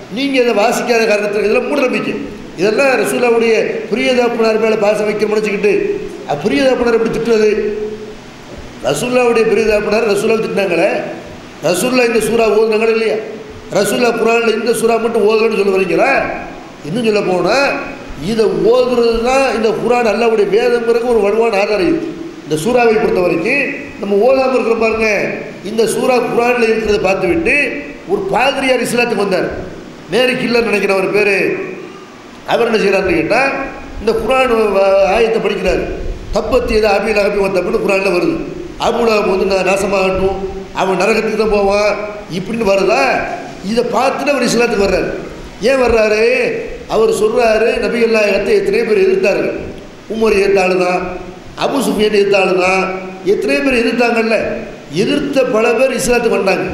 நீங்கள் இதை வாசிக்காத காரணத்துக்கு இதெல்லாம் மூட நம்பிக்கை இதெல்லாம் ரசூலாவுடைய பிரியதாப்பனார் மேலே பாசம் வைக்க முடிச்சுக்கிட்டு பிரியதாப்பனார் எப்படி திட்டுறது ரசூல்லாவுடைய பிரியதாப்பனார் ரசூலா திட்டினாங்களே ரசூல்லா இந்த சூறா ஓதுனாங்களே இல்லையா ரசூல்லா குரானில் இந்த சூறா மட்டும் ஓதுறேன்னு சொல்ல வரீங்களா இன்னும் சொல்ல போனால் இதை ஓதுறது தான் இந்த குரான் அல்லாவுடைய வேதங்கிறதுக்கு ஒரு வலுவான ஆதாரம் இது இந்த சூறாவை பொறுத்த வரைக்கும் நம்ம ஓதாமல் இருக்கிற பாருங்க இந்த சூறா குரானில் இருக்கிறத பார்த்து விட்டு ஒரு பாதிரியார் இஸ்லாத்துக்கு வந்தார் நேரு கில்லர் நினைக்கிற ஒரு பேர் அவர் என்ன செய்கிறாருன்னு கேட்டால் இந்த குரான் வ- ஆயத்தை படிக்கிறார் தப்பத்தி எதை அபியில் அபி வந்தப்பன்னு குரானில் வருது அபுலகம் வந்து நான் நாசமாகட்டும் அவன் நரகத்துக்கு தான் போவான் இப்படின்னு வருதா இதை பார்த்துட்டு அவர் இஸ்லாத்துக்கு வர்றாரு ஏன் வர்றாரு அவர் சொல்கிறாரு நபிகள் நாயகத்தை எத்தனையோ பேர் எதிர்த்தாரு உமர் எதிர்த்த ஆளு தான் அபு சுஃபியன் எதிர்த்த ஆளு தான் எத்தனையோ பேர் எதிர்த்தாங்கல்ல எதிர்த்த பல பேர் இஸ்லாத்துக்கு வந்தாங்க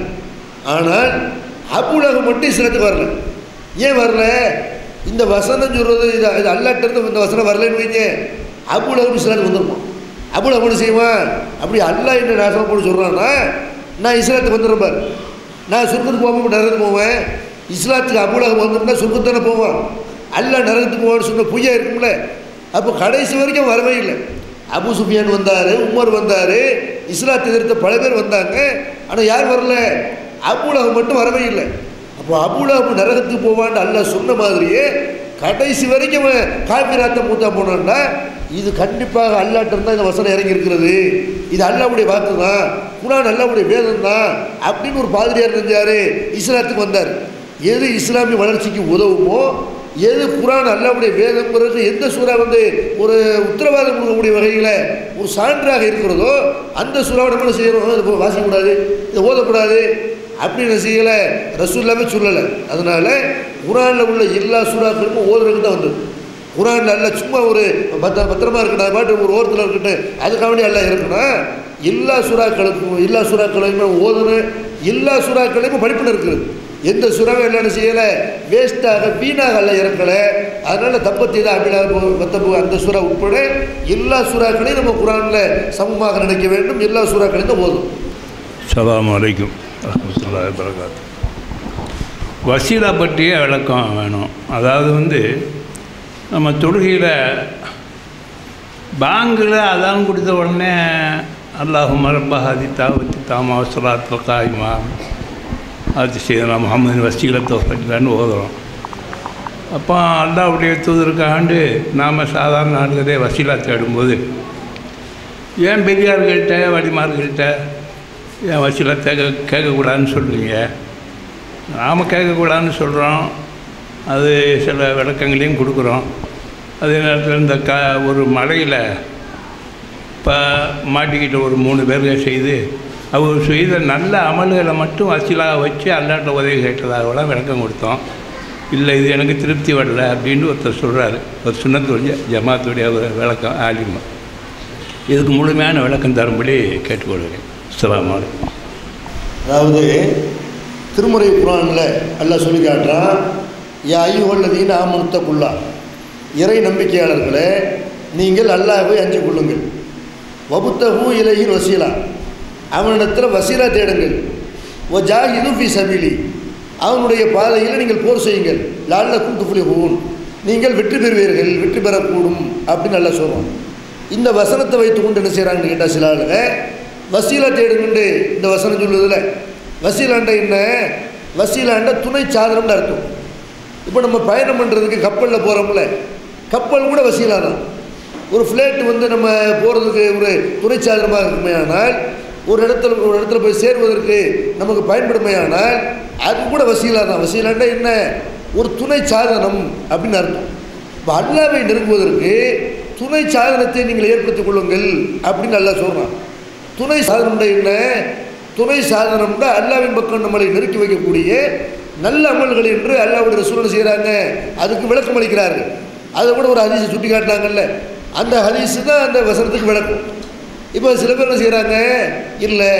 ஆனால் அபுலகம் மட்டும் இஸ்லாத்துக்கு வரல ஏன் வரல இந்த வசனம் சொல்கிறது இது இது அல்லாட்ட இருந்து இந்த வசனம் வரலன்னு வைங்க அபுலகம் இஸ்லாத்துக்கு வந்துருப்பான் அபுலகம் என்ன செய்வான் அப்படி அல்லாஹ் என்ன நாசமாக போட்டு சொல்கிறான்னா நான் இஸ்லாத்துக்கு வந்துடுறேன் பாரு நான் சொர்க்கத்துக்கு போகாமல் நரகத்துக்கு போவேன் இஸ்லாத்துக்கு அபுலகம் வந்துருந்தா சொர்க்கத்தானே போவான் அல்லாஹ் நரகத்துக்கு போவான்னு சொன்ன பொய்யா இருக்கும்ல அப்போ கடைசி வரைக்கும் வரவே இல்லை அபு சுஃபியான் வந்தார் உமர் வந்தார் இஸ்லாத்தை எதிர்த்த பல பேர் வந்தாங்க ஆனால் யார் வரல அபுலகம் மட்டும் வரவே இல்லை அப்போ அபுலகம் நரகத்துக்கு போவான்னு அல்லாஹ் சொன்ன மாதிரியே கடைசி வரைக்கும் அவன் காபிராத்த மூத்தா போனான்னா இது கண்டிப்பாக அல்லாட்ட இருந்தால் இந்த வசனம் இறங்கி இருக்கிறது இது அல்லாவுடைய வாக்கு தான் குரான் அல்லாவுடைய வேதம் தான் அப்படின்னு ஒரு பாதிரியார் செஞ்சார் இஸ்லாத்துக்கு வந்தார் எது இஸ்லாமிய வளர்ச்சிக்கு உதவுமோ எது குரான் அல்லாவுடைய வேதம்ங்கிறது எந்த சூறா வந்து ஒரு உத்தரவாதம் கொடுக்கக்கூடிய வகையில் ஒரு சான்றாக இருக்கிறதோ அந்த சூறாவை நம்ம என்ன செய்யணும் இது வாசிக்கக்கூடாது இதை ஓதக்கூடாது அப்படின்னு செய்யலை ரசூல்லாவே சொல்லலை அதனால் குரானில் உள்ள எல்லா சூறாக்களுக்கும் ஓதுறதுக்கு தான் வந்தது குரான் அல்ல சும்மா ஒரு பத்த பத்திரமா இருக்கணும் அது பாட்டு ஒரு ஓரத்தில் இருக்கட்டும் அதுக்காக வேண்டி எல்லாம் இருக்கணும் எல்லா சூறாக்களுக்கும் எல்லா சூறாக்களையுமே ஓதணும் எல்லா சூறாக்களையும் படிப்புன்னு இருக்குது எந்த சுறாவை எல்லாம் செய்யலை வேஸ்ட்டாக வீணாக அல்ல இறக்கலை அதனால் தப்பத்தி தான் அபிலாக பத்தப்பு அந்த சுறா உட்பட எல்லா சூறாக்களையும் நம்ம குரானில் சமமாக நினைக்க வேண்டும் எல்லா சூறாக்களையும் தான் ஓதும் சலாம் அலைக்கும் வரமத்துல்லாஹி வரகாத்து வசீலா பற்றிய விளக்கம் வேணும் அதாவது வந்து நம்ம தொழுகையில் பேங்கில் அதான் கொடுத்த உடனே அல்லாஹு மரபஹாதி தாவத்தி தாமா சலாத்தில் காய்மா அது செய்யலாம் முகமது வசீலத்தை வசீலான்னு ஓதுறோம் அப்போ அல்லாவுடைய தூதருக்காண்டு நாம் சாதாரண ஆளுகளே வசீலா தேடும்போது ஏன் பெரியார்கள்ட்ட வடிமார்கள்ட்ட ஏன் வசீலா கேட்க கேட்கக்கூடாதுன்னு சொல்கிறீங்க நாம் கேட்கக்கூடாதுன்னு சொல்கிறோம் அது சில விளக்கங்களையும் கொடுக்குறோம் அதே நேரத்தில் இந்த க ஒரு மலையில் இப்போ மாட்டிக்கிட்ட ஒரு மூணு பேர்கள் செய்து அவர் செய்த நல்ல அமல்களை மட்டும் வசீலாக வச்சு அல்லாட்ட உதவி கேட்டதாகலாம் விளக்கம் கொடுத்தோம் இல்லை இது எனக்கு திருப்தி வரல அப்படின்னு ஒருத்தர் சொல்கிறாரு ஒரு சுண்ணத்துடைய ஜமாத்துடைய ஒரு விளக்கம் ஆலிமா இதுக்கு முழுமையான விளக்கம் தரும்படி கேட்டுக்கொள்கிறேன் அஸ்ஸலாமு அலைக்கும் அதாவது திருமுறை குரானில் அல்லாஹ் சொல்லி காட்டுறான் யா ஐயுவல்லதீன ஆமனுத்தக்குள்ளா இறை நம்பிக்கையாளர்களே நீங்கள் அல்லாஹ்வை அஞ்சு கொள்ளுங்கள் வபுத்தஹூ இலையில் வசீலா அவனிடத்தில் வசீலா தேடுங்கள் ஓ ஜாஹிது ஃபி சபிலி அவனுடைய பாதையில் நீங்கள் போர் செய்யுங்கள் லால்லக்கும் துஃபுலி ஹூன் நீங்கள் வெற்றி பெறுவீர்கள் வெற்றி பெறக்கூடும் அப்படின்னு நல்லா சொல்கிறோம் இந்த வசனத்தை வைத்துக்கொண்டு என்ன செய்கிறாங்கன்னு கேட்டால் சில ஆளுங்க வசீலா தேடுங்கண்டு இந்த வசனம் சொல்லுதில்ல வசீலாண்ட என்ன வசீலாண்ட துணை சாதனம்னு அர்த்தம் இப்போ நம்ம பயணம் பண்ணுறதுக்கு கப்பலில் போகிறோம்ல கப்பல் கூட வசீலா தான் ஒரு ஃப்ளைட் வந்து நம்ம போகிறதுக்கு ஒரு துணை சாதனமாக இருக்குமே ஆனால் ஒரு இடத்துல ஒரு இடத்துல போய் சேர்வதற்கு நமக்கு பயன்படுமே ஆனால் அது கூட வசீலா தான் வசீலாண்டா என்ன ஒரு துணை சாதனம் அப்படின்னு அர்த்தம் இப்போ அல்லாவை நெருங்குவதற்கு துணை சாதனத்தை நீங்கள் ஏற்படுத்திக் கொள்ளுங்கள் அப்படின்னு நல்லா சொல்கிறான் துணை சாதனம்டா என்ன துணை சாதனம்டா அல்லாவின் பக்கம் நம்மளை நெருக்கி வைக்கக்கூடிய நல்ல அமல்கள் என்று அல்லாவுடைய ரசூலன் செய்கிறாங்க அதுக்கு விளக்கம் அளிக்கிறார்கள் அதை கூட ஒரு ஹதீஸை சுட்டி காட்டினாங்கல்ல அந்த ஹதீஸு தான் அந்த வசனத்துக்கு விளக்கம் இப்போ சில பேர் என்ன செய்கிறாங்க இல்லை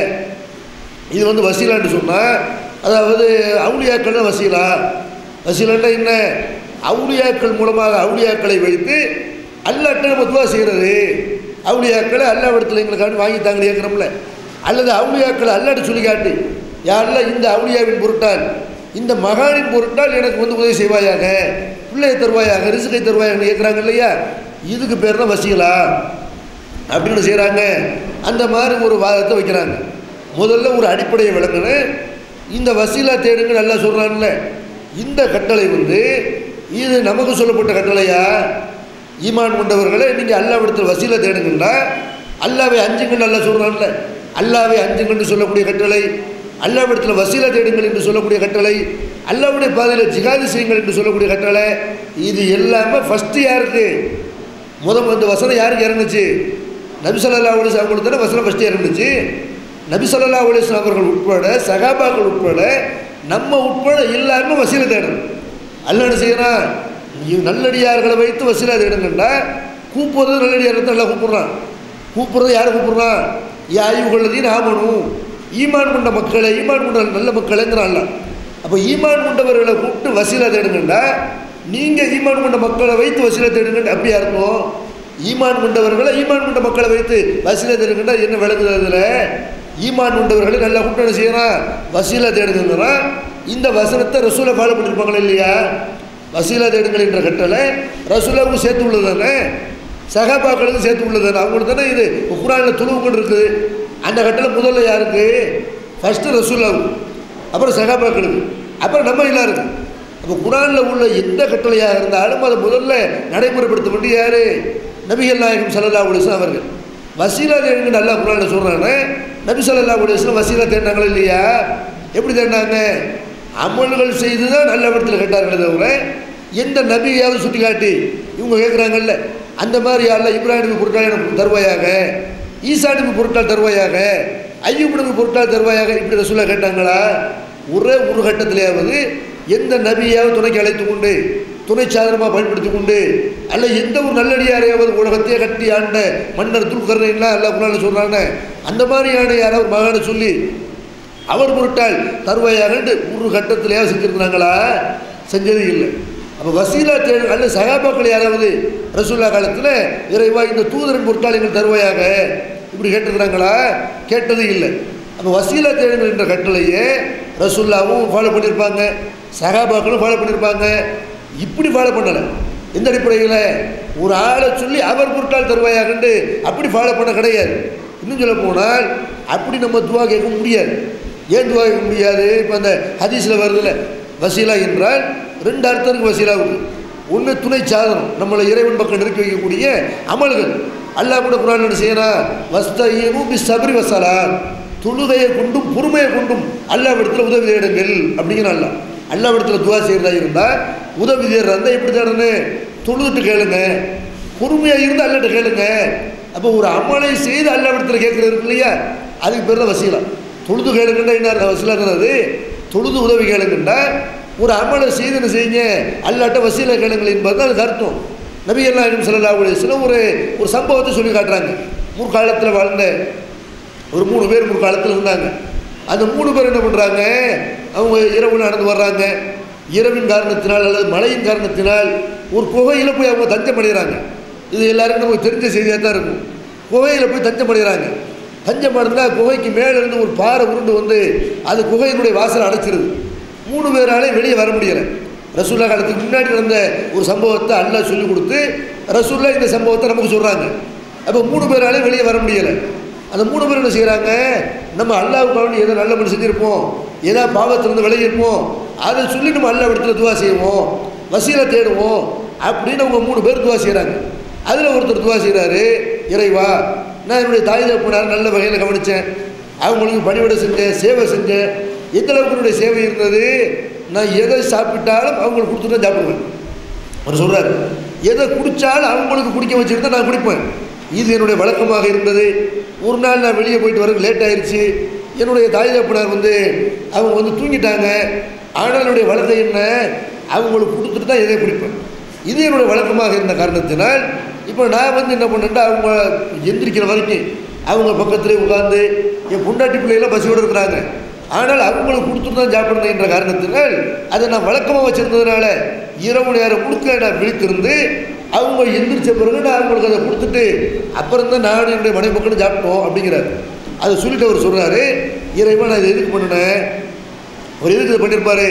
இது வந்து வசீலான்னு சொன்னால் அதாவது அவுளியாக்கள் தான் வசீலா வசீலான்னா என்ன அவுளியாக்கள் மூலமாக அவுளியாக்களை வைத்து அல்லாட்ட நம்ம துவா செய்கிறது அவுளியாக்களை அல்லாவிடத்தில் எங்களுக்காண்டி வாங்கித்தாங்கன்னு கேட்குறோம்ல அல்லது அவுளியாக்களை அல்லாட்ட சொல்லி காட்டு யாரெல்லாம் இந்த அவுளியாவின் பொருட்டால் இந்த மகானின் பொருட்டால் எனக்கு வந்து உதவி செய்வாயாக பிள்ளையை தருவாயாக ரிசுக்கை தருவாயான்னு கேட்குறாங்க இல்லையா இதுக்கு பேர் தான் வசீலா அப்படின்னு செய்கிறாங்க அந்த மாதிரி ஒரு வாதத்தை வைக்கிறாங்க முதல்ல ஒரு அடிப்படையை விளக்கணும் இந்த வசீலா தேடுங்க நல்லா சொல்கிறான்ல இந்த கட்டளை வந்து இது நமக்கு சொல்லப்பட்ட கட்டளையா ஈமான் கொண்டவர்களே நீங்கள் அல்லாவிடத்தில் வசீலா தேடுங்கன்னா அல்லாவை அஞ்சுங்கன்னு நல்லா சொல்கிறான்ல அல்லாவை அஞ்சுங்கன்னு சொல்லக்கூடிய கட்டளை அல்லாவிடத்தில் வசீலா தேடுங்கள் என்று சொல்லக்கூடிய கட்டளை அல்லாவுடைய பாதையில் ஜிகாது செய்யுங்கள் என்று சொல்லக்கூடிய கட்டளை இது எல்லாமே ஃபஸ்ட்டு யாருக்கு முதல் வந்து வசனம் யாருக்கு இறங்குச்சு நபி ஸல்லல்லாஹு அலைஹி வஸல்லம் அவங்களுக்கு தானே வசனம் ஃபஸ்ட்டு இறங்குச்சு நபி ஸல்லல்லாஹு அலைஹி வஸல்லம் அவர்கள் உட்பட சகாபாக்கள் உட்பட நம்ம உட்பட எல்லாருமே வசீலை தேடணும் அல்ல என்ன செய்யறான் இவ் நல்லடியார்களை வைத்து வசீலா தேடுங்கண்டா கூப்பிடுறது நல்லடியார் நல்லா கூப்பிடுறான் கூப்பிடுறது யாரை கூப்பிடுறான் யா ஐயுகள்ளதையும் ஆமணும் ஈமான் கொண்ட மக்களை ஈமான் கொண்ட நல்ல மக்களைங்கிறான்ல அப்போ ஈமான் கொண்டவர்களை கூப்பிட்டு வசீலா தேடுங்கண்டா நீங்கள் ஈமான் கொண்ட மக்களை வைத்து வசீலா தேடுங்கன்னு அப்படியா இருக்கும் ஈமான் கொண்டவர்களை ஈமான் கொண்ட மக்களை வைத்து வசீலா தேடுங்கண்டா என்ன விளங்குது அதில் ஈமான் கொண்டவர்களை நல்லா கூப்பிட்டு என்ன செய்யறான் வசீலா தேடுங்கிறான் இந்த வசனத்தை ரசூலை ஃபாலோ பண்ணியிருப்பாங்களா இல்லையா வசீலா தேடுங்கள் என்ற கட்டளை ரசூலாவுக்கு சேர்த்து உள்ளது தானே சகாபாக்களுக்கு சேர்த்து உள்ளது தானே அவங்களுக்கு தானே இது குரானில் துணுவுகள் இருக்குது அந்த கட்டளை முதல்ல யாருக்கு ஃபஸ்ட்டு ரசூலாவுக்கு அப்புறம் சகாபாக்களுக்கு அப்புறம் நம்ம எல்லாருக்கும் அப்போ குரானில் உள்ள எந்த கட்டளையாக இருந்தாலும் அதை முதல்ல நடைமுறைப்படுத்த வேண்டிய யார் நபிகள் நாயகம் சல்லல்லா அலிஸ்லாம் அவர்கள் வசீலா தேடுங்க நல்லா குரானில் சொல்கிறாங்க நபி சல்லல்லா அலிஸ்லாம் வசீலா தேடினாங்களா இல்லையா எப்படி தேடினாங்க அமல்கள் செய்து தான் நல்ல இடத்துல கேட்டார்களே தவிர எந்த நபியாவது சுட்டி காட்டி இவங்க கேட்குறாங்கல்ல அந்த மாதிரி யாரில் இப்ராஹிம் பொருட்கள் எனக்கு தருவாயாக ஈசா நபி பொருட்கள் தருவாயாக ஐயூப் நபி பொருட்கள் தருவாயாக இப்படி ரசூலா கேட்டாங்களா ஒரே ஒரு கட்டத்திலேயாவது எந்த நபியாவது துணைக்கு அழைத்து கொண்டு துணை சாதனமாக பயன்படுத்தி கொண்டு அல்ல எந்த ஒரு நல்லடியாரையாவது உலகத்தையே கட்டி ஆண்ட மன்னர் துல்கர்லாம் எல்லா குரானில் சொல்கிறாங்க அந்த மாதிரியான யாராவது மகனை சொல்லி அவர் பொருட்டால் தருவாயாகன்ட்டு ஒரு கட்டத்திலேயாவது செஞ்சுருக்கிறாங்களா செஞ்சது இல்லை அப்போ வசீலா தேடு அல்ல சகாபாக்கள் யாராவது ரசூல்லா காலத்தில் இறைவா இந்த தூதரின் பொருட்டால் எங்கள் தருவாயாக இப்படி கேட்டிருக்கிறாங்களா கேட்டது இல்லை அப்போ வசீலா தேடுங்கள் என்ற கட்டளையே ரசூல்லாவும் ஃபாலோ பண்ணியிருப்பாங்க சகாபாக்களும் ஃபாலோ பண்ணியிருப்பாங்க இப்படி ஃபாலோ பண்ணலை எந்த அடிப்படையில் ஒரு ஆளை சொல்லி அவர் பொருட்டால் தருவாயாகண்டு அப்படி ஃபாலோ பண்ண கிடையாது இன்னும் சொல்ல போனால் அப்படி நம்ம துவா கேட்க முடியாது ஏன் துவா கேட்க முடியாது இப்போ அந்த ஹதீஸில் வருதுல்ல வசீலா என்றால் ரெண்டு அர்த்தம் இருக்கு வசீலாவுக்கு ஒன்று துணை சாதனம் நம்மளை இறைவன் பக்கம் நெருக்கி வைக்கக்கூடிய அமல்கள் அல்லாஹ் கூட குரான் என்ன செய்யறான் வஸ்தீனும் பி சபரி வசலா தொழுகையை கொண்டும் பொறுமையை கொண்டும் அல்லாவிடத்தில் உதவி தேடுங்கள் அப்படிங்கிற அல்ல அல்லாவிடத்தில் துவா செய்கிறதா இருந்தால் உதவி தேடுறதா இருந்தால் எப்படி தேடணும் தொழுதுட்டு கேளுங்க பொறுமையாக இருந்து அல்லாட்ட கேளுங்க அப்போ ஒரு அமலை செய்து அல்லாவிடத்தில் கேட்குறது இருக்கு இல்லையா அதுக்கு பேர் தான் வசீலா தொழுது கேளுங்கண்டா என்ன வசீலாங்கிறது தொழுது உதவி கேளுங்கண்டா ஒரு அமலை செய்து என்ன செய்யுங்க அல்லாட்ட வசீலா கேளுங்கள் என்பது தான் அதுக்கு அர்த்தம் நபி அல்லாஹிம் சல்லா அலிஸ்லாம் ஒரு ஒரு சம்பவத்தை சொல்லி காட்டுறாங்க முற்காலத்தில் வாழ்ந்த ஒரு மூணு பேர் முற்காலத்தில் இருந்தாங்க அந்த மூணு பேர் என்ன பண்ணுறாங்க அவங்க இரவு நடந்து வர்றாங்க இரவின் காரணத்தினால் அல்லது மழையின் காரணத்தினால் ஒரு குகையில் போய் அவங்க தஞ்சம் அடைகிறாங்க இது எல்லாருக்கும் நமக்கு தெரிஞ்ச செய்தியாக தான் இருக்கும் குகையில் போய் தஞ்சம் அடைகிறாங்க தஞ்சம் அடைந்தா குகைக்கு மேலே இருந்து ஒரு பாறை உருண்டு வந்து அது குகையினுடைய வாசலை அடைச்சிருது மூணு பேராலே வெளியே வர முடியலை ரசூல்லா காலத்துக்கு முன்னாடி நடந்த ஒரு சம்பவத்தை அல்லாஹ் சொல்லி கொடுத்து ரசூல்லா இந்த சம்பவத்தை நமக்கு சொல்கிறாங்க அப்போ மூணு பேராலே வெளியே வர முடியலை அந்த மூணு பேர் என்ன செய்கிறாங்க நம்ம அல்லாவுக்கு வேண்டி ஏதோ நல்ல மனு செஞ்சுருப்போம் ஏதோ பாவத்திலிருந்து விலகி இருப்போம் அதை சொல்லி நம்ம அல்லா இடத்துல துவா செய்வோம் வசீலை தேடுவோம் அப்படின்னு அவங்க மூணு பேர் துவா செய்கிறாங்க அதில் ஒருத்தர் துவா செய்கிறாரு இறைவா நான் என்னுடைய தாய் தகப்பனார் நல்ல வகையில் கவனித்தேன் அவங்களுக்கு பணிவிடை செஞ்சேன் சேவை செஞ்சேன் எந்த அளவுக்கு என்னுடைய சேவை இருந்தது நான் எதை சாப்பிட்டாலும் அவங்களுக்கு கொடுத்துட்டு தான் சாப்பிடுவேன் அவர் சொல்கிறார் எதை குடித்தாலும் அவங்களுக்கு குடிக்க வச்சுருந்தா நான் குடிப்பேன் இது என்னுடைய வழக்கமாக இருந்தது ஒரு நாள் நான் வெளியே போயிட்டு வரக்கு லேட் ஆயிடுச்சு என்னுடைய தாய் தகப்பனார் வந்து அவங்க வந்து தூங்கிட்டாங்க ஆனால் என்னுடைய வழக்கம் என்ன அவங்களுக்கு கொடுத்துட்டு தான் எதை குடிப்பேன் இது என்னுடைய வழக்கமாக இருந்த காரணத்தினால் இப்போ நான் வந்து என்ன பண்ணேன்டா அவங்க எந்திரிக்கிற வரைக்கும் அவங்க பக்கத்திலே உட்காந்து என் பொண்டாட்டி பிள்ளைகளாம் பசியோடு இருக்கிறாங்க ஆனால் அவங்களுக்கு கொடுத்துட்டு தான் சாப்பிடணும் என்ற காரணத்தினால் அதை நான் வழக்கமாக வச்சுருந்ததுனால இரவு நேரம் முழுக்க நான் விழித்திருந்து அவங்க எந்திரிச்ச பிறகு நான் அவங்களுக்கு அதை கொடுத்துட்டு அப்புறம் தான் நான் என்னுடைய மனைவி மக்களும் சாப்பிட்டோம் அப்படிங்கிறார் அதை சொல்லிட்டு அவர் சொல்கிறாரு இறைவன் நான் இதை எதுக்கு பண்ணினேன் அவர் எதுக்கு இதை பண்ணியிருப்பாரு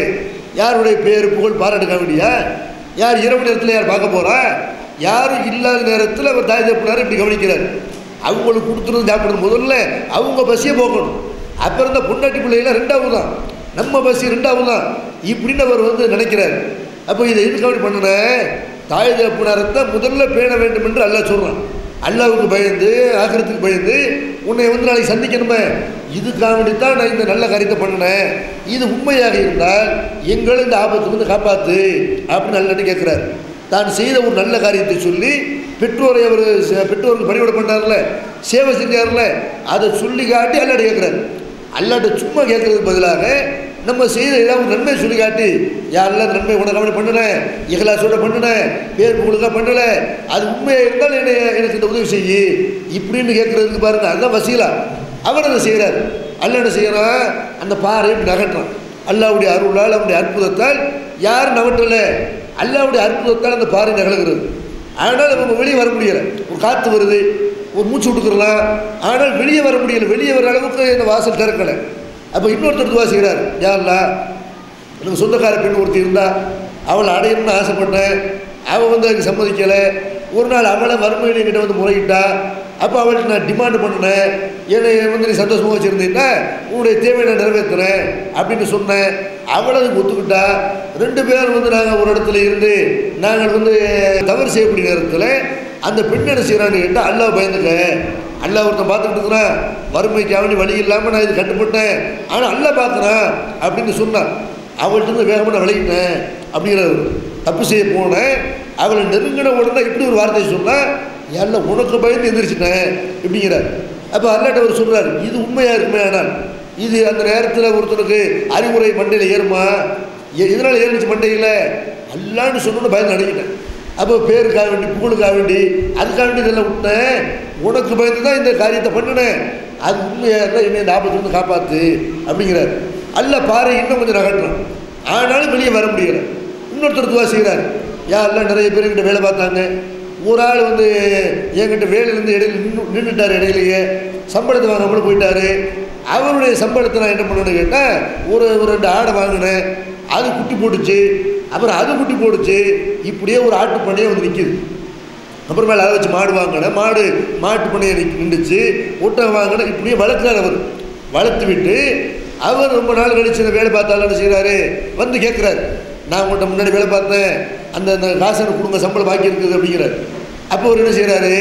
யாருடைய பேர் புகழ் பாராட்டுக்க வேண்டியா யார் இரவு நேரத்தில் யார் பார்க்க போகிறா யாரும் இல்லாத நேரத்தில் அவர் தாய் தப்பினார் இப்படி கவனிக்கிறார் அவங்களுக்கு கொடுத்துருந்து சாப்பிடுறது முதல்ல அவங்க பசியை போக்கணும் அப்புறம் இந்த பொண்டாட்டி பிள்ளைகள ரெண்டாவது தான் நம்ம பசி ரெண்டாவது தான் இப்படின்னு அவர் வந்து நினைக்கிறார் அப்போ இதை எதுக்கு அப்படி பண்ணினேன் தாய் தகப்பனாரத்தை முதல்ல பேண வேண்டும் என்று அல்லாஹ் சொல்கிறான் அல்லாவுக்கு பயந்து ஆக்கிரத்துக்கு பயந்து உன்னை வந்து நாளைக்கு சந்திக்கணுமே இதுக்காக வேண்டித்தான் நான் இந்த நல்ல காரியத்தை பண்ணினேன் இது உண்மையாக இருந்தால் எங்களை இந்த ஆபத்து வந்து காப்பாத்து அப்படின்னு நல்லன்னு கேட்குறாரு தான் செய்த ஒரு நல்ல காரியத்தை சொல்லி பெற்றோரை அவர் பெற்றோருக்கு பணிவிட பண்ணார்ல சேவை செஞ்சார்ல அதை சொல்லி காட்டி அல்லாட்ட கேட்குறாரு அல்லாட்ட சும்மா கேட்கறதுக்கு பதிலாக நம்ம செய்த ஏதாவது ஒரு நன்மை சொல்லி காட்டி யாரெல்லாம் நன்மை உனக்கு அப்படி பண்ணினேன் இகலாசோட பண்ணினேன் பேர் புகழுக்காக பண்ணலை அது உண்மையாக இருந்தால் என்னை எனக்கு இந்த உதவி செய்யி இப்படின்னு கேட்குறதுக்கு பாருங்க அதுதான் வசீலா அவர் அதை செய்கிறார் அல்ல என்ன செய்கிறான் அந்த பாறை இப்படி நகட்டுறான் அல்லாவுடைய அருளால் அவருடைய அற்புதத்தால் யார் நகட்டலை அல்லாவுடைய அற்புதத்தால் அந்த பாறை நகலுகிறது ஆனால் நம்ம வெளியே வர முடியலை ஒரு காற்று வருது ஒரு மூச்சு விட்டுக்கிறலாம் ஆனால் வெளியே வர முடியல வெளியே வர அளவுக்கு இந்த வாசல் திறக்கலை அப்போ இன்னொருத்தர் துவா செய்கிறார் யாருலா எனக்கு சொந்தக்கார பெண் ஒருத்தி இருந்தா அவளை அடையணும்னு ஆசைப்பட்டேன் அவள் வந்து அதுக்கு சம்மதிக்கலை ஒரு நாள் அவளை வறுமையில் என்கிட்ட வந்து முறையிட்டா அப்போ அவள்கிட்ட நான் டிமாண்ட் பண்ணினேன் என்னை வந்து நீ சந்தோஷமாக வச்சுருந்தீங்கன்னா உன்னுடைய தேவையை நான் நிறைவேற்றுறேன் அப்படின்னு சொன்னேன் அவளை அதுக்கு ஒத்துக்கிட்டா ரெண்டு பேரும் வந்து நாங்கள் ஒரு இடத்துல இருந்து நாங்கள் வந்து தவறு செய்யக்கூடிய நேரத்தில் அந்த பெண் என்ன செய்கிறான்னு கேட்டால் அல்லாஹ் பயந்துக்க அல்லாஹ் ஒருத்தன் பார்த்துக்கிட்டு இருக்கிறான் வறுமைக்கு அவனி வழி இல்லாமல் நான் இது கட்டுப்பட்டேன் ஆனால் அல்லாஹ் பார்க்குறான் அப்படின்னு சொன்னான் அவள்கிட்ட இருந்து வேகமாக நான் விலகிட்டேன் அப்படிங்கிறவர் தப்பு செய்ய போனேன் அவளை நெருங்கின உடனே இப்படி ஒரு வார்த்தை சொன்னால் எல்லாம் உனக்கு பயந்து எந்திரிச்சிட்டேன் இப்படிங்கிறார் அப்போ அல்லாட்ட அவர் சொல்கிறார் இது உண்மையாக இருக்குமே ஆனால் இது அந்த நேரத்தில் ஒருத்தனுக்கு அறிவுரை மண்டையில் ஏறுமா எ- எதனால் ஏறிச்சு மண்டையில் அல்லான்னு சொன்னோன்னு பயந்து அடங்கிட்டேன் அப்போ பேருக்காக வேண்டி புகழுக்காக வேண்டி அதுக்காக வேண்டி இதெல்லாம் விட்டேன் உனக்கு பயந்து தான் இந்த காரியத்தை பண்ணினேன் அது உண்மையாக இருந்தால் என்னை இந்த ஆபத்து வந்து காப்பாற்று அப்படிங்கிறார் அல்ல பாறை இன்னும் கொஞ்சம் நகட்டுறான் ஆனாலும் வெளியே வர முடியலை இன்னொருத்தர் துவா செய்கிறார் யாரெல்லாம் நிறைய பேர் என்கிட்ட வேலை பார்த்தாங்க ஒரு ஆள் வந்து என்கிட்ட வேலையிலேருந்து இடையில நின்று நின்றுட்டார் இடையிலேயே சம்பளத்தை வாங்காமல் போயிட்டாரு அவருடைய சம்பளத்தை நான் என்ன பண்ணணும்னு கேட்டால் ஒரு ஒரு ரெண்டு ஆடை வாங்கினேன் அது குட்டி போட்டுச்சு அப்புறம் அது குட்டி போட்டுச்சு இப்படியே ஒரு ஆட்டு பண்ணையே வந்து நிற்கிது அப்புறமேல அதை வச்சு மாடு வாங்கினேன் மாடு மாட்டு பண்ணையை நிக் நின்றுச்சு ஒட்டகம் வாங்கினேன் இப்படியே வளர்க்குறாரு அவர் வளர்த்து விட்டு அவர் ரொம்ப நாள் கழிச்சு இந்த வேலை பார்த்தாலும் என்ன செய்கிறாரு வந்து கேட்குறாரு நான் உங்கள்கிட்ட முன்னாடி வேலை பார்த்தேன் அந்த அந்த காசு எனக்கு கொடுங்க சம்பளம் பாக்கி இருக்குது அப்படிங்கிறார் அப்போ அவர் என்ன செய்கிறாரு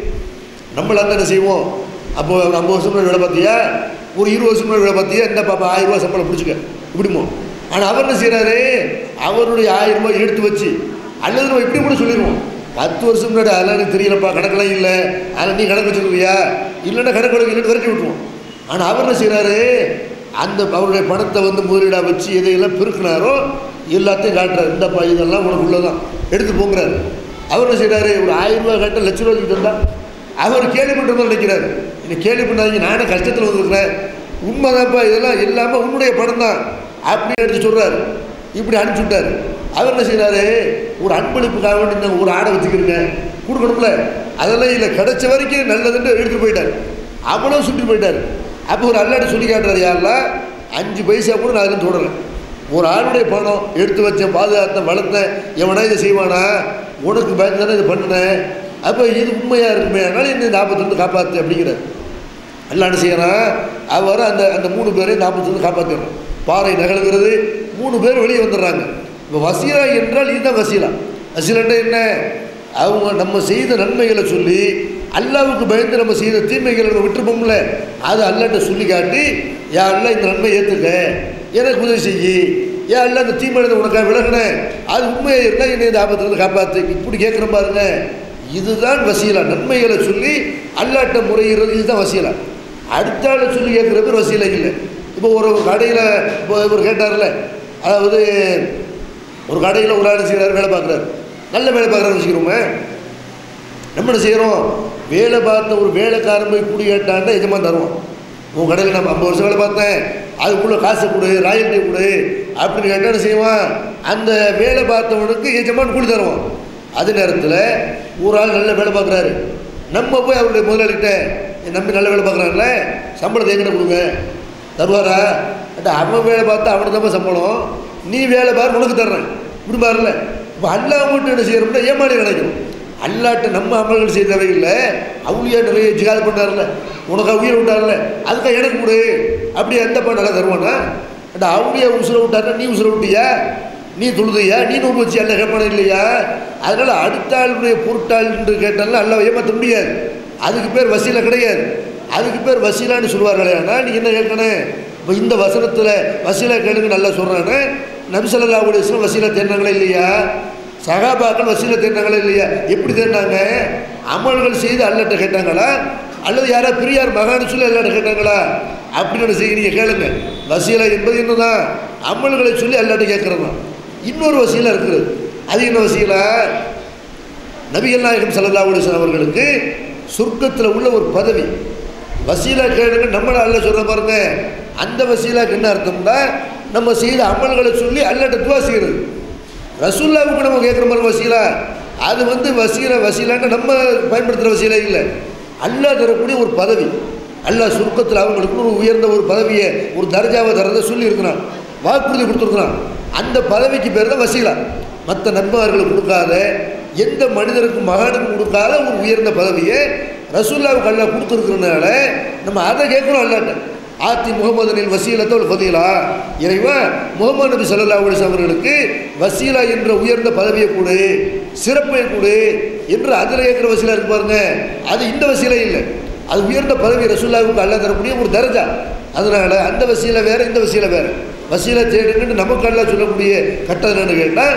நம்மள அந்த என்ன செய்வோம் அப்போ ஒரு ஐம்பது வருஷம் முன்னாடி வேலை பார்த்தியா ஒரு இருபது வருஷம் முன்னாடி வேலை பார்த்தியா இந்த பாப்பா ஆயிரம் ரூபாய் சம்பளம் பிடிச்சிக்க இப்படிமோ ஆனால் அவர் என்ன செய்கிறாரு அவருடைய ஆயிரம் ரூபாய் எடுத்து வச்சு அல்லது நம்ம இப்படி கூட சொல்லிடுவோம் பத்து வருஷம் முன்னாடி அதெல்லாம் எனக்கு தெரியலப்பா கணக்கெல்லாம் இல்லை அதில் நீ கணக்கு வச்சுருக்கியா இல்லைன்னா கணக்கு வழக்கு இல்லைன்னு விரட்டி விட்டுருவோம் ஆனால் அவர் என்ன செய்கிறாரு அந்த அவருடைய பணத்தை வந்து முதலீடாக வச்சு எதையெல்லாம் பெருக்கினாரோ எல்லாத்தையும் காட்டுறாரு இந்தப்பா இதெல்லாம் உனக்கு உள்ளதான் எடுத்து போங்கிறாரு அவர் என்ன செய்கிறாரு ஒரு ஆயிரம் ரூபாய் காட்ட லட்ச ரூபாய்க்கு தந்தா அவர் கேள்விப்பட்ட மாதிரி நினைக்கிறாரு என்னை கேள்வி பண்ணாதீங்க நானே கஷ்டத்தில் வந்திருக்கிறேன் உண்மைதான்ப்பா இதெல்லாம் எல்லாமே உன்னுடைய படம் தான் அப்படின்னு எடுத்து சொல்கிறாரு இப்படி அனுப்பிச்சு விட்டாரு அவர் என்ன செய்கிறாரு ஒரு அன்பளிப்புக்காக வேண்டி இந்த ஒரு ஆடை வச்சுக்கிறீங்க கொடுக்கணும்ல அதெல்லாம் இல்லை கிடைச்ச வரைக்கும் நல்லதுன்னு எடுத்து போயிட்டார் அவ்வளோ சுற்றி போயிட்டார் அப்போ ஒரு அல்லாட்ட சொல்லி காட்டுறாரு யாரெல்லாம் அஞ்சு பைசா கூட நான் அதில் தொடரேன் ஒரு ஆளுடைய பணம் எடுத்து வச்சேன் பாதுகாத்தேன் வளர்த்தேன் எவனா இதை செய்வானா உனக்கு பயந்து தானே இதை பண்ணினேன் அப்போ இது உண்மையாக இருக்குமே அதனால என்ன இந்த ஆபத்துலேருந்து காப்பாற்று அப்படிங்கிறார் எல்லாம் என்ன செய்யறான் அவர் அந்த அந்த மூணு பேரையும் நாற்பத்தி காப்பாற்றிடுறான் பாறை நகழ்கிறது மூணு பேர் வெளியே வந்துடுறாங்க இப்போ வசீலா என்றால் இதுதான் வசீலா வசீலன்னா என்ன அவங்க நம்ம செய்த நன்மைகளை சொல்லி அல்லாவுக்கு பயந்து நம்ம செய்த தீமைகளை நம்ம விட்டுருப்போம்ல அது அல்லாட்ட சொல்லி காட்டி யா அல்லா இந்த நன்மை ஏற்றுக்க எனக்கு உதவி செய்யி ஏன் அல்ல அந்த தீமை உனக்காக விலகினேன் அது உண்மையாக இருந்தால் என்னை இந்த ஆபத்துலேருந்து காப்பாற்று இப்படி கேட்குற பாருங்க இதுதான் வசீலா நன்மைகளை சொல்லி அல்லாட்ட முறையிறது இதுதான் வசீலா அடுத்த ஆளை சொல்லி கேட்குற பேர் வசீலை இல்லை இப்போ ஒரு கடையில் இப்போ இவர் கேட்டார்ல அதாவது ஒரு கடையில் ஒரு ஆள் செய்கிறார் வேலை பார்க்குறாரு நல்ல வேலை பார்க்குறாரு வச்சுக்கிறோமே நம்ம என்ன செய்கிறோம் வேலை பார்த்த ஒரு வேலைக்காரன் போய் குடி கேட்டான்டா எஜமான் தருவோம் உன் கடையில் நம்ம ஐம்பது வருஷம் வேலை பார்த்தேன் அதுக்குள்ளே காசு கொடு ராயல்ட்டி கொடு அப்படின்னு கேட்டால் என்ன செய்வான் அந்த வேலை பார்த்தவனுக்கு எஜமான் கூலி தருவான் அதே நேரத்தில் ஒரு ஆள் நல்ல வேலை பார்க்குறாரு நம்ம போய் அவருடைய முதலாளிகிட்ட என் நம்பி நல்ல வேலை பார்க்குறான்ல சம்பளத்தை எங்கிட்ட கொடுங்க தருவாரா அட அவன் வேலை பார்த்தா அவனுக்கு தான் சம்பளம் நீ வேலை பாரு உனக்கு தர்றேன் இப்படி பாருல இப்போ அல்லாஹ் மட்டும் என்ன செய்யறோம்னா ஏமாளி நினைக்கணும் அல்லாட்ட நம்ம அமல்கள் செய்தவை இல்லை அவுளியா நிறைய ஜிகாது பண்ணார்ல உனக்கு உயிர் விட்டார்ல அதுக்காக எனக்கு கொடு அப்படி எந்த பண்ணல தருவானா அந்த அவுளியா உசுர விட்டாருன்னா நீ உசுர விட்டியா நீ தொழுதையா நீ நோம்பு வச்சு அல்ல கேட்பான இல்லையா அதனால அடுத்த ஆளுடைய பொருட்டாள் என்று கேட்டாலும் அல்ல ஏமாற்ற முடியாது அதுக்கு பேர் வசீலை கிடையாது அதுக்கு பேர் வசீலான்னு சொல்லுவார்களே ஆனால் நீ என்ன கேட்கணும் இப்போ இந்த வசனத்தில் வசீலா கேளுங்க நல்லா சொல்கிறானே நபிசல்லா உடைய வசீலா தேடினாங்களே இல்லையா சகாபாக்கள் வசீலா தேடினாங்களே இல்லையா எப்படி தேடினாங்க அமல்கள் செய்து அல்லட்ட கேட்டாங்களா அல்லது யாரா பெரியார் மகான்னு சொல்லி அல்லாட்ட கேட்டாங்களா அப்படின்னு செய்ய நீங்கள் கேளுங்க வசீலா என்பது என்னதான் அமல்களை சொல்லி அல்லாட்ட கேட்குறது தான் இன்னொரு வசீலா இருக்குது அது என்ன வசீலா நபிகள் நாயகம் சல்லா அலிஸ்லாம் அவர்களுக்கு சொர்க்கத்தில் உள்ள ஒரு பதவி வசீலா கேளுங்க நம்மளை அல்ல சொல்ற பாருங்க அந்த வசீலாக்கு என்ன அர்த்தம்னா நம்ம செய்த அமல்களை சொல்லி அல்லட்ட துவா செய்கிறது ரசூல்லாவுக்கு நம்ம கேட்குற மாதிரி வசீலா அது வந்து வசீலா வசீலான்னு நம்ம பயன்படுத்துகிற வசீலா இல்லை அல்லாஹ் தரக்கூடிய ஒரு பதவி அல்லாஹ் சுருக்கத்தில் அவங்களுக்கு ஒரு உயர்ந்த ஒரு பதவியை ஒரு தர்ஜாவை தரதை சொல்லியிருக்கிறான் வாக்குறுதி கொடுத்துருக்குறான் அந்த பதவிக்கு பேர் தான் வசீலா மற்ற நண்பர்களுக்கு கொடுக்காத எந்த மனிதருக்கும் மகானுக்கும் கொடுக்காத ஒரு உயர்ந்த பதவியை ரசூல்லாவுக்கு அல்லாஹ் கொடுத்துருக்கிறதுனால நம்ம அதை கேட்குறோம் அல்லாட்ட ஆத்தி முகமதனில் வசீலத்தோல் ஃபதீலா இறைவா முகமது நபி சல்லா அலிஸ் அவர்களுக்கு வசீலா என்ற உயர்ந்த பதவியை கொடு சிறப்பை கொடு என்று அதில் கேட்குற வசீலா இருக்கு பாருங்க அது இந்த வசீலை இல்லை அது உயர்ந்த பதவி ரசூல்லாவுக்கு அல்ல தரக்கூடிய ஒரு தரஜா அதனால அந்த வசீலை வேற இந்த வசீலை வேற வசீலை தேடுங்கன்னு நமக்கு அல்ல சொல்லக்கூடிய கட்டம் என்னன்னு கேட்டால்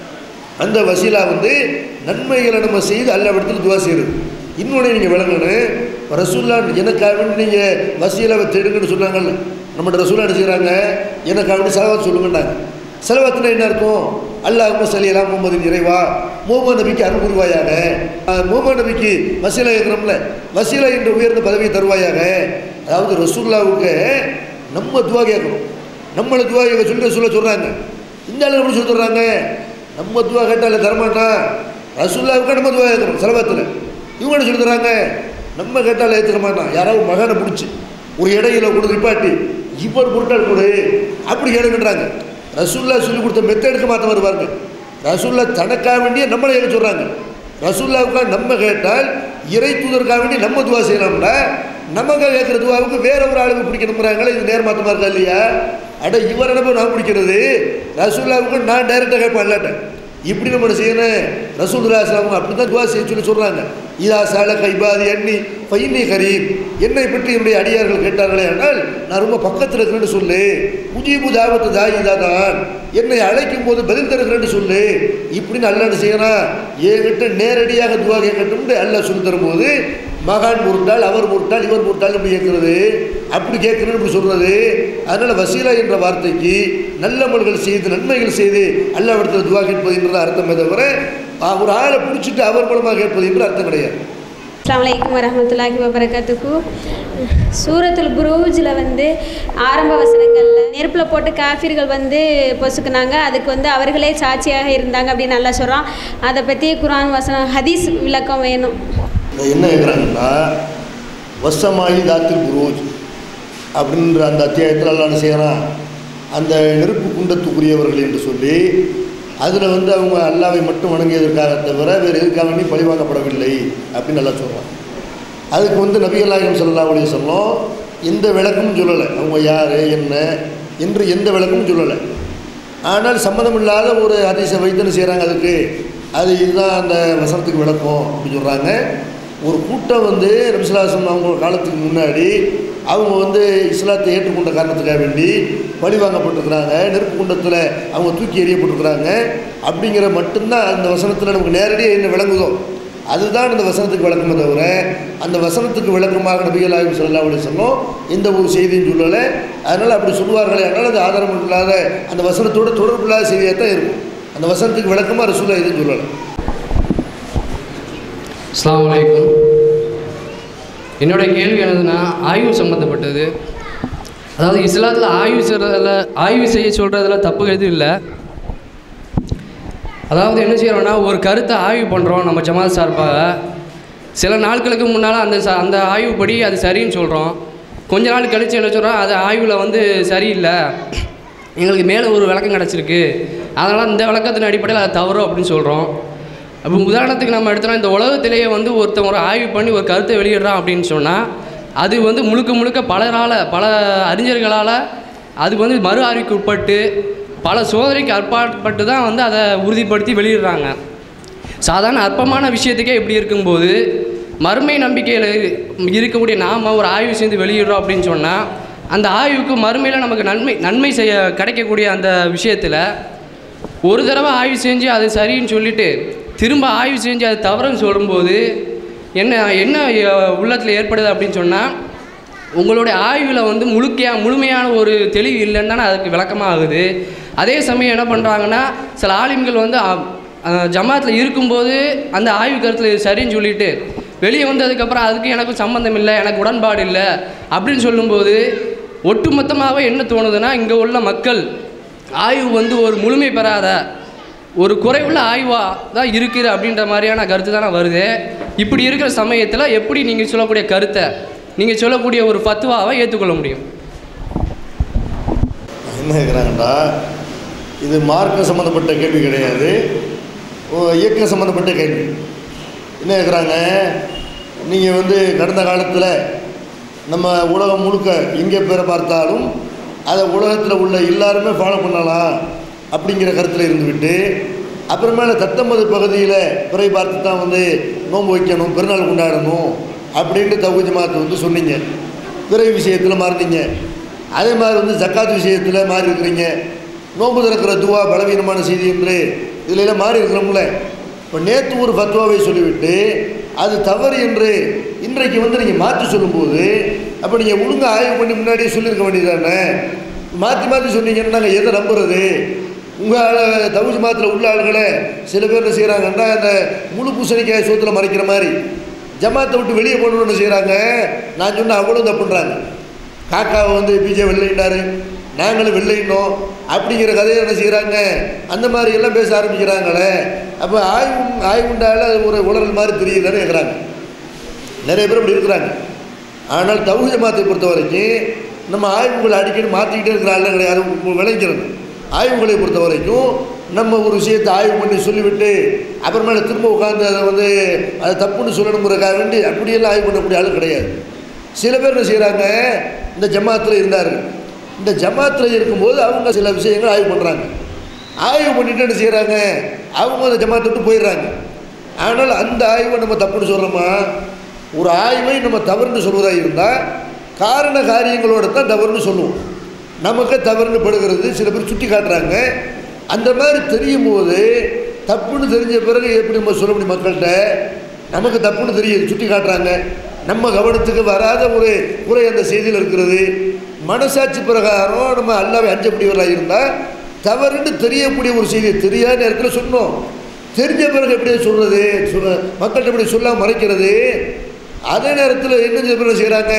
அந்த வசீலா வந்து நன்மைகளை நம்ம செய்து அல்ல இடத்துல துவா செய்கிறது இன்னொன்று நீங்கள் விளங்கணும் ரசூல்லா எனக்காக வேண்டி நீங்கள் வசீலாவை தேடுங்கன்னு சொன்னாங்கல்ல நம்மகிட்ட ரசூலா என்ன செய்கிறாங்க எனக்காக வேண்டி செலவாத்து சொல்லுங்கன்னாங்க செலவாத்துனா என்ன இருக்கும் அல்லாஹ் சலியலா முகமது இறைவா முகமது நபிக்கு அருள் புரிவாயாக அஹ் முகமது நபிக்கு வசீலா இருக்கிறோம்ல வசீலா என்ற உயர்ந்த பதவியை தருவாயாக அதாவது ரசூல்லாவுக்கு நம்ம துவா கேட்கணும் நம்மளை துவா கேட்க சொல்லி ரசூலா சொல்கிறாங்க இந்த ஆளு எப்படி சொல்லி சொல்கிறாங்க நம்ம துவா கேட்டால தரமாட்டான் ரசூல்லாவுக்கு நம்ம துவா கேட்குறோம் செலவத்தில் இவங்க என்ன சொல்லி தராங்க நம்ம கேட்டால் ஏற்றுக்க மாட்டான் யாராவது மகனை பிடிச்சி ஒரு இடையில கொடு நிப்பாட்டி இவர் பொருட்டால் கொடு அப்படி கேளுங்கன்றாங்க ரசூல்லா சொல்லி கொடுத்த மெத்தடுக்கு மாற்ற வருவாங்க ரசூல்லா தனக்காக வேண்டிய நம்மளை கேட்க சொல்கிறாங்க ரசூல்லாவுக்காக நம்ம கேட்டால் இறை தூதருக்காக வேண்டி நம்ம துவா செய்யலாம்ல நமக்காக கேட்குற துவாவுக்கு வேற ஒரு ஆளுக்கு பிடிக்கணுங்கிறாங்களே இது நேர்மாத்தமாக இருக்கா இல்லையா அட இவர் என்ன நான் பிடிக்கிறது ரசூல்லாவுக்கு நான் டைரெக்டாக கேட்பேன் இல்லாட்டேன் இப்படி நம்ம என்ன செய்யணும் ரசூலுல்லா அவங்க அப்படி தான் துவா செய்ய சொல்லி சொல்கிறாங்க இதா சால கைபாதி எண்ணி பையனி கரீப் என்னை பற்றி என்னுடைய அடியார்கள் கேட்டார்களே ஆனால் நான் ரொம்ப பக்கத்தில் இருக்கிறேன்னு சொல்லு முஜீபு தாவத்து தாயிதா தான் என்னை அழைக்கும் போது பதில் தருகிறேன்னு சொல்லு இப்படின்னு அல்ல என்ன செய்யறான் என்கிட்ட நேரடியாக துவா கேட்கட்டும்னு அல்ல சொல்லி தரும்போது மகான் பொருட்டால் அவர் பொருட்டால் இவர் பொருட்டால் இப்படி கேட்குறது அப்படி கேட்குறேன்னு இப்படி சொல்கிறது அதனால் வசீலா என்ற வார்த்தைக்கு நல்லமல்கள் செய்து நன்மைகள் செய்து அல்ல இடத்துல துவா கேட்பது என்றது அர்த்தமே தவிர ஆ, ஒரு ஆளை பிடிச்சிட்டு அவர் மூலமாக கேட்பது என்று அர்த்தம் கிடையாது அஸ்ஸலாமு அலைக்கும் வரஹ்மத்துல்லாஹி வபரகாத்துக்கு சூரத்துல் புரூஜில் வந்து ஆரம்ப வசனங்களில் நெருப்பில் போட்டு காஃபிர்கள் வந்து பொசுக்குனாங்க அதுக்கு வந்து அவர்களே சாட்சியாக இருந்தாங்க அப்படின்னு நல்லா சொல்கிறான் அதை பற்றி குர்ஆன் வசனம் ஹதீஸ் விளக்கம் வேணும் இதை என்ன கேட்குறாங்கன்னா வசமாயி தாத்தில் புரோஜ் அப்படின்ற அந்த அத்தியாயத்தில் எல்லாம் என்ன செய்யறான் அந்த நெருப்பு குண்டத்துக்குரியவர்கள் என்று சொல்லி அதில் வந்து அவங்க அல்லாவை மட்டும் வணங்கியதற்காக தவிர வேறு எதுக்காக வேண்டி பழிவாங்கப்படவில்லை அப்படின்னு நல்லா சொல்கிறான் அதுக்கு வந்து நபிகள் நாயகம் ஸல்லல்லாஹு அலைஹி வஸல்லம் எந்த விளக்கமும் சொல்லலை அவங்க யார் என்ன என்று எந்த விளக்கமும் சொல்லலை ஆனால் சம்மந்தமில்லாத ஒரு அதிசய வைத்தனை செய்கிறாங்க அதுக்கு அது இதுதான் அந்த வசனத்துக்கு விளக்கம் அப்படின்னு சொல்கிறாங்க ஒரு கூட்டம் வந்து நபிசுல்லாசம் அவங்க காலத்துக்கு முன்னாடி அவங்க வந்து இஸ்லாத்தை ஏற்றுக்கொண்ட காரணத்துக்காக வேண்டி பழி வாங்கப்பட்டிருக்கிறாங்க நெருப்பு குண்டத்தில் அவங்க தூக்கி எறியப்பட்டிருக்கிறாங்க அப்படிங்கிற மட்டும்தான் அந்த வசனத்தில் நமக்கு நேரடியாக என்ன விளங்குதோ அதுதான் அந்த வசனத்துக்கு விளக்கமே தவிர அந்த வசனத்துக்கு விளக்கமாக நபிகள் ஆய்வு சொல்லா அப்படி சொன்னோம் எந்த ஒரு செய்தியும் சொல்லலை அதனால் அப்படி சொல்லுவார்களே அதனால் அது ஆதாரம் இல்லாத அந்த வசனத்தோட தொடர்பு இல்லாத செய்தியாக தான் இருக்கும் அந்த வசனத்துக்கு விளக்கமாக ரசூலா எதுவும் சொல்லலை அஸ்ஸலாமு அலைக்கும் என்னோட கேள்வி என்னதுன்னா ஆய்வு சம்மந்தப்பட்டது அதாவது இஸ்லாத்தில் ஆய்வு செய்கிறதுல ஆய்வு செய்ய சொல்கிறதுல தப்பு எதுவும் இல்லை அதாவது என்ன செய்கிறோன்னா ஒரு கருத்தை ஆய்வு பண்ணுறோம் நம்ம ஜமாத் சார்பாக சில நாட்களுக்கு முன்னால் அந்த ச அந்த ஆய்வுப்படி அது சரின்னு சொல்கிறோம் கொஞ்ச நாள் கழித்து என்ன சொல்கிறோம் அது ஆய்வில் வந்து சரியில்லை எங்களுக்கு மேலே ஒரு விளக்கம் கிடச்சிருக்கு அதனால் இந்த விளக்கத்தின் அடிப்படையில் அது தவறு அப்படின்னு சொல்கிறோம் அப்போ உதாரணத்துக்கு நம்ம எடுத்தோம்னா இந்த உலகத்திலேயே வந்து ஒருத்தன் ஒரு ஆய்வு பண்ணி ஒரு கருத்தை வெளியிடுறான் அப்படின்னு சொன்னால் அது வந்து முழுக்க முழுக்க பலரால் பல அறிஞர்களால் அது வந்து மறு ஆய்வுக்கு உட்பட்டு பல சோதனைக்கு அற்பாற்பட்டு தான் வந்து அதை உறுதிப்படுத்தி வெளியிடுறாங்க சாதாரண அற்பமான விஷயத்துக்கே இப்படி இருக்கும்போது மறுமை நம்பிக்கையில் இருக்கக்கூடிய நாம் ஒரு ஆய்வு செய்து வெளியிடுறோம் அப்படின்னு சொன்னால் அந்த ஆய்வுக்கு மறுமையில் நமக்கு நன்மை நன்மை செய்ய கிடைக்கக்கூடிய அந்த விஷயத்தில் ஒரு தடவை ஆய்வு செஞ்சு அது சரின்னு சொல்லிட்டு திரும்ப ஆய்வு செஞ்சு அது தவறுன்னு சொல்லும்போது என்ன என்ன உள்ளத்தில் ஏற்படுது அப்படின்னு சொன்னால் உங்களுடைய ஆய்வில் வந்து முழுக்கையாக முழுமையான ஒரு தெளிவு இல்லைன்னு தானே அதுக்கு விளக்கமாக ஆகுது அதே சமயம் என்ன பண்ணுறாங்கன்னா சில ஆலிம்கள் வந்து ஜமாத்தில் இருக்கும்போது அந்த ஆய்வு கருத்தில் இது சரின்னு சொல்லிட்டு வெளியே வந்ததுக்கப்புறம் அதுக்கு எனக்கும் சம்மந்தம் இல்லை எனக்கு உடன்பாடு இல்லை அப்படின்னு சொல்லும்போது ஒட்டுமொத்தமாகவே என்ன தோணுதுன்னா இங்கே உள்ள மக்கள் ஆய்வு வந்து ஒரு முழுமை பெறாத ஒரு குறைவுள்ள ஆய்வாக தான் இருக்குது அப்படின்ற மாதிரியான கருத்து தானே வருது இப்படி இருக்கிற சமயத்தில் எப்படி நீங்கள் சொல்லக்கூடிய கருத்தை நீங்கள் சொல்லக்கூடிய ஒரு ஃபத்வாவை ஏற்றுக்கொள்ள முடியும் என்ன கேட்குறாங்கடா இது மார்க்க சம்மந்தப்பட்ட கேள்வி கிடையாது ஓ, இயக்க சம்மந்தப்பட்ட கேள்வி என்ன கேட்குறாங்க நீங்கள் வந்து கடந்த காலத்தில் நம்ம உலகம் முழுக்க எங்கே பேரை பார்த்தாலும் அதை உலகத்தில் உள்ள எல்லாருமே ஃபாலோ பண்ணலாம் அப்படிங்கிற கருத்தில் இருந்துவிட்டு அப்புறமேல தத்தம்பது பகுதியில் பிறை பார்த்து தான் வந்து நோன்பு வைக்கணும் பெருநாள் கொண்டாடணும் அப்படின்ட்டு தகுதி ஜமாத்து வந்து சொன்னீங்க பிறை விஷயத்தில் மாறினீங்க அதே மாதிரி வந்து ஜக்காத் விஷயத்தில் மாறி இருக்கிறீங்க நோன்பு திறக்கிற துவா பலவீனமான செய்தி என்று இதுல எல்லாம் மாறி இருக்கிறோம்ல இப்போ நேற்று ஒரு ஃபத்வாவை சொல்லிவிட்டு அது தவறு என்று இன்றைக்கு வந்து நீங்கள் மாற்றி சொல்லும்போது அப்போ நீங்கள் ஒழுங்காக ஆய்வு பண்ணி முன்னாடியே சொல்லியிருக்க வேண்டியதானே மாற்றி மாற்றி சொன்னீங்கன்னா நாங்கள் எதை நம்புறது உங்கள் தகுதி மாத்திர உள்ள ஆளுகளை சில பேர் என்ன செய்கிறாங்கன்னா அந்த முழு பூசணிக்காய் சோத்தில் மறைக்கிற மாதிரி ஜமாத்தை விட்டு வெளியே போடணும்னு செய்கிறாங்க நான் சொன்ன அவ்வளோ தப்புன்றாங்க காக்காவை வந்து பிஜே வெள்ளைண்டாரு நாங்களும் வெள்ளையினோம் அப்படிங்கிற கதையை என்ன செய்கிறாங்க அந்த மாதிரி எல்லாம் பேச ஆரம்பிக்கிறாங்களே அப்போ ஆய்வு ஆய்வுண்டால அது ஒரு உலகல் மாதிரி தெரியுதுன்னு கேட்குறாங்க நிறைய பேர் இப்படி இருக்கிறாங்க ஆனால் தௌஹீத மாத்தை பொறுத்த வரைக்கும் நம்ம ஆய்வுகளை அடிக்கடி மாற்றிக்கிட்டே இருக்கிற ஆளும் கிடையாது உ- விளைக்கிறது ஆய்வுகளை பொறுத்த வரைக்கும் நம்ம ஒரு விஷயத்தை ஆய்வு பண்ணி சொல்லிவிட்டு அப்புறமேல திரும்ப உட்காந்து அதை வந்து அதை தப்புன்னு சொல்லணுங்கிறக்காக வேண்டி அப்படியெல்லாம் ஆய்வு பண்ணக்கூடிய ஆள் கிடையாது சில பேர் என்ன செய்கிறாங்க இந்த ஜமாத்தில் இருந்தார்கள் இந்த ஜமாத்தில் இருக்கும்போது அவங்க சில விஷயங்கள் ஆய்வு பண்ணுறாங்க ஆய்வு பண்ணிட்டு என்ன செய்கிறாங்க அவங்க அந்த ஜமாத்தை விட்டு போயிடுறாங்க ஆனால் அந்த ஆய்வை நம்ம தப்புன்னு சொல்கிறோமா ஒரு ஆய்வை நம்ம தவறுன்னு சொல்வதாக இருந்தால் காரண காரியங்களோட தான் தவறுன்னு சொல்லுவோம் நமக்கு தவறுன்னு படுகிறது சில பேர் சுட்டி காட்டுறாங்க அந்த மாதிரி தெரியும் போது தப்புன்னு தெரிஞ்ச பிறகு எப்படி நம்ம சொல்ல முடியும் மக்கள்கிட்ட நமக்கு தப்புன்னு தெரியுது சுட்டி காட்டுறாங்க நம்ம கவனத்துக்கு வராத ஒரு குறை அந்த செய்தியில் இருக்கிறது மனசாட்சி பிரகாரம் நம்ம அல்லாவை அஞ்சக்கூடியவர்களாக இருந்தால் தவறுன்னு தெரியக்கூடிய ஒரு செய்தியை தெரியாத நேரத்தில் சொன்னோம் தெரிஞ்ச பிறகு எப்படி சொல்கிறது சொல்ல மக்கள்கிட்ட எப்படி சொல்லாம மறைக்கிறது அதே நேரத்தில் என்ன சில பேர் செய்கிறாங்க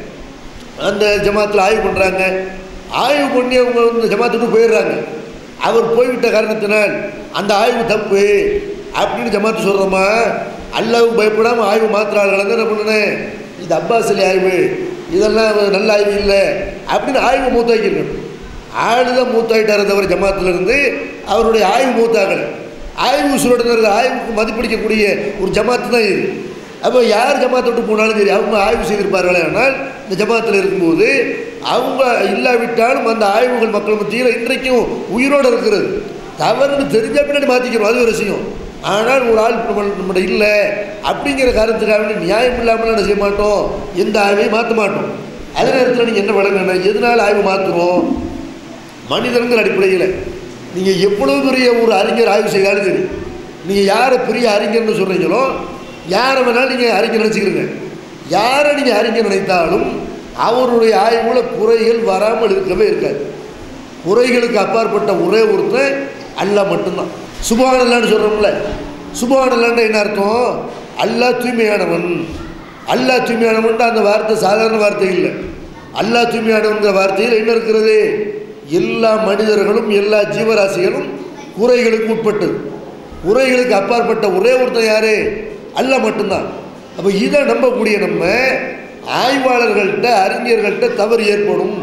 அந்த ஜமாத்தில் ஆய்வு பண்ணுறாங்க ஆய்வு பண்ணி அவங்க வந்து ஜமாத்தை விட்டு போயிடுறாங்க அவர் போய்விட்ட காரணத்தினால் அந்த ஆய்வு தப்பு அப்படின்னு ஜமாத்து சொல்கிறோமா அல்லாவுக்கு பயப்படாமல் ஆய்வு மாத்திராள்கள் என்ன பண்ணுனேன் இது அப்பாஸ் அலி ஆய்வு இதெல்லாம் நல்ல ஆய்வு இல்லை அப்படின்னு ஆய்வு மூத்தாக்கிருக்கணும் ஆளு தான் மூத்தாயிட்டாரே தவிர ஜமாத்துல இருந்து அவருடைய ஆய்வு மூத்தாகலை ஆய்வு சுருடுங்கிறது ஆய்வுக்கு மதிப்பிடிக்கக்கூடிய ஒரு ஜமாத்து தான் இது அப்போ யார் ஜமாத்தை விட்டு போனாலும் சரி அவங்க ஆய்வு செய்திருப்பார்களே ஆனால் இந்த ஜமாத்தில் இருக்கும்போது அவங்க இல்லாவிட்டாலும் அந்த ஆய்வுகள் மக்கள் மத்தியில் இன்றைக்கும் உயிரோடு இருக்கிறது தவறுன்னு தெரிஞ்ச பின்னாடி மாற்றிக்கிறோம் அது ஒரு விஷயம் ஆனால் ஒரு ஆள் நம்ம நம்மகிட்ட இல்லை அப்படிங்கிற காரணத்துக்காக வேண்டி நியாயம் இல்லாமல் என்ன செய்ய மாட்டோம் எந்த ஆய்வையும் மாற்ற மாட்டோம் அதே நேரத்தில் நீங்கள் என்ன வழங்கணும் எதனால் ஆய்வு மாற்றுறோம் மனிதனுங்கிற அடிப்படையில் நீங்கள் எவ்வளோ பெரிய ஒரு அறிஞர் ஆய்வு செய்தாலும் சரி நீங்கள் யாரை பெரிய அறிஞர்னு சொல்கிறீங்களோ யாரை வேணாலும் நீங்கள் அறிஞர் நினச்சிக்கிறீங்க யாரை நீங்கள் அறிஞர் நினைத்தாலும் அவருடைய ஆய்வுல குறைகள் வராமல் இருக்கவே இருக்காது குறைகளுக்கு அப்பாற்பட்ட ஒரே ஒருத்தன் அல்லாஹ் மட்டும்தான் சுபானல்லான்னு சொல்கிறோம்ல சுபானல்லான்னு என்ன அர்த்தம் அல்லாஹ் தூய்மையானவன் அல்லாஹ் தூய்மையானவன் அந்த வார்த்தை சாதாரண வார்த்தை இல்லை அல்லாஹ் தூய்மையானவங்கிற வார்த்தையில் என்ன இருக்கிறது எல்லா மனிதர்களும் எல்லா ஜீவராசிகளும் குறைகளுக்கு உட்பட்டது குறைகளுக்கு அப்பாற்பட்ட ஒரே ஒருத்தன் யாரு அல்லாஹ் மட்டும்தான் அப்போ இதை நம்பக்கூடிய நம்ம ஆய்வாளர்கள்ட்ட அறிஞர்கள்ட்ட தவறு ஏற்படும்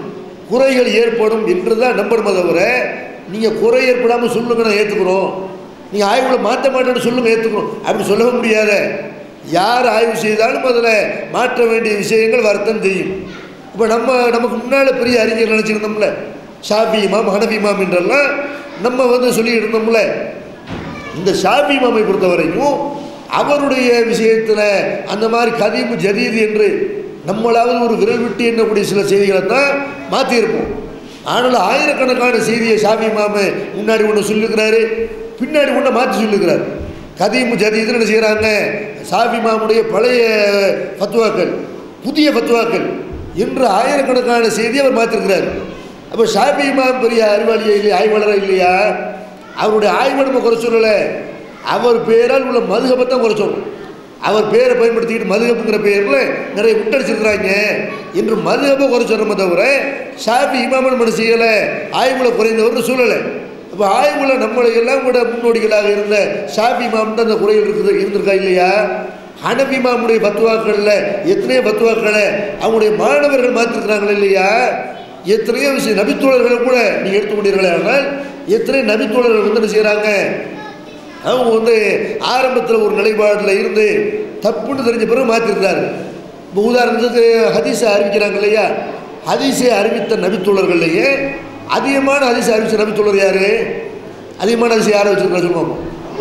குறைகள் ஏற்படும் என்று தான் நம்பணுமே தவிர நீங்கள் குறை ஏற்படாமல் சொல்லுங்க நான் ஏற்றுக்கிறோம் நீங்கள் ஆய்வுகளை மாற்ற மாட்டேன்னு சொல்லுங்க ஏற்றுக்கிறோம் அப்படி சொல்லவே முடியாத யார் ஆய்வு செய்தாலும் அதில் மாற்ற வேண்டிய விஷயங்கள் வரத்தான் செய்யும் இப்போ நம்ம நமக்கு முன்னால் பெரிய அறிஞர் நினச்சிருந்தோம்ல ஷாஃபி இமாம் ஹனபி இமாம் என்றெல்லாம் நம்ம வந்து சொல்லிட்டு இருந்தோம்ல இந்த ஷாஃபி இமாமை பொறுத்த வரைக்கும் அவருடைய விஷயத்தில் அந்த மாதிரி கதீமு ஜதீது என்று நம்மளாவது ஒரு விரல் விட்டு எண்ணக்கூடிய சில செய்திகளை தான் மாற்றியிருப்போம் ஆனால் ஆயிரக்கணக்கான செய்தியை ஷாஃபி இமாமு முன்னாடி ஒன்று சொல்லியிருக்கிறாரு பின்னாடி ஒன்று மாற்றி சொல்லியிருக்கிறார் கதீமு ஜதீதுன்னு என்ன செய்கிறாங்க ஷாஃபி இமாமுடைய பழைய ஃபத்வாக்கள் புதிய ஃபத்வாக்கள் என்று ஆயிரக்கணக்கான செய்தியை அவர் மாற்றிருக்கிறார் அப்போ ஷாஃபி இமாம் பெரிய அறிவாளியா இல்லையா ஆய்வாளரா இல்லையா அவருடைய ஆய்வை நம்ம குறை சொல்லலை அவர் பேரால் உள்ள மதுகப்பை தான் குறை சொல்லணும் அவர் பேரை பயன்படுத்திக்கிட்டு மதுகப்புங்கிற பேரில் நிறைய விட்டடிச்சிருக்கிறாங்க என்று மதுகப்பை குறை சொல்கிறோமே தவிர ஷாஃபி இமாமன் மனு செய்யலை ஆய்வுல குறைந்தவர்னு சொல்லலை அப்போ ஆய்வுல நம்மளை எல்லாம் கூட முன்னோடிகளாக இருந்த ஷாஃபி இமாம் தான் அந்த குறைகள் இருக்குது இருந்திருக்கா இல்லையா ஹனபி இமாமுடைய பத்துவாக்களில் எத்தனையோ பத்துவாக்களை அவங்களுடைய மாணவர்கள் மாற்றிருக்கிறாங்களா இல்லையா எத்தனையோ விஷயம் நபித்தோழர்களை கூட நீங்கள் எடுத்துக்கொண்டீர்களே ஆனால் எத்தனை நபித்தோழர்கள் வந்து என்ன செய்கிறாங்க அவங்க வந்து ஆரம்பத்தில் ஒரு நிலைப்பாட்டில் இருந்து தப்புன்னு தெரிஞ்ச பிறகு மாற்றிருக்கிறாரு இப்போ உதாரணத்துக்கு ஹதீஸை அறிவிக்கிறாங்க இல்லையா ஹதீஸை அறிவித்த நபித்தோழர்கள்லையே அதிகமான ஹதீஸை அறிவித்த நபித்தோழர் யார் அதிகமான ஹதீஸை யாரை வச்சுருக்கா சொல்லுவோம்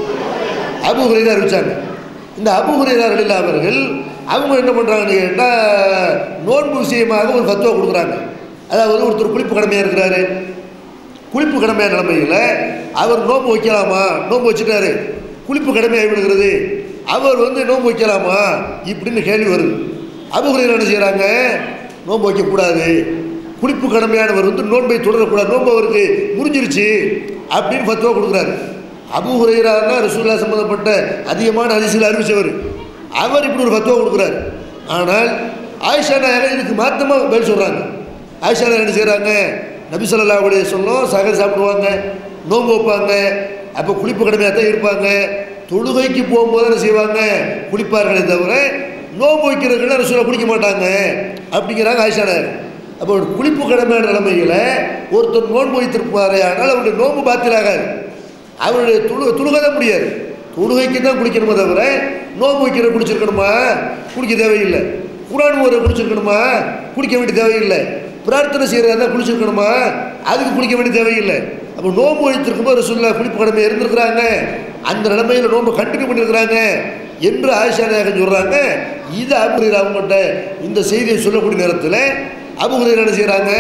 அபு ஹுரைரா அறிவிச்சாங்க இந்த அபு ஹுரைரா ரலில்லா அவர்கள் அவங்க என்ன பண்ணுறாங்கன்னு கேட்டால் நோன்பு விஷயமாக ஒரு ஃபத்துவா கொடுக்குறாங்க அதாவது ஒருத்தர் குளிப்பு கடமையாக இருக்கிறாரு குளிப்பு கடமையான நிலைமையில் அவர் நோன்பு வைக்கலாமா நோன்பு வச்சுட்டாரு குளிப்பு கடமையாகி விடுகிறது அவர் வந்து நோன்பு வைக்கலாமா இப்படின்னு கேள்வி வருது அபுகுரையில் என்ன செய்கிறாங்க நோன்பு வைக்கக்கூடாது குளிப்பு கடமையானவர் வந்து நோன்பை தொடரக்கூடாது நோன்பு அவருக்கு முறிஞ்சிருச்சு அப்படின்னு ஃபத்துவா கொடுக்குறாரு அபு ஹுரைரான்னா ரசூல்லா சம்மந்தப்பட்ட அதிகமான அதிசயில் அறிவிச்சவர் அவர் இப்படி ஒரு ஃபத்துவா கொடுக்குறாரு ஆனால் ஆயிஷா நாயகர் இதுக்கு மாற்றமாக பதில் சொல்கிறாங்க ஆயிஷா நாயகர் என்ன செய்கிறாங்க நபி ஸல்லல்லாஹு அலைஹி சொல்லும் சகர் சாப்பிடுவாங்க நோன்பு வைப்பாங்க அப்போ குளிப்பு கடமையாக தான் இருப்பாங்க தொழுகைக்கு போகும்போது என்ன செய்வாங்க குளிப்பார்களே தவிர நோன்பு வைக்கிறதுக்குலாம் ரசூலா குளிக்க மாட்டாங்க அப்படிங்கிறாங்க ஆயிஷா நாயகர் அப்போ ஒரு குளிப்பு கடமையான நிலைமையில் ஒருத்தர் நோன்பு வைத்திருப்பாரே ஆனால் அவருடைய நோன்பு பாத்திலாகாது அவருடைய துளு துளுக தான் முடியாது தொழுகைக்கு தான் குளிக்கணுமே தவிர நோன்பு வைக்கிற குடிச்சிருக்கணுமா குடிக்க தேவையில்லை குரான் ஒரு குடிச்சிருக்கணுமா குடிக்க வேண்டிய தேவையில்லை பிரார்த்தனை செய்கிறதா குளிச்சிருக்கணுமா அதுக்கு குளிக்க வேண்டிய தேவையில்லை அப்போ நோன்பு வைத்திருக்கும்போது சொல்ல குளிப்பு கடமை இருந்திருக்கிறாங்க அந்த நிலைமையில் நோன்பு கண்டினியூ பண்ணியிருக்கிறாங்க என்று ஆயிஷா நாயகன் சொல்கிறாங்க இது அபுரீர் அவங்கள்ட்ட இந்த செய்தியை சொல்லக்கூடிய நேரத்தில் அபுரீர் என்ன செய்கிறாங்க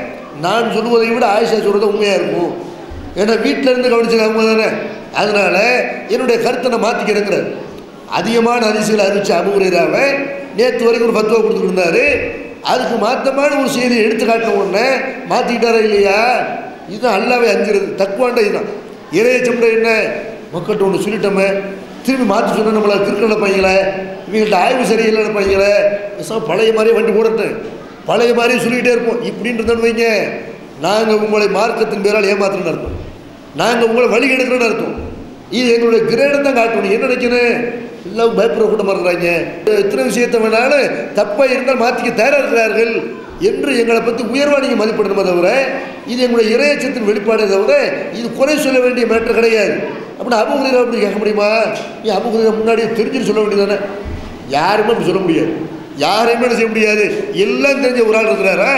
நான் சொல்லுவதை விட ஆயிஷா சொல்கிறது உண்மையாக இருக்கும் ஏன்னா வீட்டில் இருந்து கவனிச்சிருக்காங்க தானே அதனால் என்னுடைய கருத்தை நான் மாற்றிக்கிறேங்கிறார் அதிகமான அதிசயில் அறிவிச்ச அபுரீராவை நேற்று வரைக்கும் ஒரு பத்துவா கொடுத்துட்டு இருந்தாரு அதுக்கு மாற்றமான ஒரு செய்தியை எடுத்து காட்டின உடனே மாற்றிக்கிட்டாரா இல்லையா இதுதான் அல்லாவே அஞ்சுறது தக்குவாண்ட இதுதான் இறைய சம்பளை என்ன மக்கள்கிட்ட ஒன்று சொல்லிட்டோமே திரும்பி மாற்றி சொன்ன நம்மளை கிறுக்க நினைப்பாங்களே இவங்கள்ட்ட ஆய்வு சரியில்லை நினைப்பாங்களே பேசாம பழைய மாதிரியே வண்டி ஓடட்டும் பழைய மாதிரியே சொல்லிக்கிட்டே இருப்போம் இப்படின்னு இருந்தோன்னு வைங்க நாங்கள் உங்களை மார்க்கத்தின் பேரால் ஏமாத்துறோன்னு அர்த்தம் நாங்கள் உங்களை வழி எடுக்கிறோன்னு அர்த்தம் இது எங்களுடைய கிரேடை தான் காட்டணும் நீ என்ன நினைக்கணும் எல்லாம் பயப்படுற கூட்டமாக இருக்கிறாங்க எத்தனை விஷயத்தை வேணாலும் தப்பாக இருந்தால் மாற்றிக்க தயாராக இருக்கிறார்கள் என்று எங்களை பற்றி உயர்வாக நீங்கள் மதிப்பிடணுமே தவிர இது எங்களுடைய இறையச்சத்தின் வெளிப்பாடே தவிர இது குறை சொல்ல வேண்டிய மேட்டர் கிடையாது அப்படின்னா அபுகுரீரா அப்படி கேட்க முடியுமா நீ அபுகுரீரா முன்னாடியே தெரிஞ்சுன்னு சொல்ல வேண்டியதானே யாருமே அப்படி சொல்ல முடியாது யாரையுமே என்ன செய்ய முடியாது எல்லாம் தெரிஞ்ச ஒரு ஆள் இருக்கிறாரா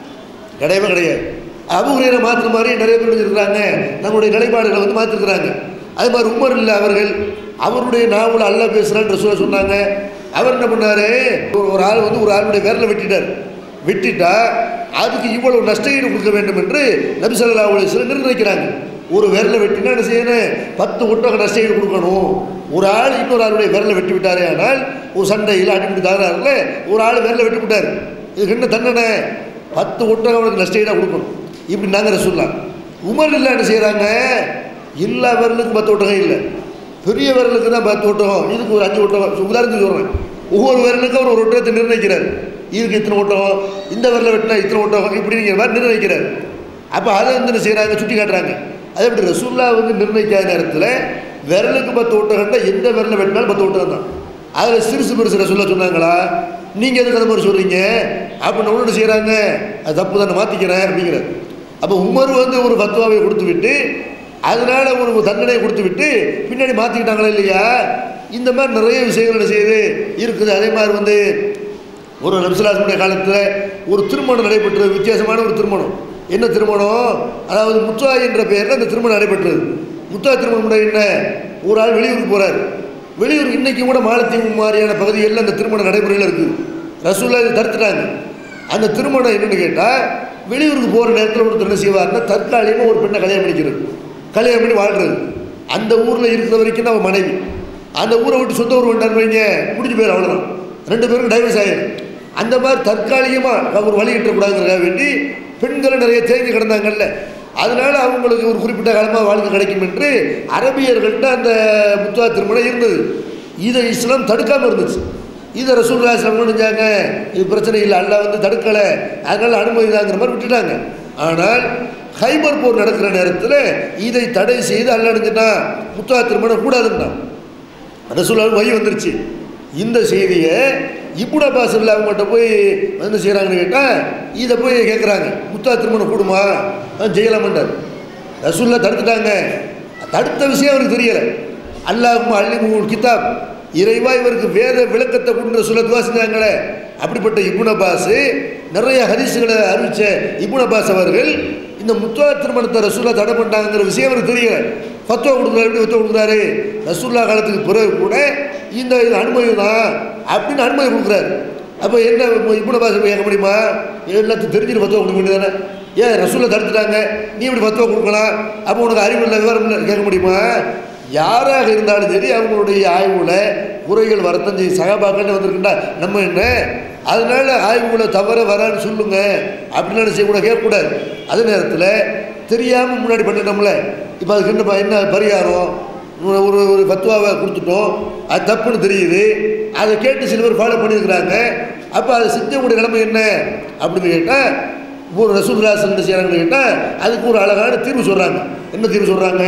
கிடையவே கிடையாது அபுகுரீரை மாற்றுற மாதிரி நிறைய பேர் இருக்கிறாங்க நம்மளுடைய நிலைப்பாடுகளை வந்து மாற்றிருக்கிறாங்க அது மாதிரி உமர் இல்லை அவர்கள் அவருடைய நாவல் அல்ல பேசுகிறான்னு சொல்ல சொன்னாங்க அவர் என்ன பண்ணார் ஒரு ஆள் வந்து ஒரு ஆளுடைய விரலை வெட்டிட்டார் வெட்டிட்டா அதுக்கு இவ்வளவு நஷ்ட ஈடு கொடுக்க வேண்டும் என்று நபி ஸல்லல்லாஹு அலைஹி வஸல்லம் நிர்ணயிக்கிறாங்க ஒரு விரலை வெட்டினா என்ன செய்யணும் பத்து ஒட்டக நஷ்ட ஈடு கொடுக்கணும் ஒரு ஆள் இன்னொரு ஆளுடைய விரலை வெட்டி விட்டாரே ஆனால் ஒரு சண்டையில் அடிப்படி தகராறுல ஒரு ஆள் விரலை வெட்டி விட்டார் இதுக்கு என்ன தண்டனை பத்து ஒட்டகம் அவனுக்கு நஷ்ட ஈடாக கொடுக்கணும் இப்படி நாங்கள் சொல்லலாம் உமர் இல்லை என்ன செய்கிறாங்க எல்லா விரலுக்கும் பத்து ஒட்டகம் இல்லை பெரிய விரலுக்கு தான் பத்து ஒட்டகம் இதுக்கு ஒரு அஞ்சு ஒட்டகம் உதாரணத்துக்கு சொல்கிறேன் ஒவ்வொரு விரலுக்கும் அவர் ஒரு ஒட்டகத்தை நிர்ணயிக்கிறார் இதுக்கு இத்தனை ஒட்டகம் இந்த விரலை வெட்டினா இத்தனை ஒட்டகம் இப்படிங்கிற மாதிரி நிர்ணயிக்கிறார் அப்போ அதை வந்து என்ன செய்கிறாங்க சுட்டி காட்டுறாங்க அதே எப்படி ரசூல்லா வந்து நிர்ணயிக்காத நேரத்தில் விரலுக்கு பத்து ஒட்டகம்னா எந்த விரலை வெட்டினாலும் பத்து ஒட்டகம் தான் அதில் சிறுசு பெருசு ரசூல்லா சொன்னாங்களா நீங்கள் எதுக்கு அந்த மாதிரி சொல்கிறீங்க அப்படின்னு ஒன்று செய்கிறாங்க அது தப்பு தானே மாற்றிக்கிறேன் அப்படிங்கிற அப்போ உமர் வந்து ஒரு ஃபத்வாவை கொடுத்து விட்டு அதனால ஒரு தண்டனையை கொடுத்து விட்டு பின்னாடி மாற்றிக்கிட்டாங்களா இல்லையா இந்த மாதிரி நிறைய விஷயங்கள் என்ன செய்யுது இருக்குது அதே மாதிரி வந்து ஒரு நபிசுலாசனுடைய காலத்தில் ஒரு திருமணம் நடைபெற்றது வித்தியாசமான ஒரு திருமணம் என்ன திருமணம் அதாவது முத்தா என்ற பெயரில் அந்த திருமணம் நடைபெற்றது முத்தா திருமணம் முறை என்ன ஒரு ஆள் வெளியூருக்கு போகிறார் வெளியூர் இன்னைக்கு கூட மாலத்தீவு மாதிரியான பகுதிகளில் அந்த திருமணம் நடைமுறையில் இருக்குது ரசூல்லா இதை தடுத்துட்டாங்க அந்த திருமணம் என்னன்னு கேட்டால் வெளியூருக்கு போகிற நேரத்தில் ஒருத்தர் என்ன செய்வார்னா தற்காலிகமாக ஒரு பெண்ணை கல்யாணம் பண்ணிக்கிறது கல்யாணம் பண்ணி வாழ்கிறது அந்த ஊரில் இருக்கிற வரைக்கும் நம்ம மனைவி அந்த ஊரை விட்டு சொந்த ஊர் வந்துட்டான்னு வைங்க முடிஞ்சு போயிடும் அவ்வளோதான் ரெண்டு பேருக்கும் டைவர்ஸ் ஆயிடும் அந்த மாதிரி தற்காலிகமாக ஒரு வழி கட்டக்கூடாதுங்கிறதுக்காக வேண்டி பெண்களை நிறைய தேங்கி கிடந்தாங்கல்ல அதனால அவங்களுக்கு ஒரு குறிப்பிட்ட காலமாக வாழ்க்கை கிடைக்கும் என்று அரபியர்கள்ட்ட அந்த முத்துவா திருமணம் இருந்தது இதை இஸ்லாம் தடுக்காமல் இருந்துச்சு இதை ரசூல்லா இஸ்லாம் நினைஞ்சாங்க இது பிரச்சனை இல்லை அல்லாஹ் வந்து தடுக்கலை அதனால அனுமதிதாங்கிற மாதிரி விட்டுட்டாங்க ஆனால் ஹைபர் போர் நடக்கிற நேரத்தில் இதை தடை செய்து அல்ல அடைஞ்சிட்டா முத்துவா திருமணம் கூடாதுன்னா ரசூலாவுக்கு வழி வந்துருச்சு இந்த செய்தியை இப்புட பாசத்தில் அவங்கள்ட்ட போய் என்ன செய்கிறாங்கன்னு கேட்டால் இதை போய் கேட்குறாங்க முத்தா திருமணம் கூடுமா ஜெயலமண்டார் ரசூல்லா தடுத்துட்டாங்க தடுத்த விஷயம் அவருக்கு தெரியலை அல்லாஹும் அள்ளிமுல் கிதாப் இறைவா இவருக்கு வேத விளக்கத்தை கொண்டு சொல்ல துவா செஞ்சாங்களே அப்படிப்பட்ட இபுன் அப்பாஸ் நிறைய ஹரிசுகளை அறிவித்த இபுன் அப்பாஸ் அவர்கள் இந்த முத்துவா திருமணத்தை ரசூல்லா தடை பண்ணிட்டாங்கிற விஷயம் அவருக்கு தெரியல ஃபத்துவா கொடுக்குறாரு எப்படி ஃபத்துவா கொடுக்குறாரு ரசூல்லா காலத்துக்கு பிறகு கூட இந்த இது அனுமதி தான் அப்படின்னு அனுமதி கொடுக்குறாரு அப்போ என்ன இபுன் அப்பாஸ் கேட்க முடியுமா எல்லாத்தையும் தெரிஞ்சுட்டு ஃபத்துவா கொடுக்க வேண்டியதானே ஏன் ரசூலை தடுத்துட்டாங்க நீ இப்படி ஃபத்துவா கொடுக்கலாம் அப்போ உனக்கு அறிவு இல்லை விவரம் இல்லை கேட்க முடியுமா யாராக இருந்தாலும் சரி அவங்களுடைய ஆய்வுல குறைகள் வரத்தான் செய்யும் சகாபாக்கன்னு வந்திருக்குண்டா நம்ம என்ன அதனால ஆய்வுகளை தவற வரான்னு சொல்லுங்க அப்படின்னு செய்யக்கூட கேட்கக்கூடாது அதே நேரத்தில் தெரியாமல் முன்னாடி பண்ணிட்டோம்ல இப்போ அதுக்கு என்ன ப- என்ன பரிகாரம் ஒரு ஒரு ஒரு ஃபத்வாவை கொடுத்துட்டோம் அது தப்புன்னு தெரியுது அதை கேட்டு சில பேர் ஃபாலோ பண்ணியிருக்கிறாங்க அப்போ அதை செஞ்சவங்களுடைய நிலைமை என்ன அப்படின்னு கேட்டால் ஒரு ரசூல்ராசன் என்ன செய்கிறாங்கன்னு கேட்டால் அதுக்கு ஒரு அழகான தீர்வு சொல்கிறாங்க என்ன தீர்வு சொல்கிறாங்க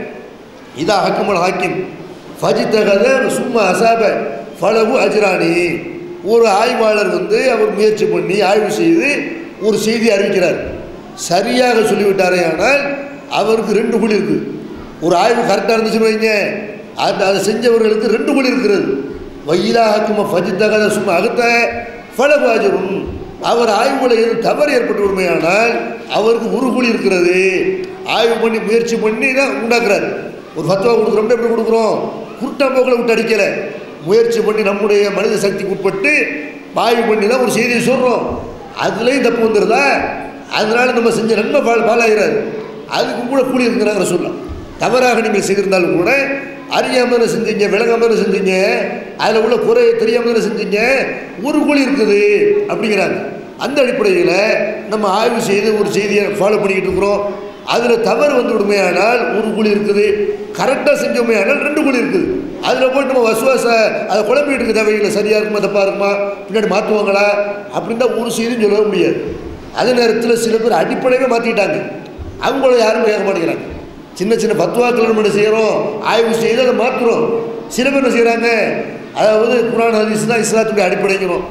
இதா ஹக்கமல் ஹாக்கிம் ஃபஜித்தகத சும்மா அசாப ஃபலகு அஜ்ரானி ஒரு ஆய்வாளர் வந்து அவர் முயற்சி பண்ணி ஆய்வு செய்து ஒரு செய்தி அறிவிக்கிறார் சரியாக சொல்லிவிட்டாரே ஆனால் அவருக்கு ரெண்டு குழி இருக்குது ஒரு ஆய்வு கரெக்டாக இருந்துச்சுன்னு வைங்க அந்த அதை செஞ்சவர்களுக்கு ரெண்டு குழி இருக்கிறது வயிலா ஹக்கும ஃபஜித்தகத சும்மா அகத்த ஃபலகு அஜரும் அவர் ஆய்வுகளை எது தவறு ஏற்பட்டு உண்மையானால் அவருக்கு ஒரு குழி இருக்கிறது ஆய்வு பண்ணி முயற்சி பண்ணி தான் உண்டாக்குறாரு ஒரு ஃபத்வா கொடுக்குறோம்னா எப்படி கொடுக்குறோம் குருட்டா போக்கில் விட்டு அடிக்கலை முயற்சி பண்ணி நம்முடைய மனித சக்திக்கு உட்பட்டு ஆய்வு பண்ணி தான் ஒரு செய்தியை சொல்கிறோம் அதுலேயும் தப்பு வந்துடுதா அதனால நம்ம செஞ்ச நன்மை பால் பாலாகிறாரு அதுக்கு கூட கூலி இருக்கிறாங்க சொல்லலாம் தவறாக நீங்கள் செய்திருந்தாலும் கூட அறியாமல் தானே செஞ்சீங்க விளங்காம தானே செஞ்சீங்க அதில் உள்ள குறை தெரியாமல் தானே செஞ்சீங்க ஒரு கூலி இருக்குது அப்படிங்கிறாங்க அந்த அடிப்படையில் நம்ம ஆய்வு செய்து ஒரு செய்தியை ஃபாலோ பண்ணிக்கிட்டு இருக்கிறோம் அதில் தவறு வந்து விடுமையானால் ஒரு கூலி இருக்குது கரெக்டாக செஞ்சோமையானால் ரெண்டு கூலி இருக்குது அதில் போய் நம்ம வசுவாச அதை குழம்பிட்டு இருக்க தேவையில்லை சரியாக இருக்குமா தப்பாக இருக்குமா பின்னாடி மாற்றுவாங்களா அப்படின்னு தான் ஒரு செய்தியும் சொல்ல முடியாது அதே நேரத்தில் சில பேர் அடிப்படையே மாற்றிக்கிட்டாங்க அவங்கள யாரும் கேட்க மாட்டேங்கிறாங்க சின்ன சின்ன பத்துவாக்கள் நம்ம என்ன செய்கிறோம் ஆய்வு செய்து அதை மாற்றுறோம் சில பேர் என்ன செய்கிறாங்க அதாவது குரான் ஹதீஸ் தான் இஸ்லாத்துடைய அடிப்படைங்கிறோம்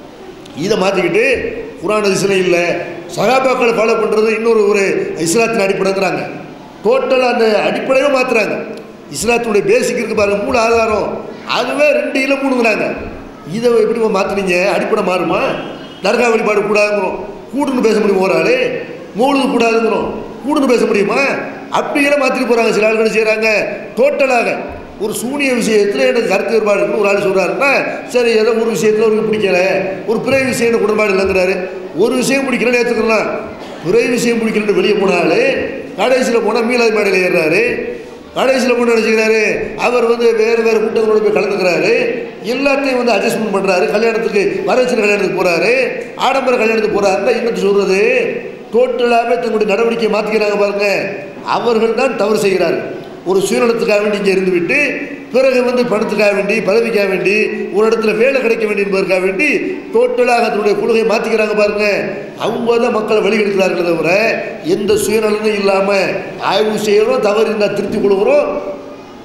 இதை மாற்றிக்கிட்டு குரான் ஹதீஸ்ல இல்லை சகாபாக்களை ஃபாலோ பண்ணுறது இன்னொரு ஒரு இஸ்லாத்தின் அடிப்படைங்கிறாங்க டோட்டலாக அந்த அடிப்படையை மாற்றுறாங்க இஸ்லாத்துடைய பேசிக் இருக்கு பாருங்க மூணு ஆதாரம் அதுவே ரெண்டு இல்லை மூணுங்கிறாங்க இதை எப்படி மாற்றுனீங்க அடிப்படை மாறுமா தர்கா வழிபாடு கூடாதுங்கிறோம் கூடுன்னு பேச முடியுமா ஒரு ஆள் மூழுது கூடாதுங்கிறோம் கூடுன்னு பேச முடியுமா அப்படியெல்லாம் மாற்றிட்டு போகிறாங்க சில ஆளுகள் செய்கிறாங்க டோட்டலாக ஒரு சூனிய விஷயத்தில் எனக்கு கருத்து வேறுபாடு இருக்குன்னு ஒரு ஆள் சொல்கிறாருன்னா சரி ஏதோ ஒரு விஷயத்தில் அவருக்கு பிடிக்கல ஒரு பிறை விஷயம் எனக்கு உடன்பாடு இல்லைங்கிறாரு ஒரு விஷயம் பிடிக்கலன்னு ஏற்றுக்கலாம் பிறை விஷயம் பிடிக்கலன்னு வெளியே போனாலே கடைசியில் போனால் மீளாது மேடையில் ஏறுறாரு கடைசியில் போய் நினச்சிக்கிறாரு அவர் வந்து வேறு வேறு கூட்டங்களோட போய் கலந்துக்கிறாரு எல்லாத்தையும் வந்து அட்ஜஸ்ட்மெண்ட் பண்ணுறாரு கல்யாணத்துக்கு வரவச்சு கல்யாணத்துக்கு போகிறாரு ஆடம்பர கல்யாணத்துக்கு போகிறாருன்னா என்னத்தை சொல்கிறது டோட்டலாகவே தங்களுடைய நடவடிக்கையை மாற்றிக்கிறாங்க பாருங்க அவர்கள் தான் தவறு செய்கிறார்கள் ஒரு சுயநலத்துக்காக வேண்டி இங்கே இருந்துவிட்டு பிறகு வந்து பணத்துக்காக வேண்டி பதவிக்காக வேண்டி ஒரு இடத்துல வேலை கிடைக்க வேண்டி என்பதற்காக வேண்டி டோட்டலாக அதனுடைய கொள்கையை மாற்றிக்கிறாங்க பாருங்க அவங்க தான் மக்களை வெளியெடுக்கிறார்களே தவிர எந்த சுயநலனும் இல்லாமல் ஆய்வு செய்கிறோம் தவறு இருந்தால் திருத்தி கொடுக்குறோம்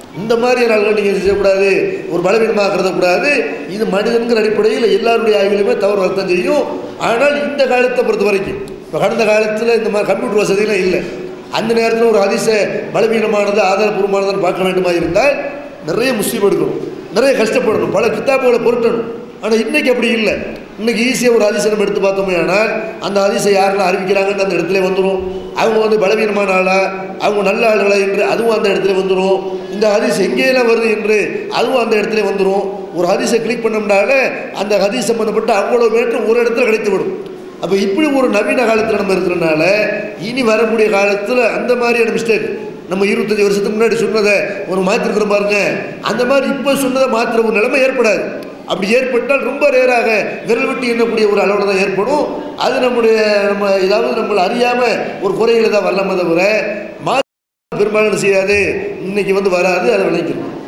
இந்த மாதிரியான ஆளுகள் நீங்கள் செய்யக்கூடாது ஒரு பலவீனமாக கருதக்கூடாது இது மனிதன்கிற அடிப்படையில் எல்லாருடைய ஆய்வுலையுமே தவறு வருத்தம் செய்யும் ஆனால் இந்த காலத்தை பொறுத்த வரைக்கும் இப்போ கடந்த காலத்தில் இந்த மாதிரி கம்ப்யூட்டர் வசதியெல்லாம் இல்லை அந்த நேரத்தில் ஒரு அதிச பலவீனமானது ஆதாரபூர்வமானதுன்னு பார்க்க வேண்டுமா இருந்தால் நிறைய முஸ்லீம் எடுக்கணும் நிறைய கஷ்டப்படணும் பல கித்தாப்புகளை பொருட்டணும் ஆனால் இன்னைக்கு அப்படி இல்லை இன்னைக்கு ஈஸியாக ஒரு அதிசயம் நம்ம எடுத்து பார்த்தோமே ஆனால் அந்த அதிசயம் யாரெல்லாம் அறிவிக்கிறாங்கன்னு அந்த இடத்துல வந்துடும் அவங்க வந்து பலவீனமான ஆளா அவங்க நல்ல ஆளுகளா என்று அதுவும் அந்த இடத்துல வந்துடும் இந்த ஹதீஸ் எங்கேயெல்லாம் வருது என்று அதுவும் அந்த இடத்துல வந்துடும் ஒரு ஹதீஸை கிளிக் பண்ணோம்னாலே அந்த ஹதீஸ் சம்மந்தப்பட்ட அவ்வளோ மேற்று ஒரு இடத்துல கிடைத்து விடும் அப்போ இப்படி ஒரு நவீன காலத்தில் நம்ம இருக்கிறனால இனி வரக்கூடிய காலத்தில் அந்த மாதிரியான மிஸ்டேக் நம்ம இருபத்தஞ்சி வருஷத்துக்கு முன்னாடி சொன்னதை ஒரு மாற்றிருக்கிறோம் பாருங்க அந்த மாதிரி இப்போ சொன்னதை மாற்றுற ஒரு நிலைமை ஏற்படாது அப்படி ஏற்பட்டால் ரொம்ப ரேராக விரல் விட்டு எண்ணக்கூடிய ஒரு அளவில் தான் ஏற்படும் அது நம்முடைய நம்ம ஏதாவது நம்மளை அறியாமல் ஒரு குறைகளை தான் வரலாமே தவிர மா பெரும்பாலும் செய்யாது இன்னைக்கு வந்து வராது அதை விளைக்கிறோம்